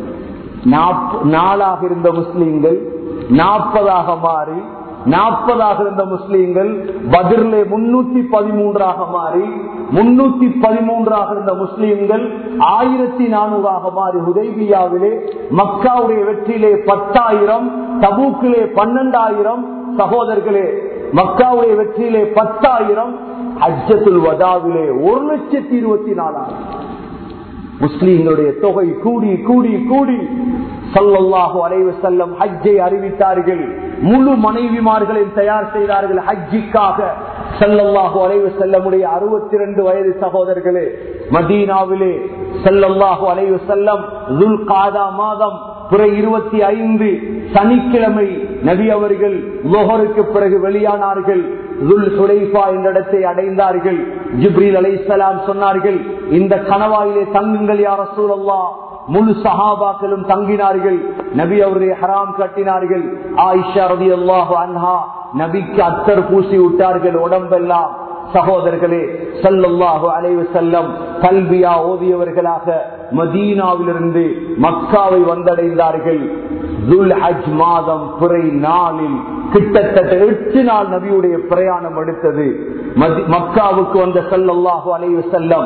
நாலாக இருந்த முஸ்லீம்கள் நாற்பதாக மாறி நாற்பதாக இருந்த முஸ்லீம்கள் பதிலே முன்னூத்தி பதிமூன்றாக மாறி முன்னூத்தி பதிமூன்றாக இருந்த முஸ்லீம்கள் ஆயிரத்தி நானூறாக மாறி உதய்பியாவிலே மக்காவுடைய வெற்றியிலே பத்தாயிரம் தபூக்கிலே பன்னெண்டாயிரம் சகோதரர்களே மக்காவுடைய வெற்றியிலே பத்தாயிரம் அஜத்துல் வதாவிலே ஒரு லட்சத்தி இருபத்தி நாலாயிரம் முஸ்லீம்களுடைய தொகை கூடி கூடி கூடி சல்லல்லாஹு அலைவு செல்லம் ஹஜ்ஜை அறிவித்தார்கள் முழு மனைவிமார்களையும் தயார் செய்தார்கள் ஹஜ்ஜிக்காக செல்லல்லாஹு அலைவு செல்லமுடைய அறுபத்தி இரண்டு வயது சகோதரர்களே மதீனாவிலே செல்லல்லாஹு அலைவு செல்லம் துல் காதா மாதம் புற இருபத்தி ஐந்து சனிக்கிழமை நபி அவர்கள் லோகருக்கு பிறகு வெளியானார்கள் என்ற இடத்தை அடைந்தார்கள் ஜிப்ரீல் அலை சொன்னார்கள் இந்த கணவாயிலே தங்குங்கள் யார சூழல்லா முழு சஹாபாக்களும் தங்கினார்கள் நபி அவருடைய ஹராம் கட்டினார்கள் ஆயிஷா ரதி அல்லாஹு அன்ஹா நபிக்கு அத்தர் பூசி விட்டார்கள் உடம்பெல்லாம் சகோதரர்களே சல்லல்லாஹு அலைவு செல்லம் கல்வியா ஓதியவர்களாக மதீனாவிலிருந்து மக்காவை வந்தடைந்தார்கள் துல் ஹஜ் மாதம் பிறை நாளில் கிட்டத்தட்ட எட்டு நாள் நபியுடைய பிரயாணம் எடுத்தது மக்காவுக்கு வந்த சல்லல்லாஹு அலைவு செல்லம்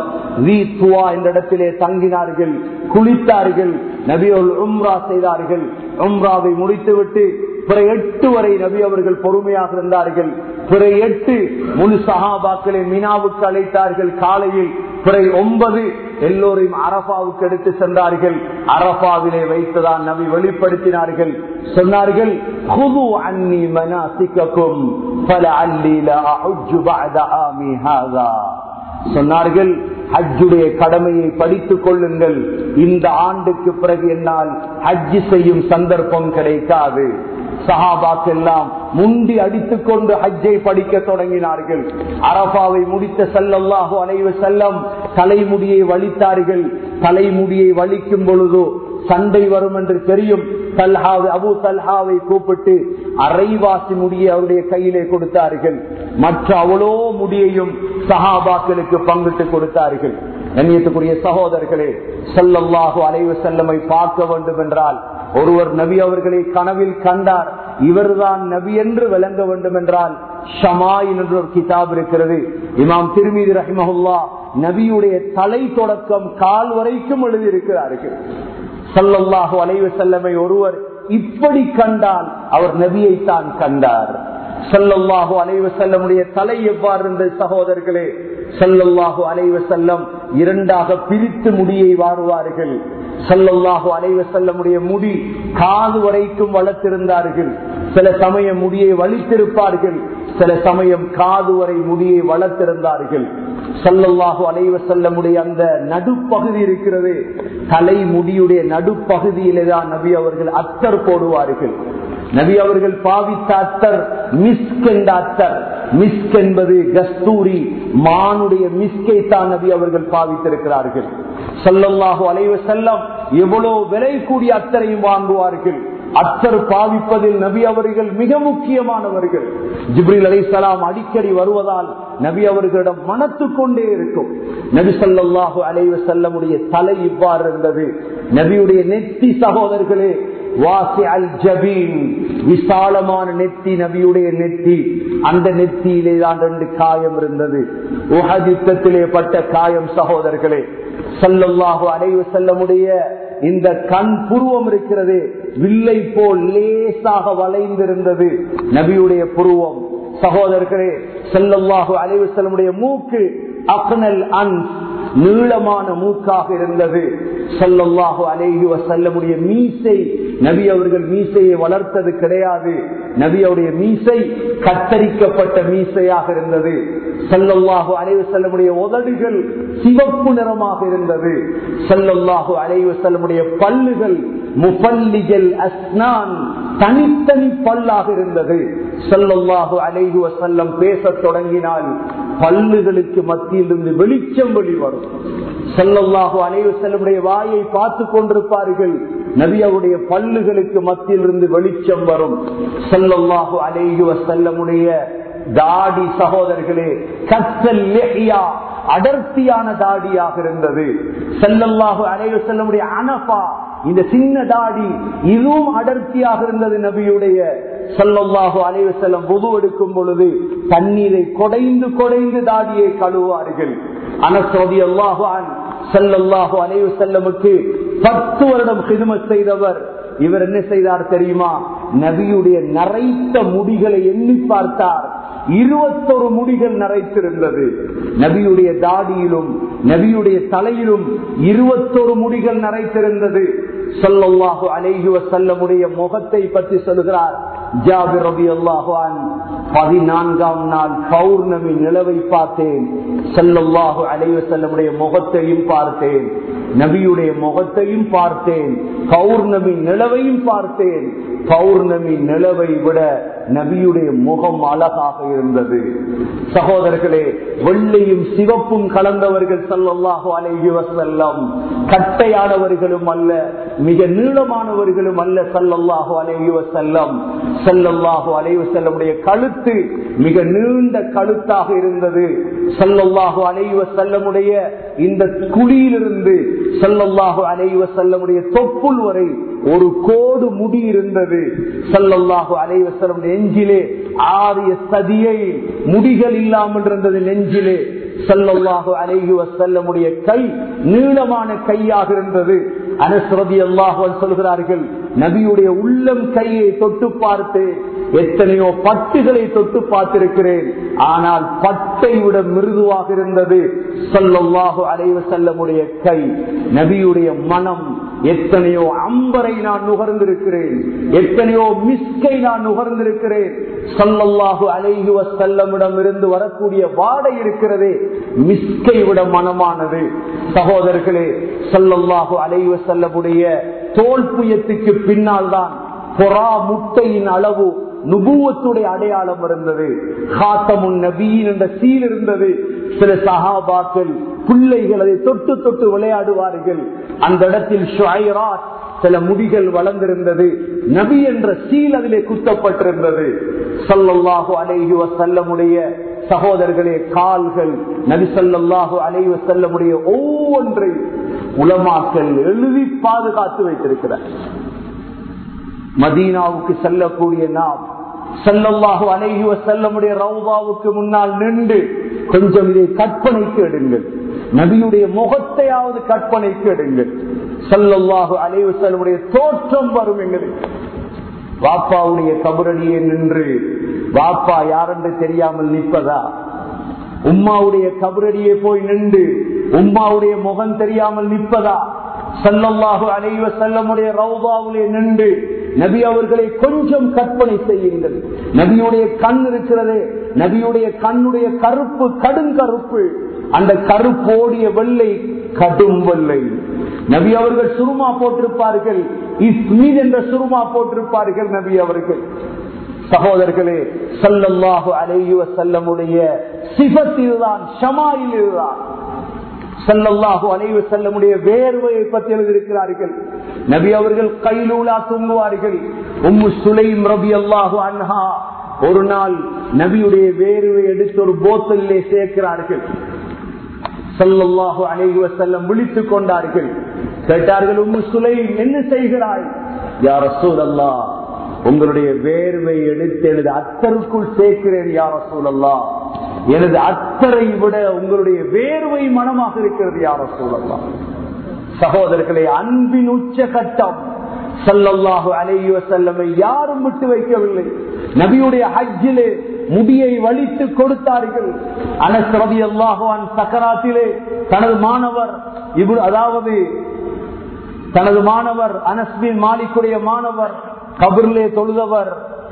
என்ற இடத்திலே தங்கினார்கள் குளித்தார்கள் நபியோல் உம்ரா செய்தார்கள் உம்ராவை முடித்துவிட்டு பிற எட்டு வரை நபி அவர்கள் பொறுமையாக இருந்தார்கள் பிற எட்டு முழு சகாபாக்களை மினாவுக்கு அழைத்தார்கள் காலையில் பிறை ஒன்பது எல்லோரையும் அரபாவுக்கு எடுத்து சென்றார்கள் அரபாவிலே வைத்துதான் நபி வெளிப்படுத்தினார்கள் சொன்னார்கள் "خذوا عني مناسككم فلعلي لا أحج بعد عامي هذا." சொன்னார்கள் ஹஜ்ஜுடைய கடமையை படித்துக் கொள்ளுங்கள் இந்த ஆண்டுக்கு பிறகு என்னால் ஹஜ்ஜு செய்யும் சந்தர்ப்பம் கிடைக்காது சஹாபாக்கெல்லாம் முண்டி அடித்துக் கொண்டு ஹஜ்ஜை படிக்க தொடங்கினார்கள் அரபாவை முடித்த செல்லல்லாஹோ அனைவு செல்லம் தலைமுடியை வலித்தார்கள் தலைமுடியை வலிக்கும் பொழுதோ சண்டை வரும் என்று தெரியும் தல்ஹாவை அபு தல்ஹாவை கூப்பிட்டு அரைவாசி முடியை அவருடைய கையிலே கொடுத்தார்கள் மற்ற அவ்வளோ முடியையும் சஹாபாக்களுக்கு பங்கிட்டு கொடுத்தார்கள் கண்ணியத்துக்குரிய சகோதரர்களே செல்லல்லாஹு அலைவு செல்லமை பார்க்க வேண்டும் என்றால் ஒருவர் நபி அவர்களை கனவில் கண்டார் இவர்தான் நபி என்று விளங்க வேண்டும் என்றால் ஷமாயின் என்ற ஒரு கிதாப் இருக்கிறது இமாம் திருமீதி ரஹிமஹுல்லா நபியுடைய தலை தொடக்கம் கால் வரைக்கும் எழுதியிருக்கிறார்கள் சல்லல்லாஹு அலைவு செல்லமை ஒருவர் இப்படி கண்டால் அவர் நபியை தான் கண்டார் சல்லல்லாஹு அலைவு செல்லமுடைய தலை எவ்வாறு இருந்த சகோதரர்களே சல்லல்லாஹு அலைவ செல்லம் இரண்டாக பிரித்து முடியை வாருவார்கள் சல்லல்லாஹு அலைவ செல்லமுடைய முடி காது வரைக்கும் வளர்த்திருந்தார்கள் சில சமயம் முடியை வலித்திருப்பார்கள் சில சமயம் காது வரை முடியை வளர்த்திருந்தார்கள் சல்லல்லாஹு அலைவ செல்லமுடைய அந்த நடுப்பகுதி இருக்கிறது தலை முடியுடைய நடுப்பகுதியிலே தான் நபி அவர்கள் அத்தர் போடுவார்கள் நபி அவர்கள் பாவித்த அத்தர் மிஸ்க் என்ற அத்தர் மிஸ்க் என்பது கஸ்தூரி மானுடைய மிஸ்கை தான் நபி அவர்கள் பாவித்திருக்கிறார்கள் சல்லல்லாஹு அலைவ செல்லம் எவ்வளவு விலை கூடிய அத்தரையும் வாங்குவார்கள் அத்தர் பாவிப்பதில் நபி அவர்கள் மிக முக்கியமானவர்கள் ஜிப்ரில் அலை சலாம் அடிக்கடி வருவதால் நபி அவர்களிடம் மனத்து கொண்டே இருக்கும் நபி சல்லாஹு அலைவ செல்லமுடைய தலை இவ்வாறு இருந்தது நபியுடைய நெத்தி சகோதரர்களே வாசி அல் ஜபீன் விசாலமான நெத்தி நபியுடைய நெத்தி அந்த நெத்தியிலே தான் ரெண்டு காயம் இருந்தது உஹதித்தத்திலே பட்ட காயம் சகோதரர்களே சல்லல்லாஹு அலைவு செல்லமுடைய இந்த கண் புருவம் இருக்கிறது வில்லை போல் லேசாக வளைந்திருந்தது நபியுடைய புருவம் சகோதரர்களே செல்லல்லாஹு அலைவு செல்லமுடைய மூக்கு அக்னல் அன் நீளமான மூக்காக இருந்தது சல்லல்லாஹு அலைஹி வசல்லமுடைய மீசை நபி அவர்கள் மீசையை வளர்த்தது கிடையாது நபி அவருடைய மீசை கத்தரிக்கப்பட்ட மீசையாக இருந்தது சல்லல்லாஹு அலைவு செல்லமுடைய உதடுகள் சிவப்பு நிறமாக இருந்தது சல்லல்லாஹு அலைவு செல்லமுடைய பல்லுகள் முபல்லிஜல் அஸ்னான் தனித்தனி பல்லாக இருந்தது சல்லல்லாஹு அலைஹி வசல்லம் பேசத் தொடங்கினால் பல்லுகளுக்கு மத்தியில் இருந்து வெளிச்சம் வெளிவரும் சல்லல்லாஹு அலைஹி வசல்லமுடைய வாயை பார்த்து கொண்டிருப்பார்கள் நபி அவருடைய பல்லுகளுக்கு மத்தியில் இருந்து வெளிச்சம் வரும் சல்லல்லாஹு அலைஹி வசல்லமுடைய தாடி சகோதரர்களே கத்தல் அடர்த்தியான தாடியாக இருந்தது செல்லல்லாஹு அலைவ செல்லமுடைய அனபா இந்த சின்ன தாடி இதுவும் அடர்த்தியாக இருந்தது நபியுடைய செல்லல்லாஹு அலைவ செல்லம் பொது எடுக்கும் பொழுது தண்ணீரை கொடைந்து கொடைந்து தாடியை கழுவார்கள் அனசோதி அல்லாஹான் செல்லல்லாஹு அலைவ செல்லமுக்கு பத்து வருடம் ஹிதுமத் செய்தவர் இவர் என்ன செய்தார் தெரியுமா நபியுடைய நரைத்த முடிகளை எண்ணி பார்த்தார் இருபத்தொரு முடிகள் நரைத்திருந்தது நபியுடைய தாடியிலும் நபியுடைய தலையிலும் இருபத்தொரு முடிகள் நரைத்திருந்தது சொல்லல்லாஹு அலைஹி வசல்லமுடைய முகத்தை பற்றி சொல்கிறார் ஜாபிர் ரபி அல்லாஹான் பதினான்காம் நாள் பௌர்ணமி நிலவை பார்த்தேன் செல்லல்லாஹு அலைஹி வசல்லமுடைய முகத்தையும் பார்த்தேன் நபியுடைய முகத்தையும் பார்த்தேன் பௌர்ணமி நிலவையும் பார்த்தேன் பௌர்ணமி நிலவை விட நபியுடைய முகம் அழகாக இருந்தது சகோதரர்களே வெள்ளையும் சிவப்பும் கலந்தவர்கள் சல்லல்லாஹு அலைஹி வசல்லம் கட்டையானவர்களும் அல்ல மிக நீளமானவர்களும் அல்ல சல்லல்லாஹு அலைஹி வசல்லம் சல்லல்லாஹு அலைஹி வசல்லமுடைய கழுத்து மிக நீண்ட கழுத்தாக இருந்தது சல்லல்லாஹு அலைஹி வசல்லமுடைய இந்த குழியிலிருந்து சல்லல்லாஹு அலைஹி வசல்லமுடைய தொப்புள் வரை ஒரு கோடு முடி இருந்தது சல்லல்லாஹு அலைஹி வசல்லம் நெஞ்சிலே ஆரிய சதியை முடிகள் இல்லாமல் இருந்தது நெஞ்சிலே சல்லல்லாஹு அலைஹி வசல்லமுடைய கை நீளமான கையாக இருந்தது அனஸ்ரதி அல்லாஹ் சொல்கிறார்கள் நபியுடைய உள்ளம் கையை தொட்டு பார்த்து எத்தனையோ பட்டுகளை தொட்டு பார்த்திருக்கிறேன் ஆனால் பட்டை விட மிருதுவாக இருந்தது சொல்லல்லாஹு அலைவ செல்லமுடைய கை நபியுடைய மனம் எத்தனையோ அம்பரை நான் நுகர்ந்திருக்கிறேன் எத்தனையோ மிஸ்கை நான் நுகர்ந்திருக்கிறேன் சொல்லல்லாஹு அலைஹுவ செல்லமிடம் இருந்து வரக்கூடிய வாடை இருக்கிறதே மிஸ்கை விட மனமானது சகோதரர்களே சொல்லல்லாஹு அலைவ செல்லமுடைய தோல் புயத்துக்கு பின்னால் தான் பொறா முட்டையின் அளவு நுபுவத்துடைய அடையாளம் இருந்தது காத்தமுன் நபீன் என்ற சீல் இருந்தது சில சகாபாக்கள் பிள்ளைகள் அதை தொட்டு தொட்டு விளையாடுவார்கள் அந்த இடத்தில் ஷுஐராத் சில முடிகள் வளர்ந்திருந்தது நபி என்ற சீல் அதிலே குத்தப்பட்டிருந்தது சல்லல்லாஹு அலைஹி வசல்லமுடைய சகோதரர்களே கால்கள் நபி சல்லாஹு அலைஹி வசல்லமுடைய ஒவ்வொன்றை உலமாக்கள் எழுதி பாதுகாத்து வைத்திருக்கிறார் மதீனாவுக்கு செல்லக்கூடிய நாம் செல்லல்லாஹு அலைஹி வசல்லமுடைய ரவுதாவுக்கு முன்னால் நின்று கொஞ்சம் இதை கற்பனைக்கு எடுங்கள் நபியுடைய முகத்தையாவது கற்பனைக்கு எடுங்கள் செல்லல்லாஹு அலைஹி வசல்லமுடைய தோற்றம் வரும் எங்களுக்கு வாப்பாவுடைய கபரடியே நின்று வாப்பா யாரென்று தெரியாமல் நிற்பதா உம்மாவுடைய கபரடியே போய் நின்று உம்மாவுடைய முகம் தெரியாமல் நிற்பதா சல்லல்லாஹு அலைவ செல்லமுடைய ரவுதாவிலே நின்று நபி அவர்களை கொஞ்சம் கற்பனை செய்யுங்கள் நபியுடைய கண் இருக்கிறதே நபியுடைய கண்ணுடைய கருப்பு கடுங்கருப்பு அந்த கருப்போடிய வெள்ளை கடும் வெள்ளை நபி அவர்கள் சுருமா போட்டிருப்பார்கள் இஸ்மீத் என்ற சுருமா போட்டிருப்பார்கள் நபி அவர்கள் சகோதரர்களே சல்லல்லாஹு அலையுவ செல்லமுடைய சிபத்தில்தான் ஷமாயில் இதுதான் சல்லல்லாஹு அலைவு செல்லமுடைய வேர்வையை பற்றி எழுதியிருக்கிறார்கள் நபி அவர்கள் கைலூலா தூங்குவார்கள் உம்மு சுலைம் ரபி அல்லாஹு அன்ஹா ஒரு நாள் நபியுடைய வேர்வை எடுத்து ஒரு போத்தலிலே சேர்க்கிறார்கள் சல்லல்லாஹு அலைஹி வசல்லம் விழித்துக் கொண்டார்கள் கேட்டார்கள் உம்மு சுலைம் என்ன செய்கிறாய் யார் சூழல்லா உங்களுடைய வேர்வை எடுத்து எனது அத்தருக்குள் சேர்க்கிறேன் யார் சூழல்லா எனது அத்தரை விட உங்களுடைய வேர்வை மனமாக இருக்கிறது யார சூழல்லாம் சகோதரர்களே அன்பின் உச்ச கட்டம் சல்லல்லாஹு அலைஹி வசல்லமை யாரும் விட்டு வைக்கவில்லை நபியுடைய ஹஜ்ஜிலே முடியை வலித்து கொடுத்தார்கள் அனஸ்ரதி அல்லாஹுவான் சக்கராத்திலே தனது மாணவர் இவ் அதாவது தனது மாணவர் அனஸ்பின் மாலிக்குடைய மாணவர் கபர்லே தொழுதவர்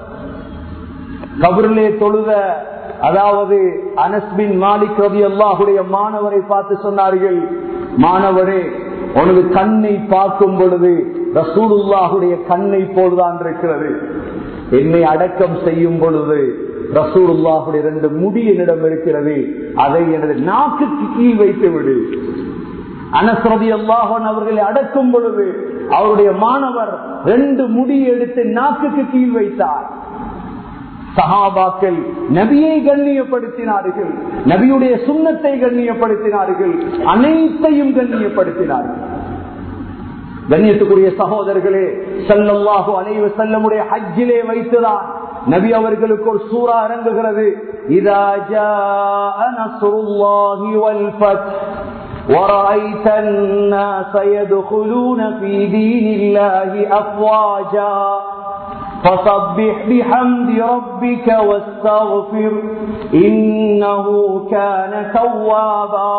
கபர்லே தொழுத அதாவது அனஸ்பின் மாலிக் ரவி அல்லாஹுடைய மாணவரை பார்த்து சொன்னார்கள் மாணவரே உனது கண்ணை பார்க்கும் பொழுது ரசூலுல்லாஹுடைய கண்ணை போல்தான் இருக்கிறது என்னை அடக்கம் செய்யும் பொழுது ரசூலுல்லாஹுடைய ரெண்டு முடி என்னிடம் இருக்கிறது அதை எனது நாக்குக்கு கீழ் வைத்து விடு அனஸ்ரதி அல்லாஹன் அவர்களை அடக்கும் பொழுது அவருடைய மாணவர் ரெண்டு முடி எடுத்து நாக்குக்கு கீழ் வைத்தார் சஹாபாக்கள் நபியை கண்ணியப்படுத்தினார்கள் நபியுடைய சுண்ணத்தை கண்ணியப்படுத்தினார்கள் அனைத்தையும் கண்ணியப்படுத்தினார்கள் கண்ணியத்துக்குரிய சகோதரர்களே செல்லல்லாஹு அலைவ செல்லமுடைய ஹஜ்ஜிலே வைத்துதான் நபி அவர்களுக்கு ஒரு சூறா இறங்குகிறது இதா ஜாஅ நஸ்ருல்லாஹி வல் ஃபத் ورأيت الناس يدخلون في دين الله أفواجا فصبح بحمد ربك واستغفر إنه كان توابا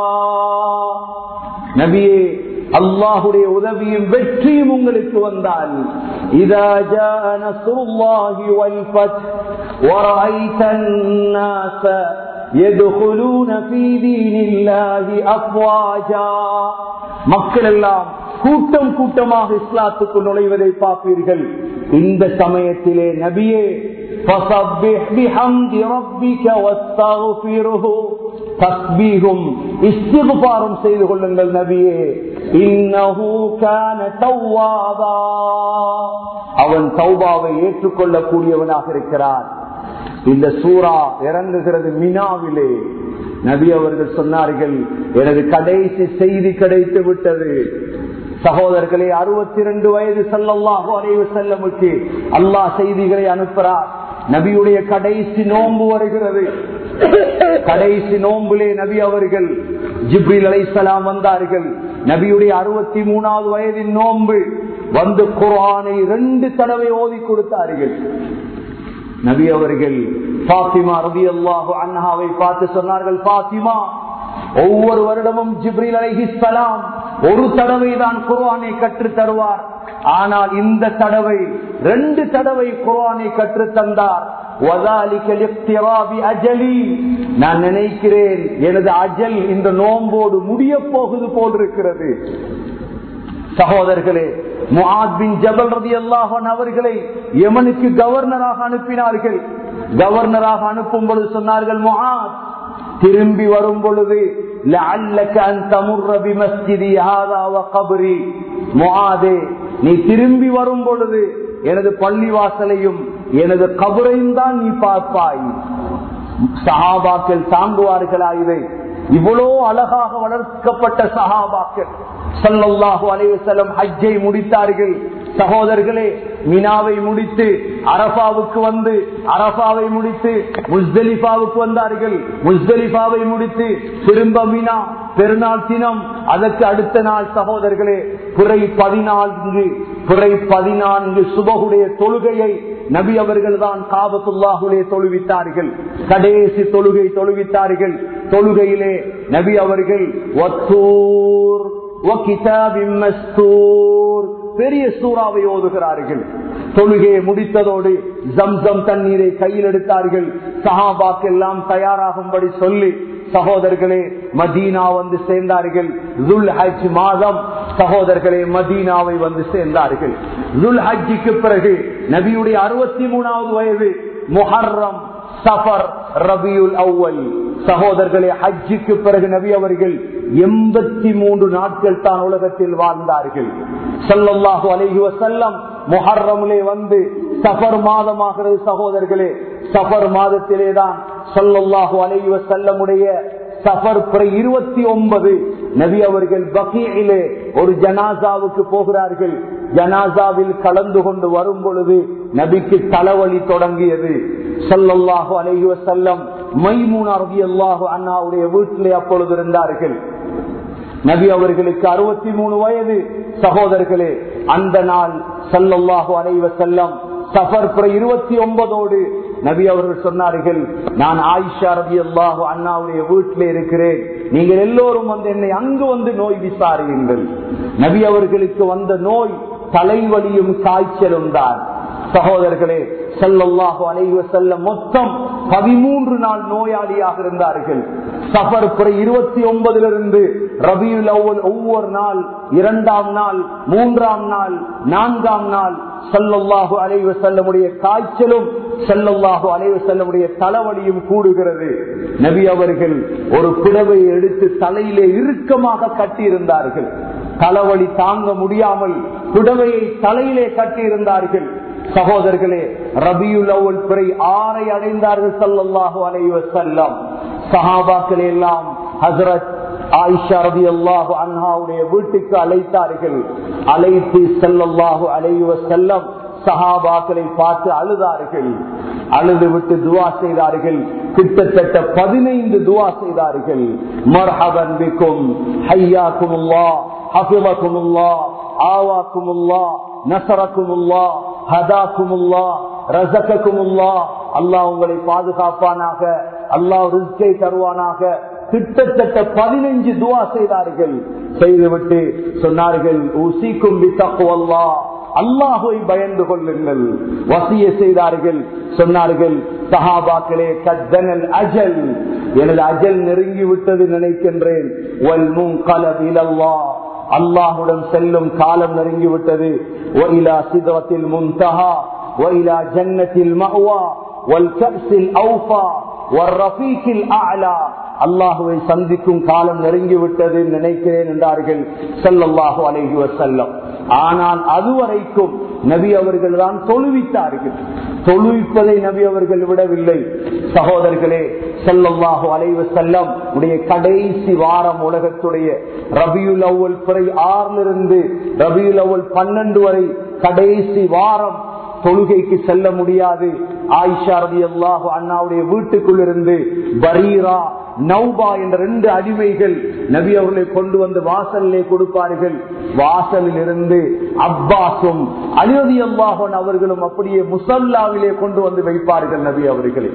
நபியே அல்லாஹுடைய உதவியும் வெற்றியும் உங்களுக்கு வந்தால் இதா ஜாء نصر الله والفتح ورأيت الناس يدخلون في دين الله أفواجا மக்கள் எல்லாம் கூட்டம் கூட்டமாக இஸ்லாத்துக்கு நுழைவதை பார்ப்பீர்கள் இந்த சமயத்திலே நபியே فصبح بحمد ربك واستغفره தஸ்பீகும் இஸ்திகுபாரும் செய்து கொள்ளுங்கள் நபியே இன்னஹு கான தவ்வாபா அவன் தௌபாவை ஏற்றுக்கொள்ளக்கூடியவனாக இருக்கிறான் இந்த சூரா இறங்குகிறது மினாவிலே நபி அவர்கள் சொன்னார்கள் எனது கடைசி செய்தி கிடைத்து விட்டது சகோதரர்களே அறுபத்தி இரண்டு வயது செல்லல்லாஹோ அலைவு செல்லமுக்கு அல்லாஹ் செய்திகளை அனுப்புறார் நபியுடைய கடைசி நோன்பு வருகிறது கடைசி நோம்பிலே நபி அவர்கள் ஜிப்ரில் அலைசலாம் வந்தார்கள் நபியுடைய அறுபத்தி மூணாவது வயதின் நோன்பு வந்து குரானை ரெண்டு தடவை ஓதி கொடுத்தார்கள் நபி அவர்கள் பாத்திமா ரவி அல்லாஹு அண்ணாவை பார்த்து சொன்னார்கள் பாத்திமா ஒவ்வொரு வருடமும் ஜிப்ரில் அலைஹிஸ்லாம் ஒரு தடவை தான் குர்ஆனை கற்று தருவார் ஆனால் இந்த தடவை ரெண்டு தடவை குர்ஆனை கற்று தந்தார் நான் நினைக்கிறேன் எனது அஜல் இந்த நோம்போடு முடிய போகுது போல் இருக்கிறது சகோதரர்களே முஹாத் பின் ஜபல் ரதி அல்லாஹன் அவர்களை யமனுக்கு கவர்னராக அனுப்பினார்கள் கவர்னராக அனுப்பும் பொழுது சொன்னார்கள் முஹாத் திரும்பி வரும் பொழுது நீ திரும்பி வரும் பொழுது எனது பள்ளிவாசலையும் எனது கபரையும் தான் நீ பார்ப்பாய் சஹாபாக்கள் தாங்குவார்களா இதை இவ்வளோ அழகாக வளர்க்கப்பட்ட சஹாபாக்கள் சல்லாஹூ அலைவசலம் ஹஜ்ஜை முடித்தார்கள் சகோதரர்களே மினாவை முடித்து அரபாவுக்கு வந்து அரபாவை முடித்து முஸ்தலிஃபாவுக்கு வந்தார்கள் முஸ்தலிஃபாவை முடித்து திரும்ப மினா பெருநாள் தினம் அதற்கு அடுத்த நாள் சகோதரர்களே புறை பதினான்கு புறை பதினான்கு சுபகுடைய தொழுகையை நபி அவர்கள் தான் காபத்துல்லாஹுலே தொழுவித்தார்கள் கடைசி தொழுகை தொழுவித்தார்கள் தொழுகையிலே நபி அவர்கள் ஒத்தூர் பெரிய சூறாவை ஓதுகிறார்கள் தொழுகையை முடித்ததோடு ஜம்சம் தண்ணீரை கையில் எடுத்தார்கள் சஹாபாக்கு எல்லாம் தயாராகும்படி சொல்லி சகோதரர்களே மதீனா வந்து சேர்ந்தார்கள் துல் ஹஜ் மாதம் சகோதரர்களே மதீனாவை வந்து சேர்ந்தார்கள் துல் ஹஜ்ஜிக்கு பிறகு நபியுடைய அறுபத்தி மூணாவது வயது முஹர்ரம் சஃபர் ரபியுல் அவ்வல் சகோதரர்களே ஹஜ்ஜிக்கு பிறகு நபி அவர்கள் எண்பத்தி மூன்று நாட்கள் தான் உலகத்தில் வாழ்ந்தார்கள் சல்லல்லாஹு அலைஹி வசல்லம் முஹர்ரமிலே வந்து சஃபர் மாதமாகிறது சகோதரர்களே சஃபர் மாதத்திலே தான் சல்லல்லாஹு அலைஹி வசல்லமுடைய சஃபர் இருபத்தி ஒன்பது நபி அவர்கள் பகீயிலே ஒரு ஜனாசாவுக்கு போகிறார்கள் ஜனாசாவில் கலந்து கொண்டு வரும் பொழுது நபிக்கு தலைவலி தொடங்கியது சல்லல்லாஹு அலைஹி வசல்லம் மைமூனா ரவி அல்லாஹு அண்ணாவுடைய வீட்டிலே அப்பொழுது இருந்தார்கள் நபி அவர்களுக்கு அறுபத்தி மூணு வயது சகோதரர்களே அந்த நாள் சல்லல்லாஹு அலைவ செல்லம் சஃபர் இருபத்தி ஒன்பதோடு நபி அவர்கள் சொன்னார்கள் நான் ஆயிஷா ரவி அல்லாஹு அண்ணாவுடைய வீட்டில் இருக்கிறேன் நீங்கள் எல்லோரும் வந்து என்னை அங்கு வந்து நோய் விசாரியுங்கள் நபி அவர்களுக்கு வந்த நோய் தலைவலியும் காய்ச்சலும் தான் சகோதரர்களே செல்லல்லாஹு அலைவ செல்ல மொத்தம் பதிமூன்று நாள் நோயாளியாக இருந்தார்கள் சஃபர் புற இருபத்தி ஒன்பதிலிருந்து ரபியுல் அவ்வல் ஒவ்வொரு நாள் இரண்டாம் நாள் மூன்றாம் நாள் நான்காம் நாள் செல்லல்லாஹு அலைவ செல்லமுடைய காய்ச்சலும் செல்லல்லாஹு அலைவ செல்லமுடைய தலைவலியும் கூடுகிறது நபி அவர்கள் ஒரு புடவை எடுத்து தலையிலே இறுக்கமாக கட்டியிருந்தார்கள் தலைவலி தாங்க முடியாமல் புடவையை தலையிலே கட்டியிருந்தார்கள் சகோதரர்களே ரபியுல் அவ்வல் பிறை ஆறை அடைந்தார்கள் சல்லல்லாஹு அலைவ செல்லம் சஹாபாக்கள் எல்லாம் ஹசரத் ஆயிஷா ரபி அல்லாஹு அன்ஹாவுடைய வீட்டுக்கு அழைத்தார்கள் அழைத்து செல்லல்லாஹு அலைவ செல்லம் சஹாபாக்களை பார்த்து அழுதார்கள் அழுது விட்டு துவா செய்தார்கள் கிட்டத்தட்ட பதினைந்து துவா செய்தார்கள் மர்ஹபன் பிக்கும் ஹையாக்குமுல்லா ஹபிலக்குமுல்லா ஆவாக்குமுல்லா நசரக்குமுல்லா ஹதாக்குமுல்லா ரசகக்குமுல்லா அல்லாஹ் உங்களை பாதுகாப்பானாக அல்லாஹ் ரிஸ்கை தருவானாக கிட்டத்தட்ட பதினைஞ்சு துவா செய்தார்கள் செய்துவிட்டு சொன்னார்கள் உசிக்கும் பித்தக்குவல்லா அல்லாஹுவை பயந்து கொள்ளுங்கள் வசிய செய்தார்கள் சொன்னார்கள் சஹாபாக்களே கத்தனல் அஜல் எனது அஜல் நெருங்கி விட்டது நினைக்கின்றேன் அல்லாஹுடன் செல்லும் காலம் நெருங்கிவிட்டது ஒயிலா சிதவத்தில் முன்தஹா ஒயிலா ஜன்னத்தில் மஹ்வா வல்கப்சில் அவுஃபா வர்ரஃபீக்கில் அஅலா அல்லாஹுவை சந்திக்கும் காலம் நெருங்கிவிட்டது நினைக்கிறேன் என்றார்கள் செல்லல்லாஹு அலைஹி வசல்லம் ஆனால் அதுவரைக்கும் நபி அவர்கள் தான் தொழுவித்தார்கள் தொழுவிப்பதை நபி அவர்கள் விடவில்லை சகோதரர்களே செல்லல்லாஹு அலைவ செல்லம் உடைய கடைசி வாரம் உலகத்துடைய ரபியுல் அவ்வல் பிறை ஆறிலிருந்து ரபியுல் அவ்வல் பன்னெண்டு வரை கடைசி வாரம் தொழுகைக்கு செல்ல முடியாது ஆயிஷா ரதி அல்லாஹு அண்ணாவுடைய வீட்டுக்குள் இருந்து பரீரா நௌபா என்ற ரெண்டு அடிமைகள் நபி அவர்களை கொண்டு வந்து வாசலிலே கொடுப்பார்கள் வாசலில் இருந்து அப்பாஸும் அலிரதி அல்லாஹன் அவர்களும் அப்படியே முசல்லாவிலே கொண்டு வந்து வைப்பார்கள் நபி அவர்களை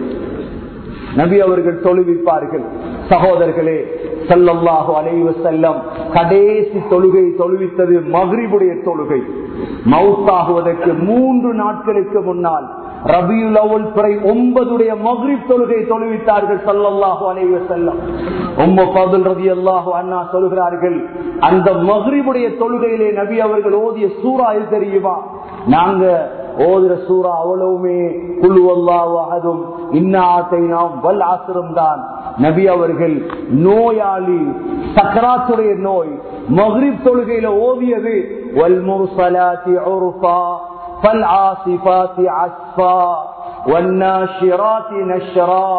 நபி அவர்கள் தொழுவிப்பார்கள் சகோதரர்களே செல்லல்லாஹு அலைவ செல்லம் கடைசி தொழுகை தொழுவித்தது மகிழ்வுடைய தொழுகை மவுத்தாகுவதற்கு மூன்று நாட்களுக்கு முன்னால் ரபியுல் அவுல் பிறை ஒன்பதுடைய மகிரிப் தொழுகை தொழுவித்தார்கள் சல்லல்லாஹு அலைவ செல்லம் உம்ம பதுல் ரவி அல்லாஹு அண்ணா சொல்கிறார்கள் அந்த மகிரிபுடைய தொழுகையிலே நபி அவர்கள் ஓதிய சூறா இது தெரியுமா நாங்க ஓதுற சூறா அவ்வளவுமே குழு அல்லாஹும் இன்னாத்தை நாம் வல் ஆசிரம் தான் நபி அவர்கள் நோயாளி சக்கராத்துடைய நோய் மகிரிப் தொழுகையில ஓதியது வல் முர்சலாத்தி உருஃபா فالعاصفات عصفا والناشرات نشرا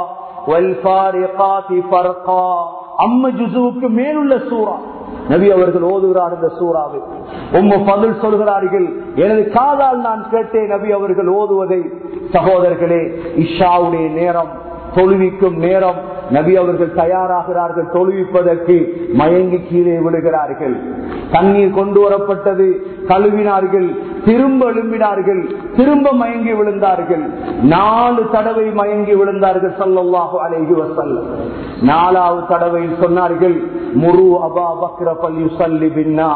والفارقات فرقا அம்ம ஜுசுவுக்கு மேலுள்ள சூறா நபி அவர்கள் ஓதுகிறார் இந்த சூறாவை உம்ம பதில் சொல்கிறார்கள் எனது காதால் நான் கேட்டேன் நபி அவர்கள் ஓதுவதை சகோதரர்களே இஷாவுடைய நேரம் தொழுவிக்கும் நேரம் நபி அவர்கள் தயாராகிறார்கள் தொழுவிப்பதற்கு மயங்கி கீழே விடுகிறார்கள் தண்ணீர் கொண்டு வரப்பட்டது கழுவினார்கள் திரும்ப எழும்பினார்கள் திரும்ப மயங்கி விழுந்தார்கள் நாலு தடவை மயங்கி விழுந்தார்கள் சல்லாஹு அலைஹி வசல்லம் நாலாவது தடவையில் சொன்னார்கள் முரு அபா பக்ர பள்ளி சல்லி பின்னா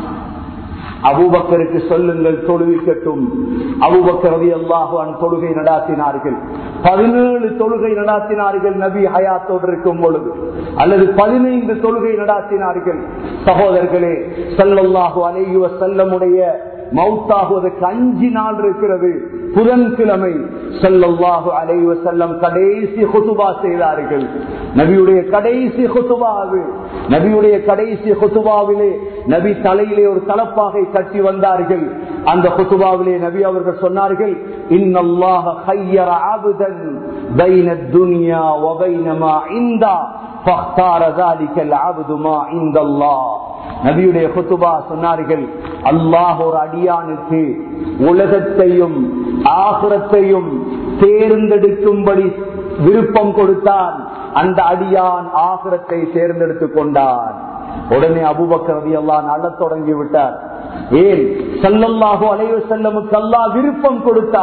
அபுபக்கருக்கு சொல்லுங்கள் தொழுவிக்கட்டும் அபுபக்கரதி அல்லாஹுவான் தொழுகை நடாத்தினார்கள் பதினேழு தொழுகை நடாத்தினார்கள் நபி ஹயாத்தோடு இருக்கும் பொழுது அல்லது பதினைந்து தொழுகை நடாத்தினார்கள் சகோதரர்களே செல்லல்லாஹு அலையுவ செல்லமுடைய மவுத்தாகுவதற்கு அஞ்சு நாள் இருக்கிறது புதன்கிழமை செல்லல்லாஹு அலைவ செல்லம் கடைசி ஹுசுபா செய்தார்கள் நபியுடைய கடைசி ஹுசுபா அது நபியுடைய கடைசி ஹுசுபாவிலே நபி தலையிலே ஒரு தலப்பாகை கட்டி வந்தார்கள் அந்த ஹுசுபாவிலே நபி அவர்கள் சொன்னார்கள் இன்னல்லாஹ خير عبدا بين الدنيا وبين ما عنده فاختار ذلك العبد ما عند الله நபியுடைய குத்துபா சொன்னார்கள் அல்லாஹ் ஒரு அடியானுக்கு உலகத்தையும் ஆகுரத்தையும் தேர்ந்தெடுக்கும்படி விருப்பம் கொடுத்தான் அந்த அடியான் ஆகுரத்தை தேர்ந்தெடுத்துக் கொண்டான் உடனே அபுபக்கரதி எல்லாம் அழத் தொடங்கி விட்டார் ஏன் சல்லல்லாஹோ அலைவ செல்லமுக்கு அல்லா விருப்பம் கொடுத்தார்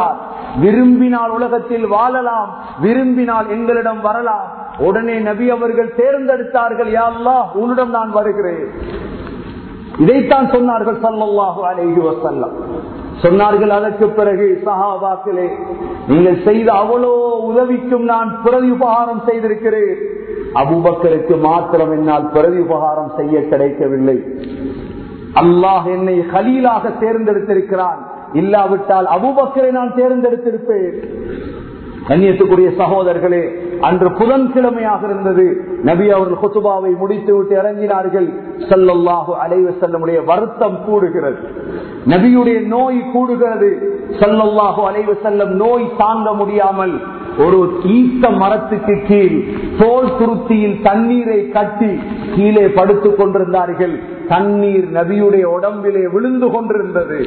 விரும்பினால் உலகத்தில் வாழலாம் விரும்பினால் எங்களிடம் வரலாம் உடனே நபி அவர்கள் தேர்ந்தெடுத்தார்கள் யா அல்லாஹ் உன்னிடம் நான் வருகிறேன் இதைத்தான் சொன்னார்கள் சல்லல்லாஹு அலைஹி வஸல்லம் சொன்னார்கள் அதற்கு பிறகு சஹாபாக்களே நீங்கள் செய்த அவ்வளோ உதவிக்கும் நான் பிரதி உபகாரம் செய்திருக்கிறேன் அபுபக்கருக்கு மாத்திரம் என்னால் பிரதி உபகாரம் செய்ய கிடைக்கவில்லை அல்லாஹ் என்னை ஹலீலாக தேர்ந்தெடுத்திருக்கிறான் இல்லாவிட்டால் அபுபக்கரை நான் தேர்ந்தெடுத்திருப்பேன் கண்ணியத்துக்குரிய சகோதரர்களே அன்று புதன்கிழமையாக இருந்தது நபி அவர்கள் குத்துபாவை முடித்து விட்டு இறங்கினார்கள் சல்லல்லாஹு அலைவ செல்லமுடைய வருத்தம் கூடுகிறது நபியுடைய நோய் கூடுகிறது சல்லல்லாஹு அலைவ செல்லம் நோய் தாங்க முடியாமல் ஒரு ஈத்த மரத்துக்கு கீழ் தோல் துருத்தியில் தண்ணீரை கட்டி கீழே படுத்துக் கொண்டிருந்தார்கள் தண்ணீர் நபியுடைய உடம்பிலே விழுந்து கொண்டிருந்தது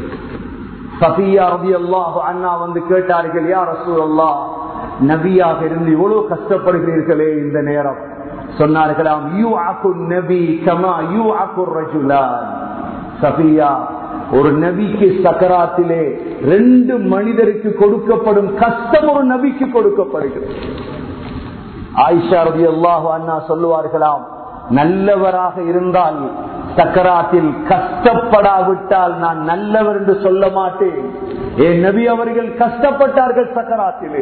சபியா ரபி அல்லாஹ் அண்ணா வந்து கேட்டார்கள் யார் ரசூல் அல்லா நபியாக இருந்து இவ்வளவு கஷ்டப்படுகிறீர்களே இந்த நேரம் சொன்னார்களாம் யூ ஆக்கு நபி கமா யூ ஆக்கு ரஜுலான் சபியா ஒரு நபிக்கு சக்கராத்திலே ரெண்டு மனிதருக்கு கொடுக்கப்படும் கஷ்டம் ஒரு நபிக்கு கொடுக்கப்படுகிறது ஆயிஷா ரபி அல்லாஹு அண்ணா சொல்லுவார்களாம் நல்லவராக இருந்தால் சக்கராத்தில் கஷ்டப்படாவிட்டால் நான் நல்லவர் என்று சொல்ல மாட்டேன் என் நபி அவர்கள் கஷ்டப்பட்டார்கள் சக்கராத்திலே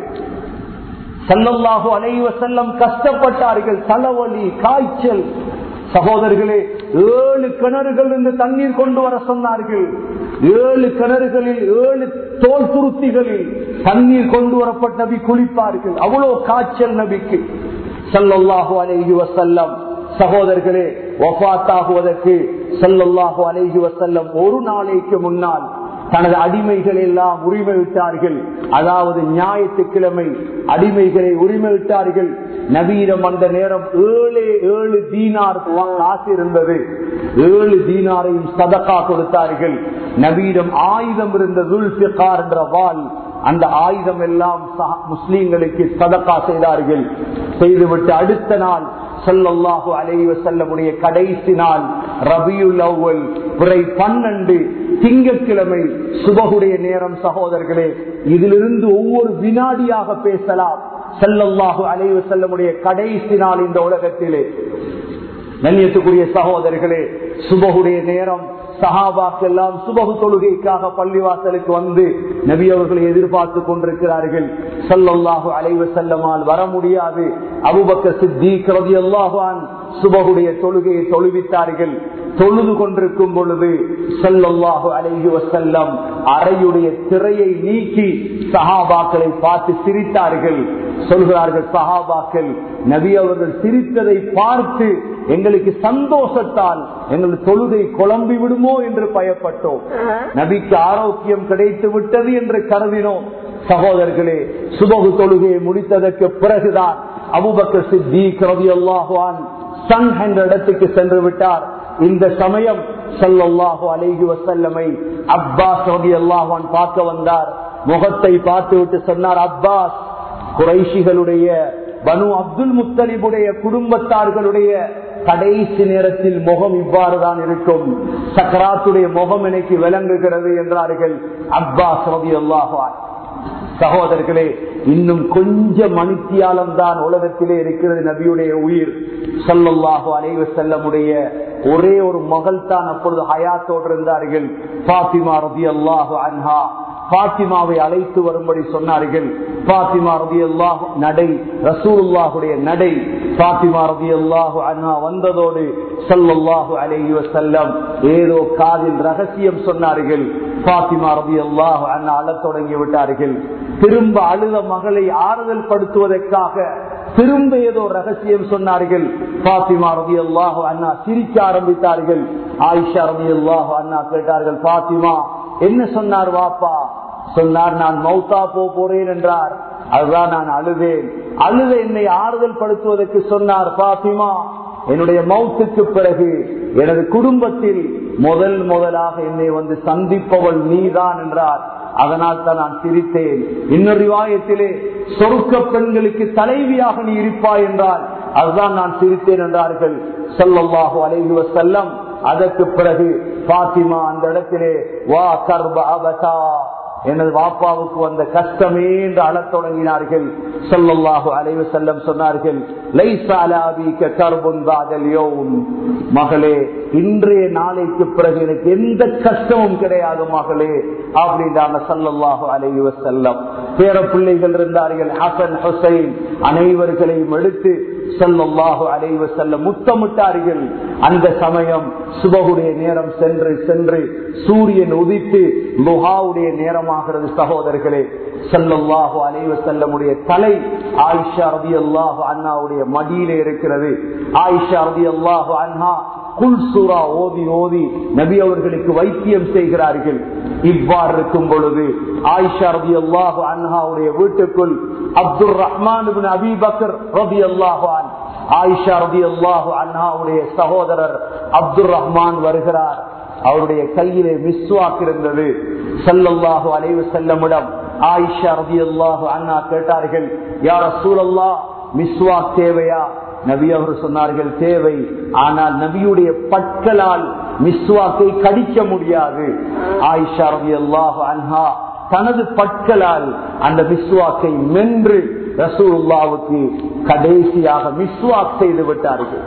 சல்லல்லாஹு அலைவ செல்லம் கஷ்டப்பட்டார்கள் தலைவலி காய்ச்சல் சகோதரர்களே ஏழு கிணறுகள் இருந்து தண்ணீர் கொண்டு வர சொன்னார்கள் ஏழு கிணறுகளில் ஏழு தோல் துருத்திகளில் தண்ணீர் கொண்டு வரப்பட்ட நபி குளிப்பார்கள் அவ்வளவு காய்ச்சல் நபிக்கு சல்லல்லாஹு அலைஹி வசல்லம் சகோதரர்களே ஒஃபாத்தாகுவதற்கு செல்லல்லாஹு அலைஹி வசல்லம் ஒரு நாளைக்கு முன்னால் தனது அடிமைகள் எல்லாம் உரிமை விட்டார்கள் அதாவது ஞாயிற்றுக்கிழமை அடிமைகளை உரிமை விட்டார்கள் நவீனம் அந்த நேரம் ஏழு ஏழு தீனார் காசு இருந்தது ஏழு தீனாரையும் சதக்கா கொடுத்தார்கள் நவீனம் ஆயுதம் இருந்த துல்பிகார் என்ற வால் அந்த ஆயுதம் எல்லாம் முஸ்லீம்களுக்கு சதக்கா செய்தார்கள் செய்துவிட்டு அடுத்த நாள் சொல்லல்லாஹு அலைவ செல்லமுடைய கடைசி நாள் ரபியுல் அவ்வல் பிறை பன்னெண்டு திங்கட்கிழமை சுபகுடைய நேரம் சகோதரர்களே இதிலிருந்து ஒவ்வொரு வினாடியாக பேசலாம் செல்லல்லாஹு அலைவ செல்லமுடைய கடைசி நாள் இந்த உலகத்திலே கண்ணியத்துக்குரிய சகோதரர்களே சுபகுடைய நேரம் சஹாபாக்கெல்லாம் சுபகு தொழுகைக்காக பள்ளிவாசலுக்கு வந்து நபி அவர்களை எதிர்பார்த்து கொண்டிருக்கிறார்கள் சல்லல்லாஹு அலைவ செல்லமால் வர முடியாது அபுபக்க சித்திக் ரவி அல்லாஹான் சுபகுடைய தொழுகையை தொழுவித்தார்கள் தொழுது கொண்டிருக்கும் பொழுது சல்லல்லாஹு அலைஹி வசல்லம் அறையுடைய திரையை நீக்கி சஹாபாக்களை பார்த்து சிரித்தார்கள் சொல்கிறார்கள் சஹாபாக்கள் நபி அவர்கள் சிரித்ததை பார்த்து எங்களுக்கு சந்தோஷத்தால் எங்கள் தொழுகை குழம்பி விடுமோ என்று பயப்பட்டோம் நபிக்கு ஆரோக்கியம் கிடைத்து விட்டது என்று கருதினோம் சகோதரர்களே சுபகு தொழுகையை முடித்ததற்கு பிறகுதான் அபுபக்கர் சித்தி கரவி அல்லாஹான் சன் என்ற இடத்துக்கு சென்று விட்டார் இந்த சமயம் சல்லாஹு அலைஹி வசல்லமை அப்பாஸ் ரவி அல்லாஹான் பார்க்க வந்தார் முகத்தை பார்த்து விட்டு சொன்னார் அப்பாஸ் குறைஷிகளுடைய பனு அப்துல் முத்தலிபுடைய குடும்பத்தார்களுடைய கடைசி நேரத்தில் முகம் இவ்வாறு தான் இருக்கும் சக்கராத்துடைய முகம் எனக்கு விளங்குகிறது என்றார்கள் அப்பாஸ் ரவி அல்லாஹான் சகோதரர்களே இன்னும் கொஞ்ச மணித்தியாலம் தான் உலகத்திலே இருக்கிறது நபியுடைய உயிர் சல்லல்லாஹு அலைவ செல்லமுடைய ஒரே ஒரு மகள் தான் அப்பொழுது ஹயாத்தோடு இருந்தார்கள் பாத்திமா ரபி அல்லாஹு அன்ஹா பாத்திமாவை அழைத்து வரும்படி சொன்னார்கள் பாத்திமா ரபி அல்லாஹ் நடை ரசூலுல்லாஹுடைய நடை பாத்திமா ரபி அல்லாஹு அன்ஹா வந்ததோடு சல்லல்லாஹு அலைஹி வசல்லம் ஏதோ காதில் ரகசியம் சொன்னார்கள் பாத்திமா ரபி அல்லாஹு அண்ணா அழத் தொடங்கி விட்டார்கள் திரும்ப அழுத மகளை ஆறுதல் படுத்துவதற்காக திரும்ப ஏதோ ரகசியம் சொன்னார்கள் பாத்திமா ரபி அல்லாஹு அண்ணா சிரிக்க ஆரம்பித்தார்கள் ஆயிஷா ரபி அல்லாஹு அண்ணா கேட்டார்கள் பாத்திமா என்ன சொன்னார் வாப்பா சொன்னார் நான் மௌத்தா போ போறேன் என்றார் அதுதான் நான் அழுதேன் அழுத என்னை ஆறுதல் படுத்துவதற்கு சொன்னார் பாத்திமா என்னுடைய மௌத்துக்கு பிறகு எனது குடும்பத்தில் முதல் முதலாக என்னை வந்து சந்திப்பவள் நீதான் என்றார் அதனால் தான் நான் சிரித்தேன் இன்னொரு ரிவாயத்திலே சொருக்க பெண்களுக்கு தலைவியாக நீ இருப்பாய் என்றால் அதுதான் நான் சிரித்தேன் என்றார்கள் சொல்லல்லாஹு அலைஹி வசல்லம் அதற்கு பிறகு பாத்திமா அந்த இடத்திலே வா கர்ப அபதா எனது வாப்பாவுக்கு வந்த கஷ்டமே என்று அழத் தொடங்கினார்கள் சொல்லல்லாஹு அலைவு செல்லம் சொன்னார்கள் மகளே இன்றைய நாளைக்கு பிறகு எனக்கு எந்த கஷ்டமும் கிடையாது மகளே அப்படின்றாங்க சல்லல்லாஹு அலைவ செல்லம் பேர பிள்ளைகள் இருந்தார்கள் ஹசன் ஹுசைன் அனைவர்களையும் எடுத்து சல்லாஹு அலைவ செல்ல முத்தமிட்டார்கள் அந்த சமயம் சுபகுடைய நேரம் சென்று சென்று சூரியன் உதித்து லுஹாவுடைய நேரமாகிறது சகோதரர்களே சல்லல்லாஹு அலைவ செல்லமுடைய தலை ஆயிஷா ரதி அல்லாஹு அண்ணாவுடைய மடியில இருக்கிறது ஆயிஷா ரதி அல்லாஹு அண்ணா குல் சூரா ஓதி ஓதி நபி அவர்களுக்கு வைத்தியம் செய்கிறார்கள் இவ்வாறு இருக்கும் பொழுது ஆயிஷா ரபி அல்லாஹு அன்ஹாவுடைய வீட்டுக்குள் அப்துல் ரஹ்மான் அபி பக்கர் ரபி அல்லாஹு ஆயிஷா ரபி அல்லாஹு அன்ஹாவுடைய சகோதரர் அப்துல் ரஹ்மான் வருகிறார் அவருடைய கையிலே மிஸ்வாக் இருந்தது சல்லல்லாஹு அலைவு செல்லமிடம் ஆயிஷா ரபி அல்லாஹு அண்ணா கேட்டார்கள் யார சூழல்லா மிஸ்வாக் தேவையா நபி அவர் சொன்னார்கள் தேவை ஆனால் நபியுடைய பற்களால் மிஸ்வாக்கை கடிக்க முடியாது ஆயிஷா ரவி அல்லாஹ் அன்ஹா தனது பற்களால் அந்த மிஸ்வாக்கை மென்று ரசூல்லாவுக்கு கடைசியாக மிஸ்வாக் செய்து விட்டார்கள்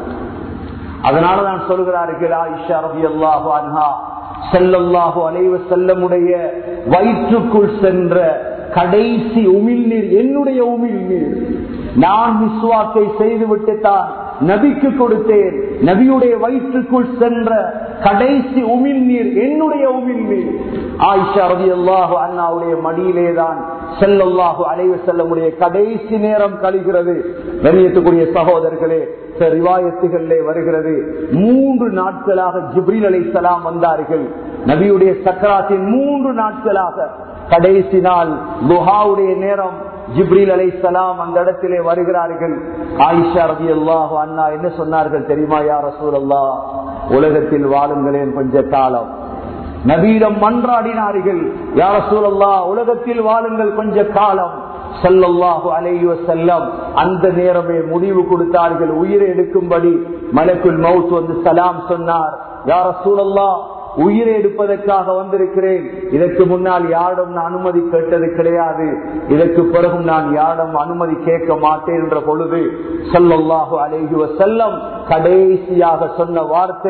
அதனால நான் சொல்கிறார்கள் ஆயிஷா ரவி அல்லாஹு அன்ஹா செல்லல்லாஹு அலைவ செல்லமுடைய வயிற்றுக்குள் சென்ற கடைசி உமிழ்நீர் என்னுடைய உமிழ்நீர் நான் விஸ்வாக்கை செய்துவிட்டு தான் நபிக்கு கொடுத்தேன் நபியுடைய வயிற்றுக்குள் சென்ற கடைசி உமிழ்நீர் என்னுடைய உமிழ்நீர் ஆயிஷா ரவி அல்லாஹு அண்ணாவுடைய மடியிலே தான் செல்லல்லாஹு அலைவ செல்லமுடைய கடைசி நேரம் கழிகிறது கண்ணியத்துக்குரிய சகோதரர்களே ரிவாயத்துகளிலே வருகிறது மூன்று நாட்களாக ஜிப்ரில் அலை சலாம் வந்தார்கள் நபியுடைய சக்கராத்தின் மூன்று நாட்களாக கடைசி நாள் லுஹாவுடைய நேரம் ஜிப்ரில் அலை சலாம் அந்த இடத்திலே வருகிறார்கள் ஆயிஷா ரதி அல்லாஹு அண்ணா என்ன சொன்னார்கள் தெரியுமா யார் ரசூல் அல்லா உலகத்தில் வாழுங்களேன் கொஞ்ச காலம் நபீடம் மன்றாடினார்கள் யார சூழல்லா உலகத்தில் வாழுங்கள் கொஞ்ச காலம் சல்லல்லாஹு அலையுவ செல்லம் அந்த நேரமே முடிவு கொடுத்தார்கள் உயிரை எடுக்கும்படி மலக்குள் மவுத் வந்து சலாம் சொன்னார் யார சூழல்லா உயிரை எடுப்பதற்காக வந்திருக்கிறேன் இதற்கு முன்னால் யாரிடம் நான் அனுமதி கேட்டது கிடையாது இதற்கு பிறகும் நான் யாரிடம் அனுமதி கேட்க மாட்டேன் என்ற பொழுது சொல்லல்லாஹு அலைகுவ செல்லம் கடைசியாக சொன்ன வார்த்தை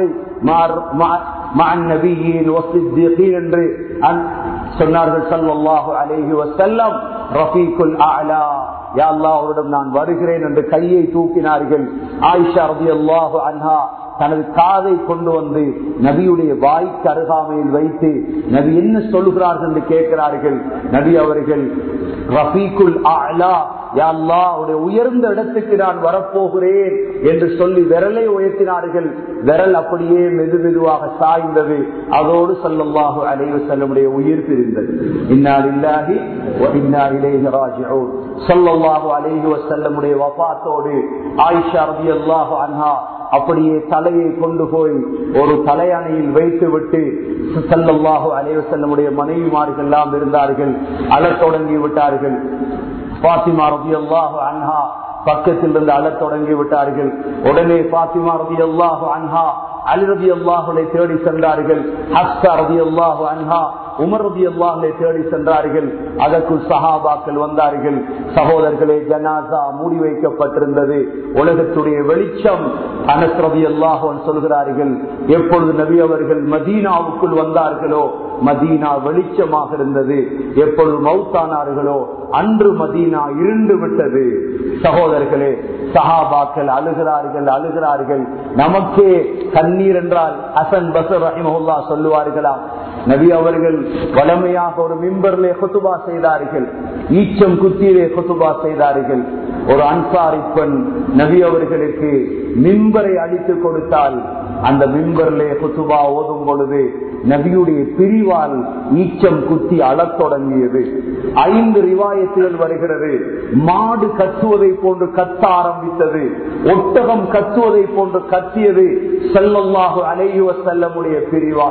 என்று சொன்னார்கள் சல்லாஹு அலேஹி வசல்லம் ரஃபீக்குல் ஆலா அவரிடம் நான் வருகிறேன் என்று கையை தூக்கினார்கள் ஆயிஷா ரபி அல்லாஹு அன்ஹா தனது காதை கொண்டு வந்து நபியுடைய வாய்க்கு அருகாமையில் வைத்து நபி என்ன சொல்லுகிறார்கள் என்று கேட்கிறார்கள் நபி அவர்கள் ரஃபீக்குல் ஆலா உயர்ந்த இடத்துக்கு நான் வரப்போகிறேன் என்று சொல்லி விரலை உயர்த்தினார்கள் விரல் அப்படியே மெது மெதுவாக சாய்ந்தது அதோடு சொல்லல்லாஹு அலைவு செல்லமுடைய உயிர் பிரிந்தது இன்னால் இல்லாகி சொல்லல்லாஹு அலைஹி செல்லமுடைய வபாத்தோடு ஆயிஷா ரதி அல்லாஹு அன்ஹா அப்படியே தலையை கொண்டு போய் ஒரு தலையணையில் வைத்து விட்டு செல்லல்லாஹு அலைவ செல்லமுடைய மனைவிமார்கள் எல்லாம் இருந்தார்கள் அழத் தொடங்கி விட்டார்கள் பாத்திமா ரபி அல்லாஹு அன்ஹா பக்கத்தில் இருந்து அழத் தொடங்கி விட்டார்கள் உடனே பாத்திமா ரபி அல்லாஹு அன்ஹா அலி ரபி அல்லாஹுலை தேடி சென்றார்கள் ஹஸ்தா ரபி அல்லாஹு அன்ஹா உமர் ரபி அல்லாஹுலை தேடி சென்றார்கள் அதற்குள் சஹாபாக்கள் வந்தார்கள் சகோதரர்களே ஜனாசா மூடி வைக்கப்பட்டிருந்தது உலகத்துடைய வெளிச்சம் அனஸ் ரபி அல்லாஹன் சொல்கிறார்கள் எப்பொழுது நபி அவர்கள் மதீனாவுக்குள் வந்தார்களோ மதீனா வெளிச்சமாக இருந்தது எப்பொழுது மௌத்தானார்களோ அன்று மதீனா இருண்டு விட்டது சகோதரர்களே சஹாபாக்கள் அழுகிறார்கள் அழுகிறார்கள் நமக்கே கண்ணீர் என்றால் ஹசன் பசர் ரஹிமஹுல்லா சொல்லுவார்களாம் நபி அவர்கள் வளமையாக ஒரு மிம்பர்லே கொத்துபா செய்தார்கள் ஈச்சம் குத்தியிலே கொத்துபா செய்தார்கள் ஒரு அன்சாரி பெண் நபி அவர்களுக்கு மிம்பரை அடித்து கொடுத்தால் அந்த மிம்பர்லே குத்துபா ஓதும் பொழுது நபியுடைய பிரிவால் ஈச்சம் குத்தி அழத் தொடங்கியது ஐந்து ரிவாயத்துகள் வருகிறது மாடு கத்துவதை போன்று கத்த ஆரம்பித்தது ஒட்டகம் கத்துவதை போன்று கத்தியது செல்லல்லாக அலையுவ செல்லமுடைய பிரிவா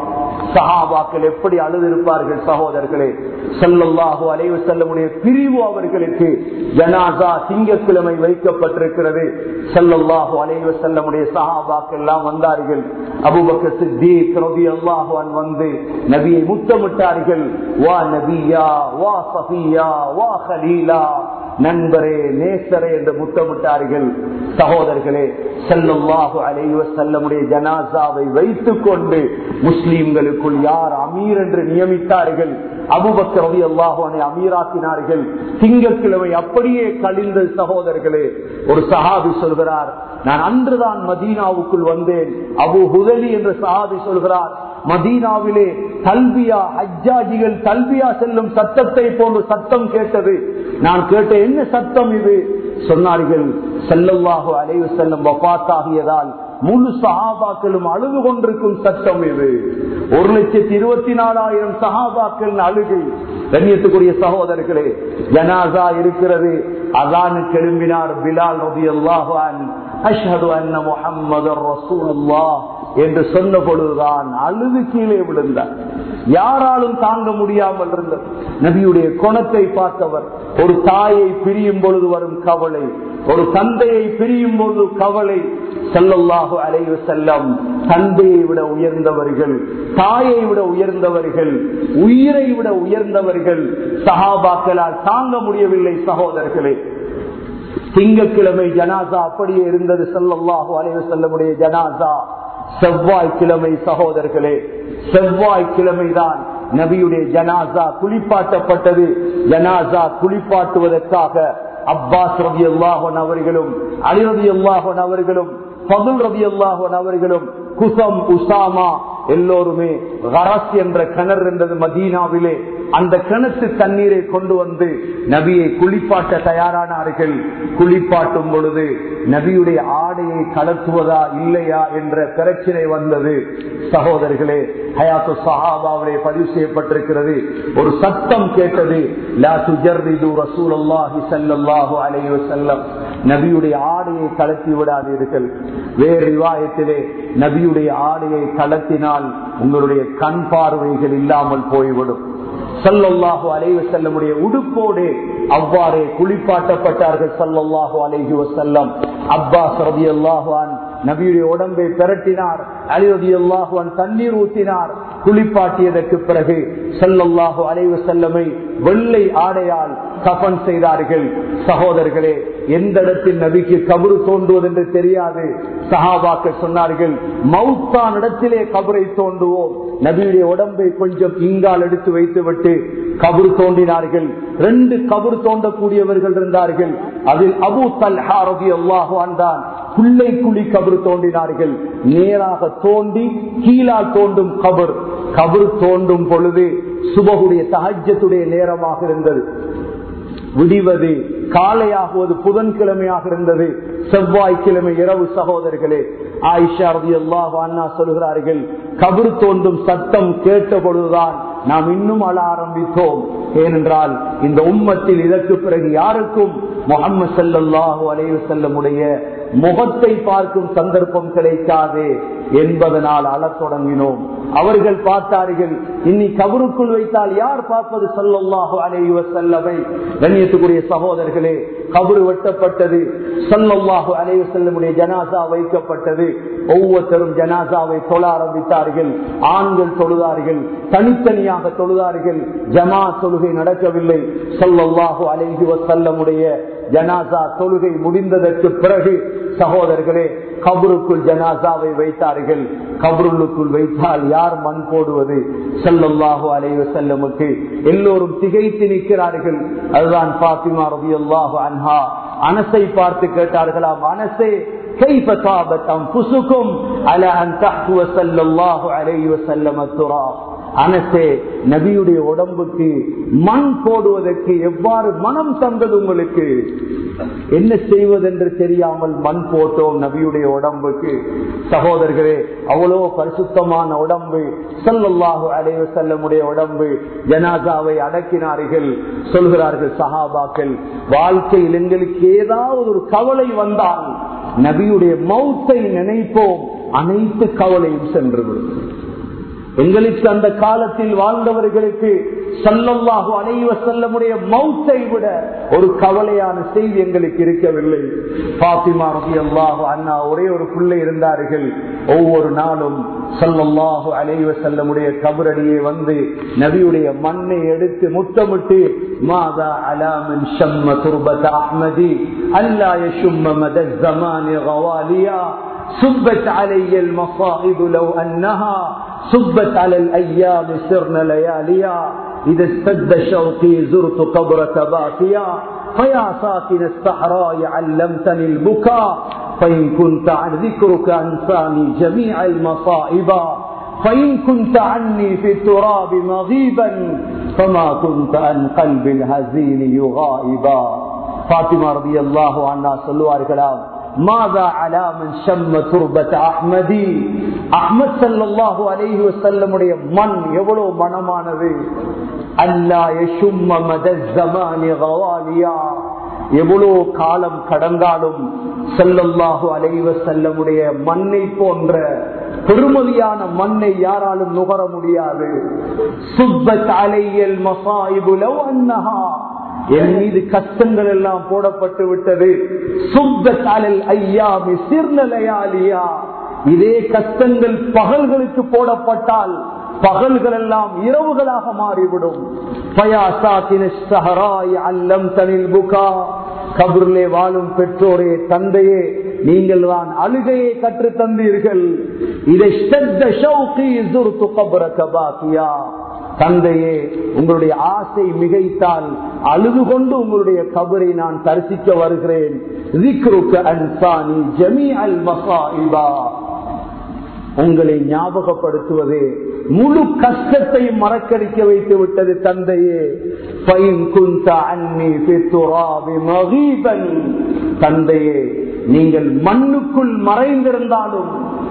சஹாபாக்கள் எப்படி அழுதிருப்பார்கள் சகோதரர்களே செல்லல்லாஹு அலைவு செல்லமுடைய பிரிவு அவர்களுக்கு ஜனாசா திங்கக்கிழமை வைக்கப்பட்டிருக்கிறது செல்லல்லாஹு அலைவு செல்லமுடைய சஹாபாக்கள் எல்லாம் வந்தார்கள் அபுபக்க சித்தீக் ரபி அல்லாஹுவான் வந்து நபியை முத்தமிட்டார்கள் வா நபியா வா சஃபியா வா ஹலீலா நண்பரே நேசரே என்று முத்தமிட்டார்கள் சகோதரர்களே செல்லல்லாஹு அலைவ செல்லமுடைய ஜனாசாவை வைத்துக் கொண்டு முஸ்லீம்களுக்குள் யார் அமீர் என்று நியமித்தார்கள் அபுபக்கர் ரவி அல்லாஹுவனை அமீராக்கினார்கள் திங்கட்கிழமை அப்படியே கழிந்த சகோதரர்களே ஒரு சஹாபி சொல்கிறார் நான் அன்றுதான் மதீனாவுக்குள் வந்தேன் அபு ஹுதலி என்று சஹாபி சொல்கிறார் மதீனாவிலே தல்பியா ஹஜ்ஜாஜிகள் தல்பியா செல்லும் சத்தத்தை போன்று சத்தம் கேட்டது நான் கேட்ட என்ன சத்தம் இது சொன்னார்கள் செல்லவாக அலைவு செல்லும் வபாத்தாகியதால் முழு சஹாபாக்களும் அழுது கொண்டிருக்கும் சட்டம் இது ஒரு லட்சத்தி இருபத்தி நாலாயிரம் சஹாபாக்கள் அழுகை கண்ணியத்துக்குரிய சகோதரர்களே ஜனாசா இருக்கிறது அதான் எழும்பினார் பிலால் ரபி அல்லாஹான் அஷ்ஹது அன்ன முஹம்மது ரசூலுல்லாஹ் என்று சொன்ன பொழுதுதான் அழுது கீழே விழுந்தார் யாராலும் தாங்க முடியாமல் இருந்தது நபியுடைய குணத்தை பார்த்தவர் ஒரு தாயை பிரியும் பொழுது வரும் கவலை ஒரு தந்தையை பிரியும் பொழுது கவலை செல்லல்லாஹு அலைவு செல்லம் தந்தையை விட உயர்ந்தவர்கள் தாயை விட உயர்ந்தவர்கள் உயிரை விட உயர்ந்தவர்கள் சகாபாக்களால் தாங்க முடியவில்லை சகோதரர்களே திங்கக்கிழமை ஜனாசா அப்படியே இருந்தது செல்லல்லாஹு அலைவு செல்லமுடைய ஜனாசா செவ்வாய்க்கிழமை சகோதரர்களே செவ்வாய்க்கிழமைதான் நபியுடைய ஜனாசா குளிப்பாட்டப்பட்டது ஜனாசா குளிப்பாட்டுவதற்காக அப்பாஸ் ரபி அல்லாஹன் அவர்களும் அலி ரபி அல்லாஹன் அவர்களும் பதுல் ரபி அல்லாஹன் அவர்களும் குசம் உசாமா எல்லோருமே கரஸ் என்ற கிணறு இருந்தது மதீனாவிலே அந்த கிணத்து தண்ணீரை கொண்டு வந்து நபியை குளிப்பாட்ட தயாரானார்கள் குளிப்பாட்டும் பொழுது நபியுடைய ஆடையை கலத்துவதா இல்லையா என்ற பிரச்சனை வந்தது சகோதரர்களே ஹயாத்து சஹாபாவிலே பதிவு செய்யப்பட்டிருக்கிறது ஒரு சத்தம் கேட்டது லா துஜர்ரிது ரசூலுல்லாஹி ஸல்லல்லாஹு அலைஹி வஸல்லம் நபியுடைய ஆடையை கலத்தி விடாதீர்கள் வேறு ரிவாயத்திலே நபியுடைய ஆடையை கலத்தினால் உங்களுடைய கண் பார்வைகள் இல்லாமல் போய்விடும் சல்லல்லாஹு அலைஹி வஸல்லமுடைய உடுப்போடு அவ்வாறே குளிப்பாட்டப்பட்டார்கள் சல்லல்லாஹு அலைஹி வஸல்லம் அப்பாஸ் ரலியல்லாஹு அன்ஹு நபியுடைய உடம்பை பிரட்டினார் அலி ரலியல்லாஹு அன்ஹு தண்ணீர் ஊற்றினார் குளிப்பாட்டியதற்கு பிறகு சல்லல்லாஹு அலைஹி வஸல்லமை வெள்ளை ஆடையால் கஃன் செய்தார்கள் சகோதரர்களே எந்த இடத்தில் நபிக்கு கபரு தோன்றுவது என்று தெரியாது சஹாபாக்கள் சொன்னார்கள் மவுத்தான் இடத்திலே கபரை தோண்டுவோம் நபியுடைய உடம்பை கொஞ்சம் இங்கால் எடுத்து வைத்து விட்டு கபரு தோண்டினார்கள் ரெண்டு கபரு தோண்டக்கூடியவர்கள் இருந்தார்கள் அதில் அபு தல்ஹா ரபி அல்லாஹான் தான் குள்ளை குழி கபரு தோண்டினார்கள் நேராக தோண்டி கீழால் தோண்டும் கபர் கபரு தோண்டும் பொழுது சுபகுடைய தகஜத்துடைய நேரமாக இருந்தது விடிவது காலையாகுவது புதன்கிழமையாக இருந்தது செவ்வாய்க்கிழமை இரவு சகோதரர்களே ஆயிஷா ரதி அல்லாஹ் அண்ணா சொல்கிறார்கள் கபரு தோண்டும் சத்தம் கேட்ட பொழுதுதான் நாம் இன்னும் அழ ஆரம்பித்தோம் ஏனென்றால் இந்த உம்மத்தில் இதற்கு பிறகு யாருக்கும் முகமது சல்லாஹூ அலைவு செல்லமுடைய முகத்தை பார்க்கும் சந்தர்ப்பம் கிடைக்காது என்பதனால் அழத் தொடங்கினோம் அவர்கள் பார்த்தார்கள் இன்னி கபருக்குள் வைத்தால் யார் பார்ப்பது சொல்லல்லாஹு அலைவ செல்லவை கண்ணியத்துக்குரிய சகோதரர்களே கபரு வெட்டப்பட்டது சொல்லல்லாஹு அலைவ செல்லமுடைய ஜனாசா வைக்கப்பட்டது ஒவ்வொருத்தரும் ஜனாசாவை தொழ ஆரம்பித்தார்கள் ஆண்கள் தொழுதார்கள் தனித்தனியாக தொழுதார்கள் ஜமா தொழுகை நடக்கவில்லை சொல்லல்லாஹு அலைஹி வசல்லமுடைய ஜனாசா தொழுகை முடிந்ததற்கு பிறகு சகோதரர்களே கபருக்குள் ஜனாசாவை வைத்தார்கள் கபருளுக்குள் வைத்தால் யார் மண் போடுவது செல்லல்லாஹு அலைவ செல்லமுக்கு எல்லோரும் திகைத்து நிற்கிறார்கள் அதுதான் பாத்திமா ரபி அல்லாஹு அன்ஹா அனசை பார்த்து கேட்டார்களாம் அனசே كيف طابت أنفسكم على أن تحكوا صلى الله عليه وسلم التراب அனசே நபியுடைய உடம்புக்கு மண் போடுவதற்கு எவ்வாறு மனம் தந்தது உங்களுக்கு என்ன செய்வதென்று தெரியாமல் மண் போட்டோம் நபியுடைய உடம்புக்கு சகோதரர்களே அவ்வளோ பரிசுத்தமான உடம்பு சொல்லல்லாஹு அலைவ செல்லமுடைய உடம்பு ஜனாசாவை அடக்கினார்கள் சொல்கிறார்கள் சஹாபாக்கள் வாழ்க்கையில் எங்களுக்கு ஏதாவது ஒரு கவலை வந்தால் நபியுடைய மௌத்தை நினைப்போம் அனைத்து கவலையும் சென்றுவிடும் எங்களுக்கு அந்த காலத்தில் வாழ்ந்தவர்களுக்கு சல்லல்லாஹு அலைவ செல்லமுடைய மௌத்தை விட ஒரு கவலையான செய்தி எங்களுக்கு இருக்கவில்லை பாத்திமா ரபி அல்லாஹு அண்ணா ஒரே ஒரு பிள்ளை இருந்தார்கள் ஒவ்வொரு நாளும் சல்லல்லாஹு அலைவ செல்லமுடைய கபரடியை வந்து நபியுடைய மண்ணை எடுத்து முத்தமிட்டு மாதா அலாமன் ஷம்ம துர்பத் அஹ்மதி அல்லா யஷும்ம மத ஜமானி கவாலியா صبت علي المصائب لو أنها صبت على الأيام سرن لياليا إذا اشتد شوقي زرت قبرك باكيا فيا ساكن الصحراء علمتني البكاء فإن كنت عن ذكرك أنساني جميع المصائب فإن كنت عني في التراب مغيبا فما كنت عن قلب الهزيل يغائبا فاطمة رضي الله عنها صلوا الكلام ماذا على من شم تربة أحمدي أحمد صلى الله عليه وسلم மண் எவ்வளவு மனமானது அல்லா யசும்ம மத ஜமானி கவாலியா எவ்வளோ காலம் கடந்தாலும் செல்லல்லாஹு அலைவ செல்லமுடைய மண்ணை போன்ற பெருமதியான மண்ணை யாராலும் நுகர முடியாது சுப்பத் அலையல் மசாயிபுலவ் அன்னஹா என் மீது கஷ்டங்கள் எல்லாம் போடப்பட்டு விட்டது சுப்பத்தாலில் ஐயாமி சிறுநிலையாலியா இதே கஷ்டங்கள் பகல்களுக்கு போடப்பட்டால் பகல்கள் எல்லாம் இரவுகளாக மாறிவிடும் கபூர்லே வாழும் பெற்றோரே தந்தையே நீங்கள் தான் அழுகையை கற்று தந்தீர்கள் இதை தந்தையே உங்களுடைய ஆசை மிகைத்தால் அழுது கொண்டு உங்களுடைய கபரை நான் தரிசிக்க வருகிறேன் உங்களை ஞாபகப்படுத்துவதே முழு கஷ்டத்தையும் மறக்கடிக்க வைத்து விட்டது தந்தையே தந்தையே நீங்கள் மண்ணுக்குள் மறைந்திருந்தாலும்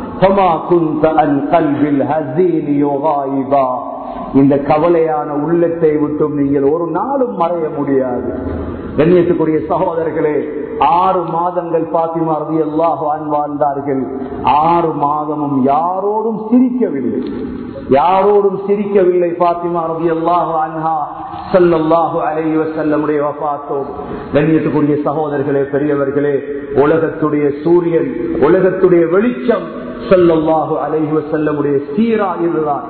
இந்த கவலையான உள்ளத்தை விட்டும் நீங்கள் ஒரு நாளும் மறைய முடியாது கண்ணியத்துக்குரிய சகோதரர்களே ஆறு மாதங்கள் பாத்திமா ரதி அல்லாஹ் வாழ்ந்தார்கள் ஆறு மாதமும் யாரோடும் சிரிக்கவில்லை யாரோடும் சிரிக்கவில்லை பாத்திமா ரதி அல்லாஹ் அன்ஹா சல்லாஹு அலைவ செல்லமுடைய வபாத்தோம் கண்ணியத்துக்குரிய சகோதரர்களே பெரியவர்களே உலகத்துடைய சூரியன் உலகத்துடைய வெளிச்சம் செல்லல்லாஹு அலைவ செல்லமுடைய சீரா இதுதான்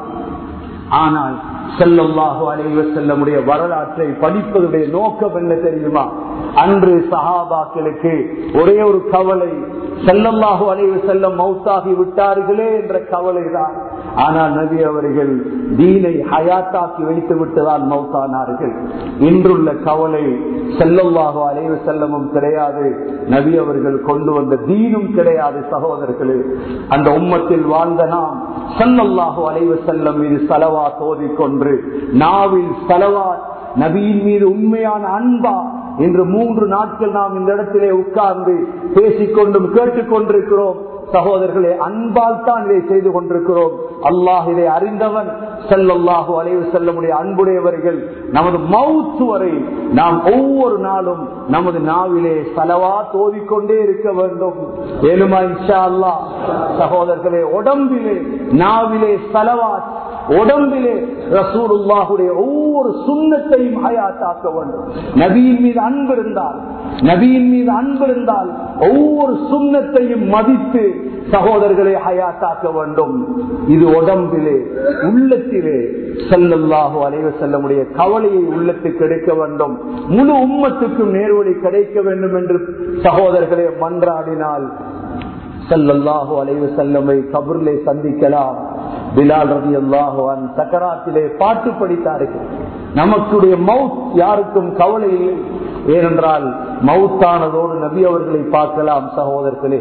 ஆனால் செல்லல்லாஹு அலைவ செல்லமுடைய வரலாற்றை படிப்பதுடைய நோக்கம் என்ன தெரியுமா அன்று சஹாபாக்களுக்கு ஒரே ஒரு கவலை செல்லல்லாஹு அலைவு செல்லம் மௌத்தாகி விட்டார்களே என்ற கவலை தான் ஆனால் நபி அவர்கள் தீனை ஹயாத்தாக்கி வைத்து விட்டுதான் மௌத்தானார்கள் இன்றுள்ள கவலை செல்லல்லாஹு அலைவு செல்லமும் கிடையாது நபி அவர்கள் கொண்டு வந்த தீனும் கிடையாது சகோதரர்களே அந்த உம்மத்தில் வாழ்ந்த நாம் செல்லல்லாஹு அலைவு செல்லம் மீது செலவா தோதிக்கொன்று நாவில் செலவா நபியின் மீது உண்மையான அன்பா இன்று மூன்று நாட்கள் நாம் இந்த இடத்திலே உட்கார்ந்து பேசிக்கொண்டும் கேட்டுக்கொண்டிருக்கிறோம் சகோதரர்களே அன்பால் தான் இதை செய்து கொண்டிருக்கிறோம் அல்லாஹ் இதை அறிந்தவன் செல்லல்லாஹு அலைவு செல்லமுடைய அன்புடையவர்கள் நமது மவுத்து வரை நாம் ஒவ்வொரு நாளும் நமது நாவிலே செலவா தோதிக்கொண்டே இருக்க வேண்டும் ஏழுமா இன்ஷா அல்லா சகோதரர்களே உடம்பிலே நாவிலே செலவா உடம்பிலே ரசூலுல்லாஹுடைய ஒவ்வொரு சுண்ணத்தையும் ஹயாத்தாக்க வேண்டும் நபியின் மீது அன்பு இருந்தால் நபியின் மீது அன்பு இருந்தால் ஒவ்வொரு சுண்ணத்தையும் மதித்து சகோதரர்களை ஹயாத்தாக்க வேண்டும் இது உடம்பிலே உள்ளத்திலே செல்லல்லாஹோ அலைவ செல்லமுடைய கவலையை உள்ளத்துக்கு கிடைக்க வேண்டும் முழு உம்மத்துக்கும் நேர்வழி கிடைக்க வேண்டும் என்று சகோதரர்களை மன்றாடினால் செல்லல்லாஹோ அலைவு செல்லமை கபூர்லே சந்திக்கலாம் பிலால் ரவி அல்லாஹுவான் சக்கராத்திலே பாட்டு படித்தார்கள் நமக்குடைய மவுத் யாருக்கும் கவலை இல்லை ஏனென்றால் மவுத்தானதோடு நபி அவர்களை பார்க்கலாம் சகோதரர்களே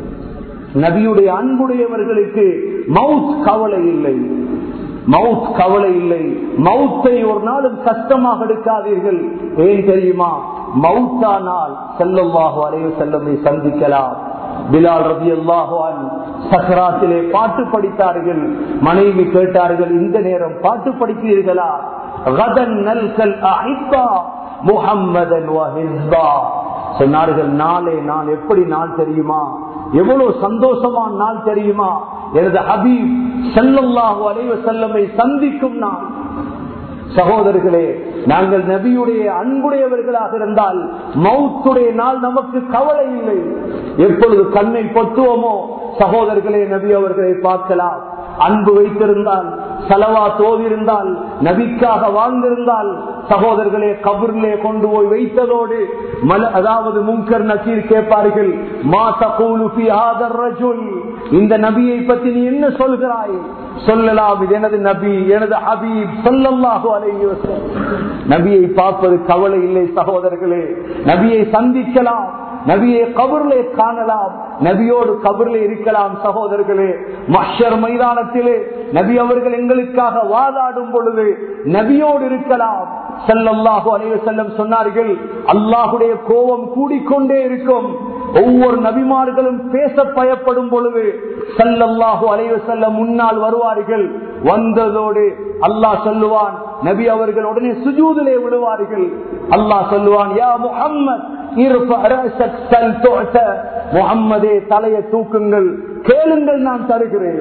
நபியுடைய அன்புடையவர்களுக்கு மவுத் கவலை இல்லை மவுத் கவலை இல்லை மவுத்தை ஒரு நாளும் கஷ்டமாக எடுக்காதீர்கள் ஏன் தெரியுமா மவுத்தானால் செல்லவாக அலைவு செல்லமை சந்திக்கலாம் பிலால் ரவி அல்லாஹான் சக்கராத்திலே பாட்டு படித்தார்கள் மனைவி கேட்டார்கள் இந்த நேரம் பாட்டு படிக்கிறீர்களா கதன் நல்கல் அஹிப்பா முகம்மதன் சொன்னார்கள் நாளே நான் எப்படி நாள் தெரியுமா எவ்வளவு சந்தோஷமான நாள் தெரியுமா எனது ஹபீப் செல்லல்லாஹு அலைவ செல்லமை சந்திக்கும் நாள் சகோதரர்களே நாங்கள் நபியுடைய அன்புடையவர்களாக இருந்தால் மௌத்துடைய நாள் நமக்கு கவலை இல்லை எப்பொழுது கண்ணை பொத்துவோமோ சகோதரர்களே நபி அவர்களை பார்க்கலாம் அன்பு வைத்திருந்தால் செலவா தோதிருந்தால் நபிக்காக வாழ்ந்திருந்தால் சகோதரர்களே கபூர்லே கொண்டு போய் வைத்ததோடு மல அதாவது முங்கர் நக்கீர் கேட்பார்கள் மா தகூலு ஃபி ஹாதர் ரஜுல் இந்த நபியை பத்தி நீ என்ன சொல்கிறாய் சொல்லலாம் இது எனது நபி எனது ஹபீப் சொல்லல்லாஹு அலைஹி வஸல்லம் நபியை பார்ப்பது கவலை இல்லை சகோதரர்களே நபியை சந்திக்கலாம் நபியை கபர்லே காணலாம் நபியோடு கபர்லே இருக்கலாம் சகோதரர்களே மஷர் மைதானத்திலே நபி அவர்கள் எங்களுக்காக வாதாடும் பொழுது நபியோடு இருக்கலாம் செல்லல்லாஹு அலைவ செல்லம் சொன்னார்கள் அல்லாஹுடைய கோபம் கூடிக்கொண்டே இருக்கும் ஒவ்வொரு நபிமார்களும் பேச பயப்படும் பொழுது செல்லல்லாஹு அலைவ செல்லம் முன்னால் வருவார்கள் வந்ததோடு அல்லாஹ் சொல்லுவான் நபி அவர்கள் உடனே சுஜூதிலே விடுவார்கள் அல்லாஹ் சொல்லுவான் யா முஹம்மத் முகம்மதே தலையை தூக்குங்கள் கேளுங்கள் நான் தருகிறேன்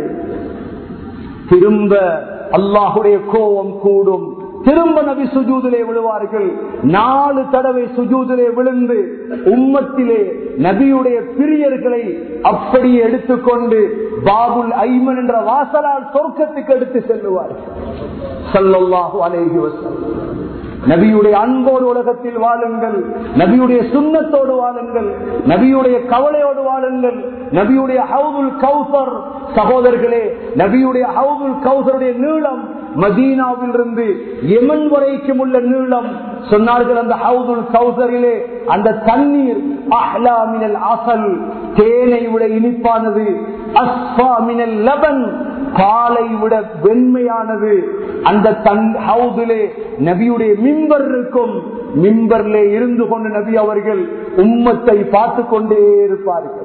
திரும்ப அல்லாஹுடைய கோபம் கூடும் திரும்ப நபி சுஜூதிலே விழுவார்கள் நாலு தடவை சுஜூதிலே விழுந்து உம்மத்திலே நபியுடைய பிரியர்களை அப்படியே எடுத்துக்கொண்டு பாபுல் ஐமன் என்ற வாசலால் சொர்க்கத்துக்கு எடுத்து செல்லுவார்கள் சல்லல்லாஹு அலைஹி வஸல்லம் நபியுடைய அன்போடு உலகத்தில் வாழுங்கள் நபியுடைய சுண்ணத்தோடு வாழுங்கள் நபியுடைய கவலையோடு வாழுங்கள் நபியுடைய ஹவுதுல் கௌசர் சகோதரர்களே நபியுடைய ஹவுதுல் கௌசருடைய நீளம் மதீனாவில் இருந்து எமன் வரைக்கும் உள்ள நீளம் சொன்னார்கள் அந்த ஹவுதுல் கௌசரிலே அந்த தண்ணீர் அஹ்லா மினல் அசல் தேனை விட இனிப்பானது அஸ்பா மினல் லபன் பாலை விட வெண்மையானது அந்த தன் ஹவுதிலே நபியுடைய மிம்பர் இருக்கும் மிம்பர்லே இருந்து கொண்டு நபி அவர்கள் உம்மத்தை பார்த்து கொண்டே இருப்பார்கள்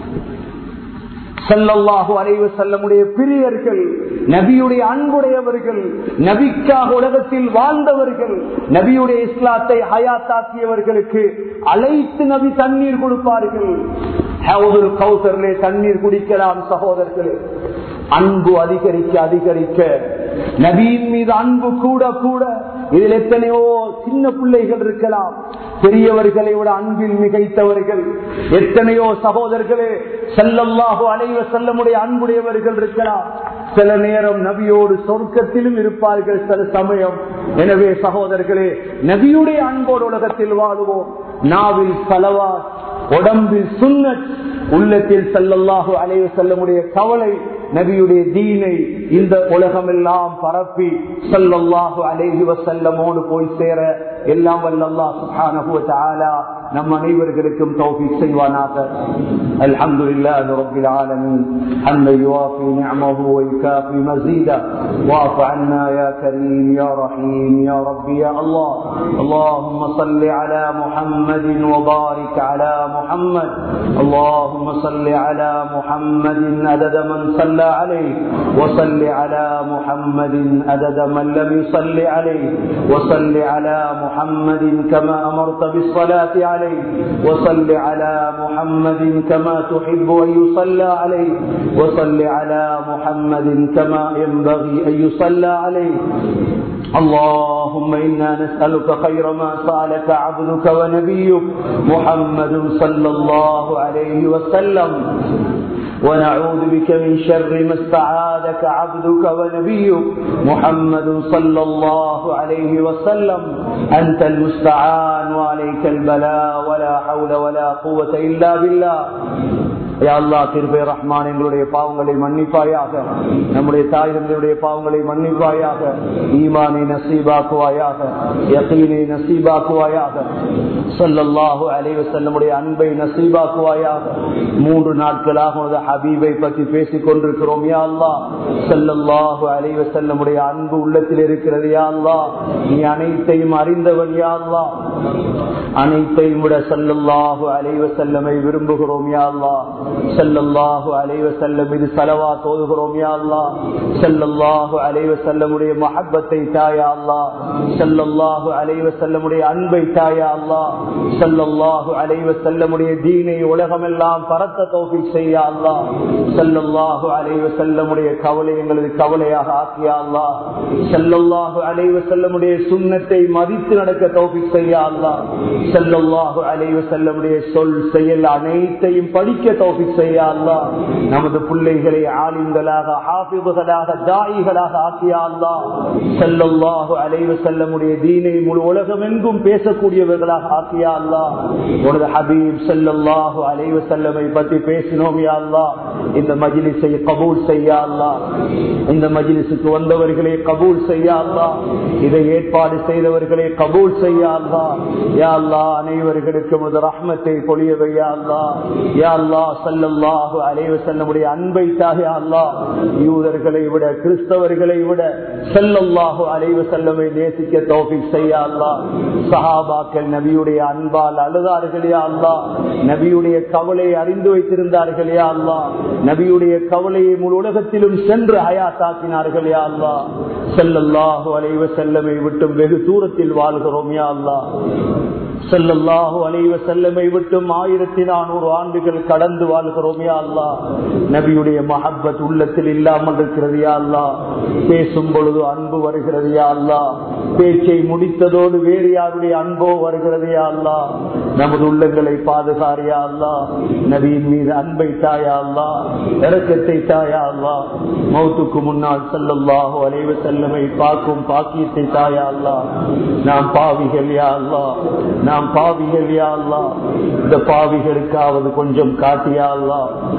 செல்லல்லாஹு அலைவ செல்லமுடைய பிரியர்கள் நபியுடைய அன்புடையவர்கள் நபிக்காக உலகத்தில் வாழ்ந்தவர்கள் நபியுடைய இஸ்லாத்தை ஹயாத்தாக்கியவர்களுக்கு அழைத்து நபி தண்ணீர் கொடுப்பார்கள் கௌசர்லே தண்ணீர் குடிக்கலாம் சகோதரர்களே அன்பு அதிகரிக்க அதிகரிக்க நபியின் மீது அன்பு கூட கூட இதில் எத்தனையோ சின்ன பிள்ளைகள் இருக்கலாம் பெரியவர்களை விட அன்பில் மிகைத்தவர்கள் எத்தனையோ சகோதரர்களே செல்லல்லாஹோ அலைவ செல்லமுடைய அன்புடையவர்கள் இருக்கலாம் சில நேரம் நபியோடு சொர்க்கத்திலும் இருப்பார்கள் சில சமயம் எனவே சகோதரர்களே நபியுடைய அன்போடு உலகத்தில் வாழுவோம் நாவில் பலவா உடம்பில் சுண்ணத் உள்ளத்தில் செல்லல்லாஹோ அலைவ செல்லமுடைய கவலை நபியுடைய தீனை இந்த உலகம் எல்லாம் பரப்பி சல்லல்லாஹு அலைஹி வசல்லமோடு போய் சேர எல்லாம் வல்லல்லா சுப்ஹானஹு தஆலா நம் அனைவர்களுக்கும் தௌஃபீக் செய்வானாக அல்ஹம்துலில்லாஹி ரப்பில் ஆலமீன் حمدا يوافي نعمه ويكافي مزيدا واعف عنا يا كريم يا رحيم يا ربي يا الله اللهم صل على محمد وبارك على محمد اللهم صل على محمد عدد من صلى عليه وصل على محمد عدد من لم يصل عليه وصل على محمد كما أمرت بالصلاة عليه وصل على محمد كما تحب أن يصلى عليه وصل على محمد كما ينبغي أن يصلى عليه اللهم إنا نسألك خير ما سألك عبدك ونبيك محمد صلى الله عليه وسلم ونعوذ بك من شر ما استعاذك عبدك ونبيك محمد صلى الله عليه وسلم أنت المستعان وعليك البلاء ولا حول ولا قوة إلا بالله அல்லா திருப்பை ரஹ்மான் எங்களுடைய பாவங்களை மன்னிப்பாயாக நம்முடைய தாய் தந்தையுடைய பாவங்களை மன்னிப்பாயாக ஈமானை நசீபாக்குவாயாக யகீனை நசீபாக்குவாயாக சொல்லல்லாஹு அலைவ செல்லமுடைய அன்பை நசீபாக்குவாயாக மூன்று நாட்களாக உனது ஹபீபை பற்றி பேசிக் கொண்டிருக்கிறோம் யா அல்லா செல்லல்லாஹு அலைவ செல்லமுடைய அன்பு உள்ளத்தில் இருக்கிறது யா அல்லா நீ அனைத்தையும் அறிந்தவன் யா அல்லா அனைத்தையும் விட செல்லல்லாஹு அலைவ செல்லமை விரும்புகிறோம் யா அல்லா செல்லல்லாஹு அலைவ செல்லம் இது செலவா தோதுகிறோம் யா அல்லா செல்லல்லாஹு அலைவ செல்லமுடைய மஹப்பத்தை தாயா அல்லா செல்லல்லாஹு அலைவ செல்லமுடைய அன்பை தாயா அல்லா செல்லல்லாஹு அலைவ செல்லமுடைய தீனை உலகமெல்லாம் பரத்த தோப்பி செய்ய அல்லா செல்லல்லாஹு அலைவ செல்லமுடைய கவலை எங்களது கவலையாக ஆக்கியா அல்லா செல்லல்லாஹு அலைவ செல்லமுடைய சுண்ணத்தை மதித்து நடக்க தோப்பி செய்ய அல்லா செல்லல்லாஹு அலைவ செல்லமுடைய சொல் செயல் அனைத்தையும் படிக்க தோப்பி செய்ய அல்லா நமது பிள்ளைகளை ஆலிம்களாக ஆபிபுகளாக தாயிகளாக ஆக்கியா அல்லா செல்லல்லாஹு அலைவ செல்லமுடைய தீனை முழு உலகம் எங்கும் பேசக்கூடியவர்களாக ஆக்கியா அல்லா உனது ஹபீப் செல்லல்லாஹு அலைவ செல்லமை பற்றி பேசினோம் யா அல்லா இந்த மஜிலிஸை கபூல் செய்யா அல்லா இந்த மஜிலிசுக்கு வந்தவர்களை கபூல் செய்யா அல்லா இதை ஏற்பாடு செய்தவர்களை கபூல் செய்யா அல்லா யா அல்லா அனைவர்களுக்கும் ஒரு ரஹ்மத்தை பொழியவையா அல்லா யா அல்லா சல்லல்லாஹு அலைவ செல்லமுடைய அன்பை தாயா அல்லா யூதர்களை விட கிறிஸ்தவர்களை விட செல்லல்லாஹு அலைவ செல்லமை நேசிக்க தோப்பி செய்யா அல்லா சஹாபாக்கள் நபியுடைய அன்பால் அழுதார்களே அல்லா நபியுடைய கவலையை அறிந்து வைத்திருந்தார்களே அல்லா நபியுடைய கவலையை முழு உலகத்திலும் சென்று ஹயாத்தாக்கினார்கள் யா அல்லா செல்லல்லாஹு அலைவ செல்லமை விட்டும் வெகு தூரத்தில் வாழ்கிறோம் யா அல்லா செல்லல்லாஹு அலைவ செல்லமை விட்டும் ஆயிரத்தி நானூறு ஆண்டுகள் கடந்து வாழ்கிறோம் யா அல்லா நபியுடைய மஹப்பத் உள்ளத்தில் இல்லாமல் இருக்கிறது யா அல்லா பேசும் பொழுது அன்பு வருகிறது யா அல்லா பேச்சை முடித்ததோடு வேறு யாருடைய அன்போ வருகிறது யா அல்லா நமது உள்ளங்களை பாதுகாரியா அல்லா நபியின் மீது அன்பை தாயா அல்லா இறக்கத்தை தாயா அல்லா மௌத்துக்கு முன்னால் செல்லல்லாஹு அலைவ செல்லமை பார்க்கும் பாக்கியத்தை தாயா அல்லா நாம் பாவிகள் யா அல்லா நாம் பாவிகள் யா அல்லா இந்த பாவிகளுக்காவது கொஞ்சம் காட்டியா அல்லா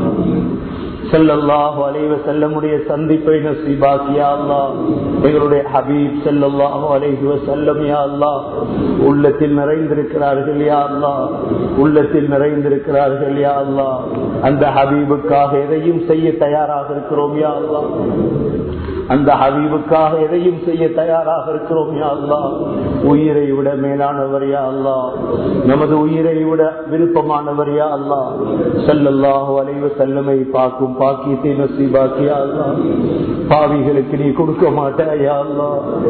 செல்லல்லாஹு அலைவ செல்லமுடைய சந்திப்பை நசீபாக்கியா அல்லா எங்களுடைய ஹபீப் செல்லல்லாஹு அலைவ செல்லம் யா அல்லா உள்ளத்தில் நிறைந்திருக்கிறார்கள் யா அல்லா உள்ளத்தில் நிறைந்திருக்கிறார்கள் யா அல்லா அந்த ஹபீபுக்காக எதையும் செய்ய தயாராக இருக்கிறோம் யா அல்லா அந்த ஹபீபுக்காக எதையும் செய்ய தயாராக இருக்கிறோம் யா அல்லா உயிரை விட மேலானவர் யா அல்லா நமது உயிரை விட விருப்பமானவர் யா அல்லா செல்லல்லாஹு அலைவ செல்லமை பார்க்கும் பாக்கியத்தை நசீபாக்கியா அல்லா பாவிகளுக்கு நீ கொடுக்க மாட்டாயா அல்லா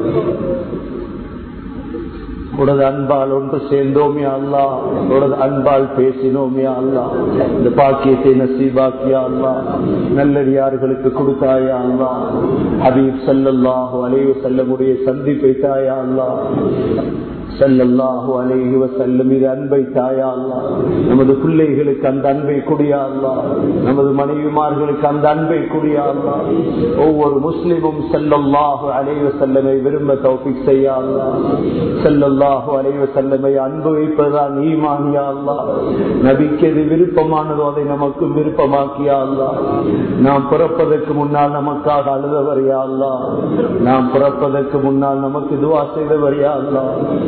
உனது அன்பால் ஒன்று சேர்ந்தோமே அல்லா உனது அன்பால் பேசினோமே அல்லா இந்த பாக்கியத்தை நசீபாக்கியா அல்லா நல்லடியார்களுக்கு கொடுத்தாயா அல்லா ஹபீப் சல்லல்லாஹு அலைவு செல்லமுடைய சந்திப்பை தாயா அல்லா சல்லல்லாஹு அலைஹி வசல்லம் இது அன்பை தாயா அல்லா நமது பிள்ளைகளுக்கு அந்த அன்பை குடியா அல்லா நமது மனைவிமார்களுக்கு அந்த அன்பை குடியா அல்லா ஒவ்வொரு முஸ்லிமும் செல்லல்லாஹு அலைவ செல்லமை விரும்ப தௌபிக் செய்யா அல்லா செல்லல்லாஹு அலைவ செல்லமை அன்பு வைப்பதுதான் ஈமானியா அல்லா நபிக்கு எது விருப்பமானதோ அதை நமக்கு விருப்பமாக்கியா அல்லா நாம் பிறப்பதற்கு முன்னால் நமக்காக அழுதவர் யா அல்லா நாம் பிறப்பதற்கு முன்னால் நமக்கு துவா செய்தவர் யா அல்லா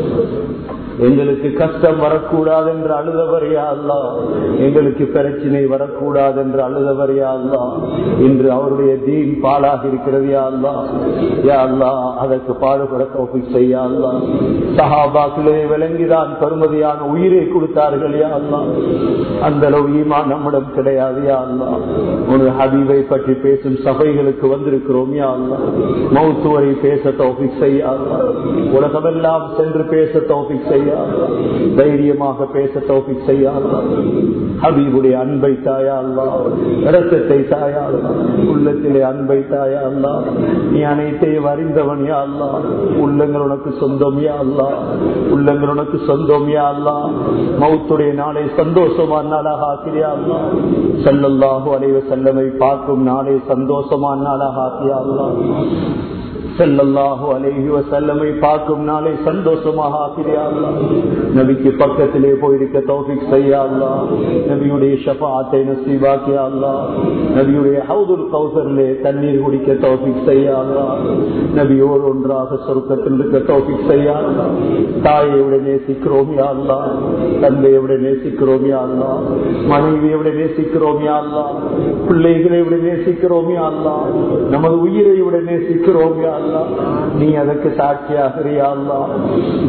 எங்களுக்கு கஷ்டம் வரக்கூடாது என்று அழுதவர் யா அல்லா எங்களுக்கு பிரச்சனை வரக்கூடாது என்று அழுதவர் யா அல்லா இன்று அவருடைய தீன் பாலாக இருக்கிறது யா அல்லா யா அல்லா அதற்கு பாடுபட தோப்பி செய்ய அல்லா சஹாபாக்களே விளங்கிதான் பெருமதியான உயிரை கொடுத்தார்கள் யா அல்லா அந்த அளவு ஈமா நம்மிடம் கிடையாது யா அல்லா ஒரு ஹபீபை பற்றி பேசும் சபைகளுக்கு வந்திருக்கிறோம் யா அல்லா மௌத்துவரை பேச தோப்பி செய்ய அல்லா உலகமெல்லாம் சென்று பேச தோப்பி செய்ய தைரியமாக பேச தோப்பி செய்ய ஹபீபுடைய அன்பை தாயா அல்லா இரத்தத்தை தாயா அல்லா உள்ளத்திலே அன்பை தாயா அல்லா நீ அனைத்தையும் அறிந்தவன் யா அல்லா உள்ளங்கள் உனக்கு சொந்தம் யா அல்லா உள்ளங்கள் உனக்கு சொந்தம் யா அல்லா மௌத்துடைய நாளை சந்தோஷமான நாளாக ஆக்கிறியா அல்லா செல்லல்லாஹு அலைவ செல்லமை பார்க்கும் நாளை சந்தோஷமான நாளாக ஆக்கியா அல்லா செல்லல்லாஹு அலைஹி வசல்லமை பார்க்கும் நாளை சந்தோஷமாக ஆக்கிறியா நபிக்கு பக்கத்திலே போயிருக்க தௌஃபிக் செய்யா அல்லா நபியுடைய ஷஃபாத்தை நசீபாக்கியா அல்லா நபியுடைய ஹவுதுல் கௌசரிலே தண்ணீர் குடிக்க தௌஃபிக் செய்யா அல்லா நபியோடு ஒன்றாக சொருக்கத்தில் இருக்க தௌஃபிக் செய்யா அல்லா தாயை விட நேசிக்கிறோம் யா அல்லா தந்தையை விட நேசிக்கிறோம் யா அல்லா மனைவியை விட நேசிக்கிறோம் யா அல்லா பிள்ளைகளை விட நேசிக்கிறோம் யா அல்லா நமது உயிரை விட நேசிக்கிறோம் யா அல்லா நீ அதற்கு சாட்சியாகிறியா அல்லா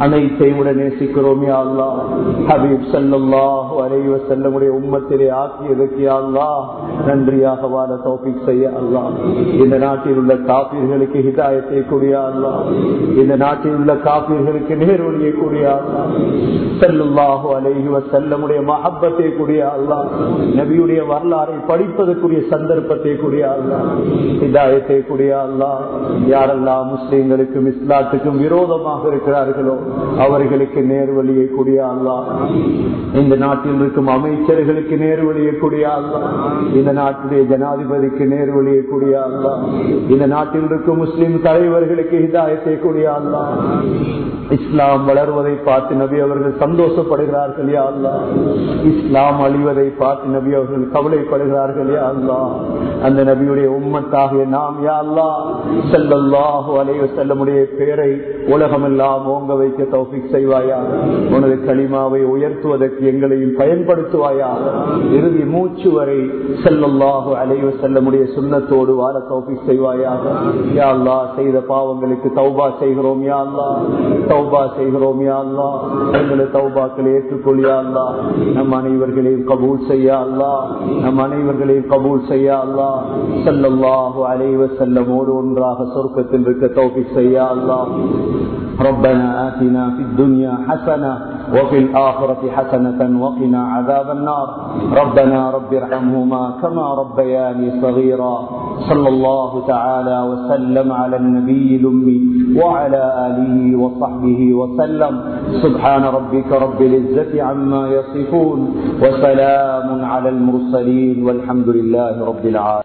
அனைத்தையும் விட நேசிக்கிறோம் யா அல்லா ஹபீப் சல்லாஹு அலைவ செல்லமுடைய உம்மத்திலே ஆக்கியதற்கு யா அல்லா நன்றியாக வாழ தோப்பிக் செய்ய அல்லா இந்த நாட்டில் உள்ள காப்பீர்களுக்கு ஹிதாயத்தை கூடிய அல்லா இந்த நாட்டில் உள்ள காப்பீர்களுக்கு நேர்வழியை கூடிய அல்லா செல்லுல்லாஹு அலைஹி செல்லமுடைய மஹப்பத்தை கூடிய அல்லா நபியுடைய வரலாறை படிப்பதற்குரிய சந்தர்ப்பத்தை கூடிய அல்லா ஹிதாயத்தை கூடிய அல்லா யாரெல்லாம் முஸ்லிம்களுக்கும் இஸ்லாத்துக்கும் விரோதமாக இருக்கிறார்களோ அவர்களுக்கு நேர்வழியை கூடிய அல்லா இந்த நாட்டில் இருக்கும் அமைச்சர்களுக்கு நேர்வழியை கூடிய அல்லா இந்த நாட்டுடைய ஜனாதிபதிக்கு நேர்வழியை கூடிய அல்லா இந்த நாட்டில் இருக்கும் முஸ்லிம் தலைவர்களுக்கு ஹிதாயத்தை கூடிய அல்லா இஸ்லாம் வளர்வதை பார்த்து நபி அவர்கள் சந்தோஷப்படுகிறார்கள் யா அல்லா இஸ்லாம் அழிவதை பார்த்து நபி அவர்கள் கவலைப்படுகிறார்கள் யா அல்லா அந்த நபியுடைய உம்மத்தாக நாம் யா அல்லா செல்லல்லாஹு அலைவ செல்லமுடைய பேரை உலகமெல்லாம் ஓங்க வைக்க தௌஃபிக் செய்வாயா உனது களிமாவை உயர்த்துவதற்கு எங்களையும் பயன்படுத்துவாயா இறுதி மூச்சு வரை செல்லல்லாஹு அலைவ செல்லமுடைய சுண்ணத்தோடு வாழ தௌஃபிக் செய்வாயாக யா அல்லா செய்த பாவங்களுக்கு தௌபா செய்கிறோம் யா அல்லா தௌபா செய்கிறோம் யா அல்லா எங்களை தௌபாக்களை ஏற்றுக்கொள்ளியா அல்லா நம் அனைவர்களையும் கபூல் செய்ய அல்லா நம் அனைவர்களையும் கபூல் செய்ய அல்லா செல்லல்லாஹு அலைவ செல்லமோடு ஒன்றாக சொர்க்கத்தில் இருக்க தௌபிக் செய்ய அல்லா ربنا آتنا في الدنيا حسنة وفي الآخرة حسنة وقنا عذاب النار ربنا رب ارحمهما كما ربياني صغيرا صلى الله تعالى وسلم على النبي الأمي وعلى آله وصحبه وسلم سبحان ربك رب العزة عما يصفون وسلام على المرسلين والحمد لله رب العالمين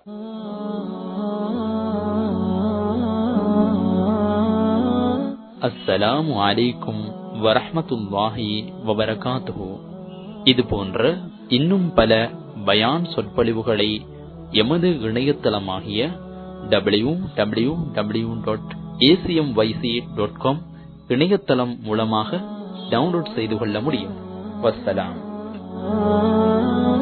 அஸ்ஸலாமு அலைக்கும் வரஹமத்துல்லாஹி வபரகாத்துஹு இது போன்ற இன்னும் பல பயான் சொற்பொழிவுகளை எமது இணையதளமாகிய W W W dot ACM YC dot com இணையதளம் மூலமாக டவுன்லோட் செய்து கொள்ள முடியும் வசலாம்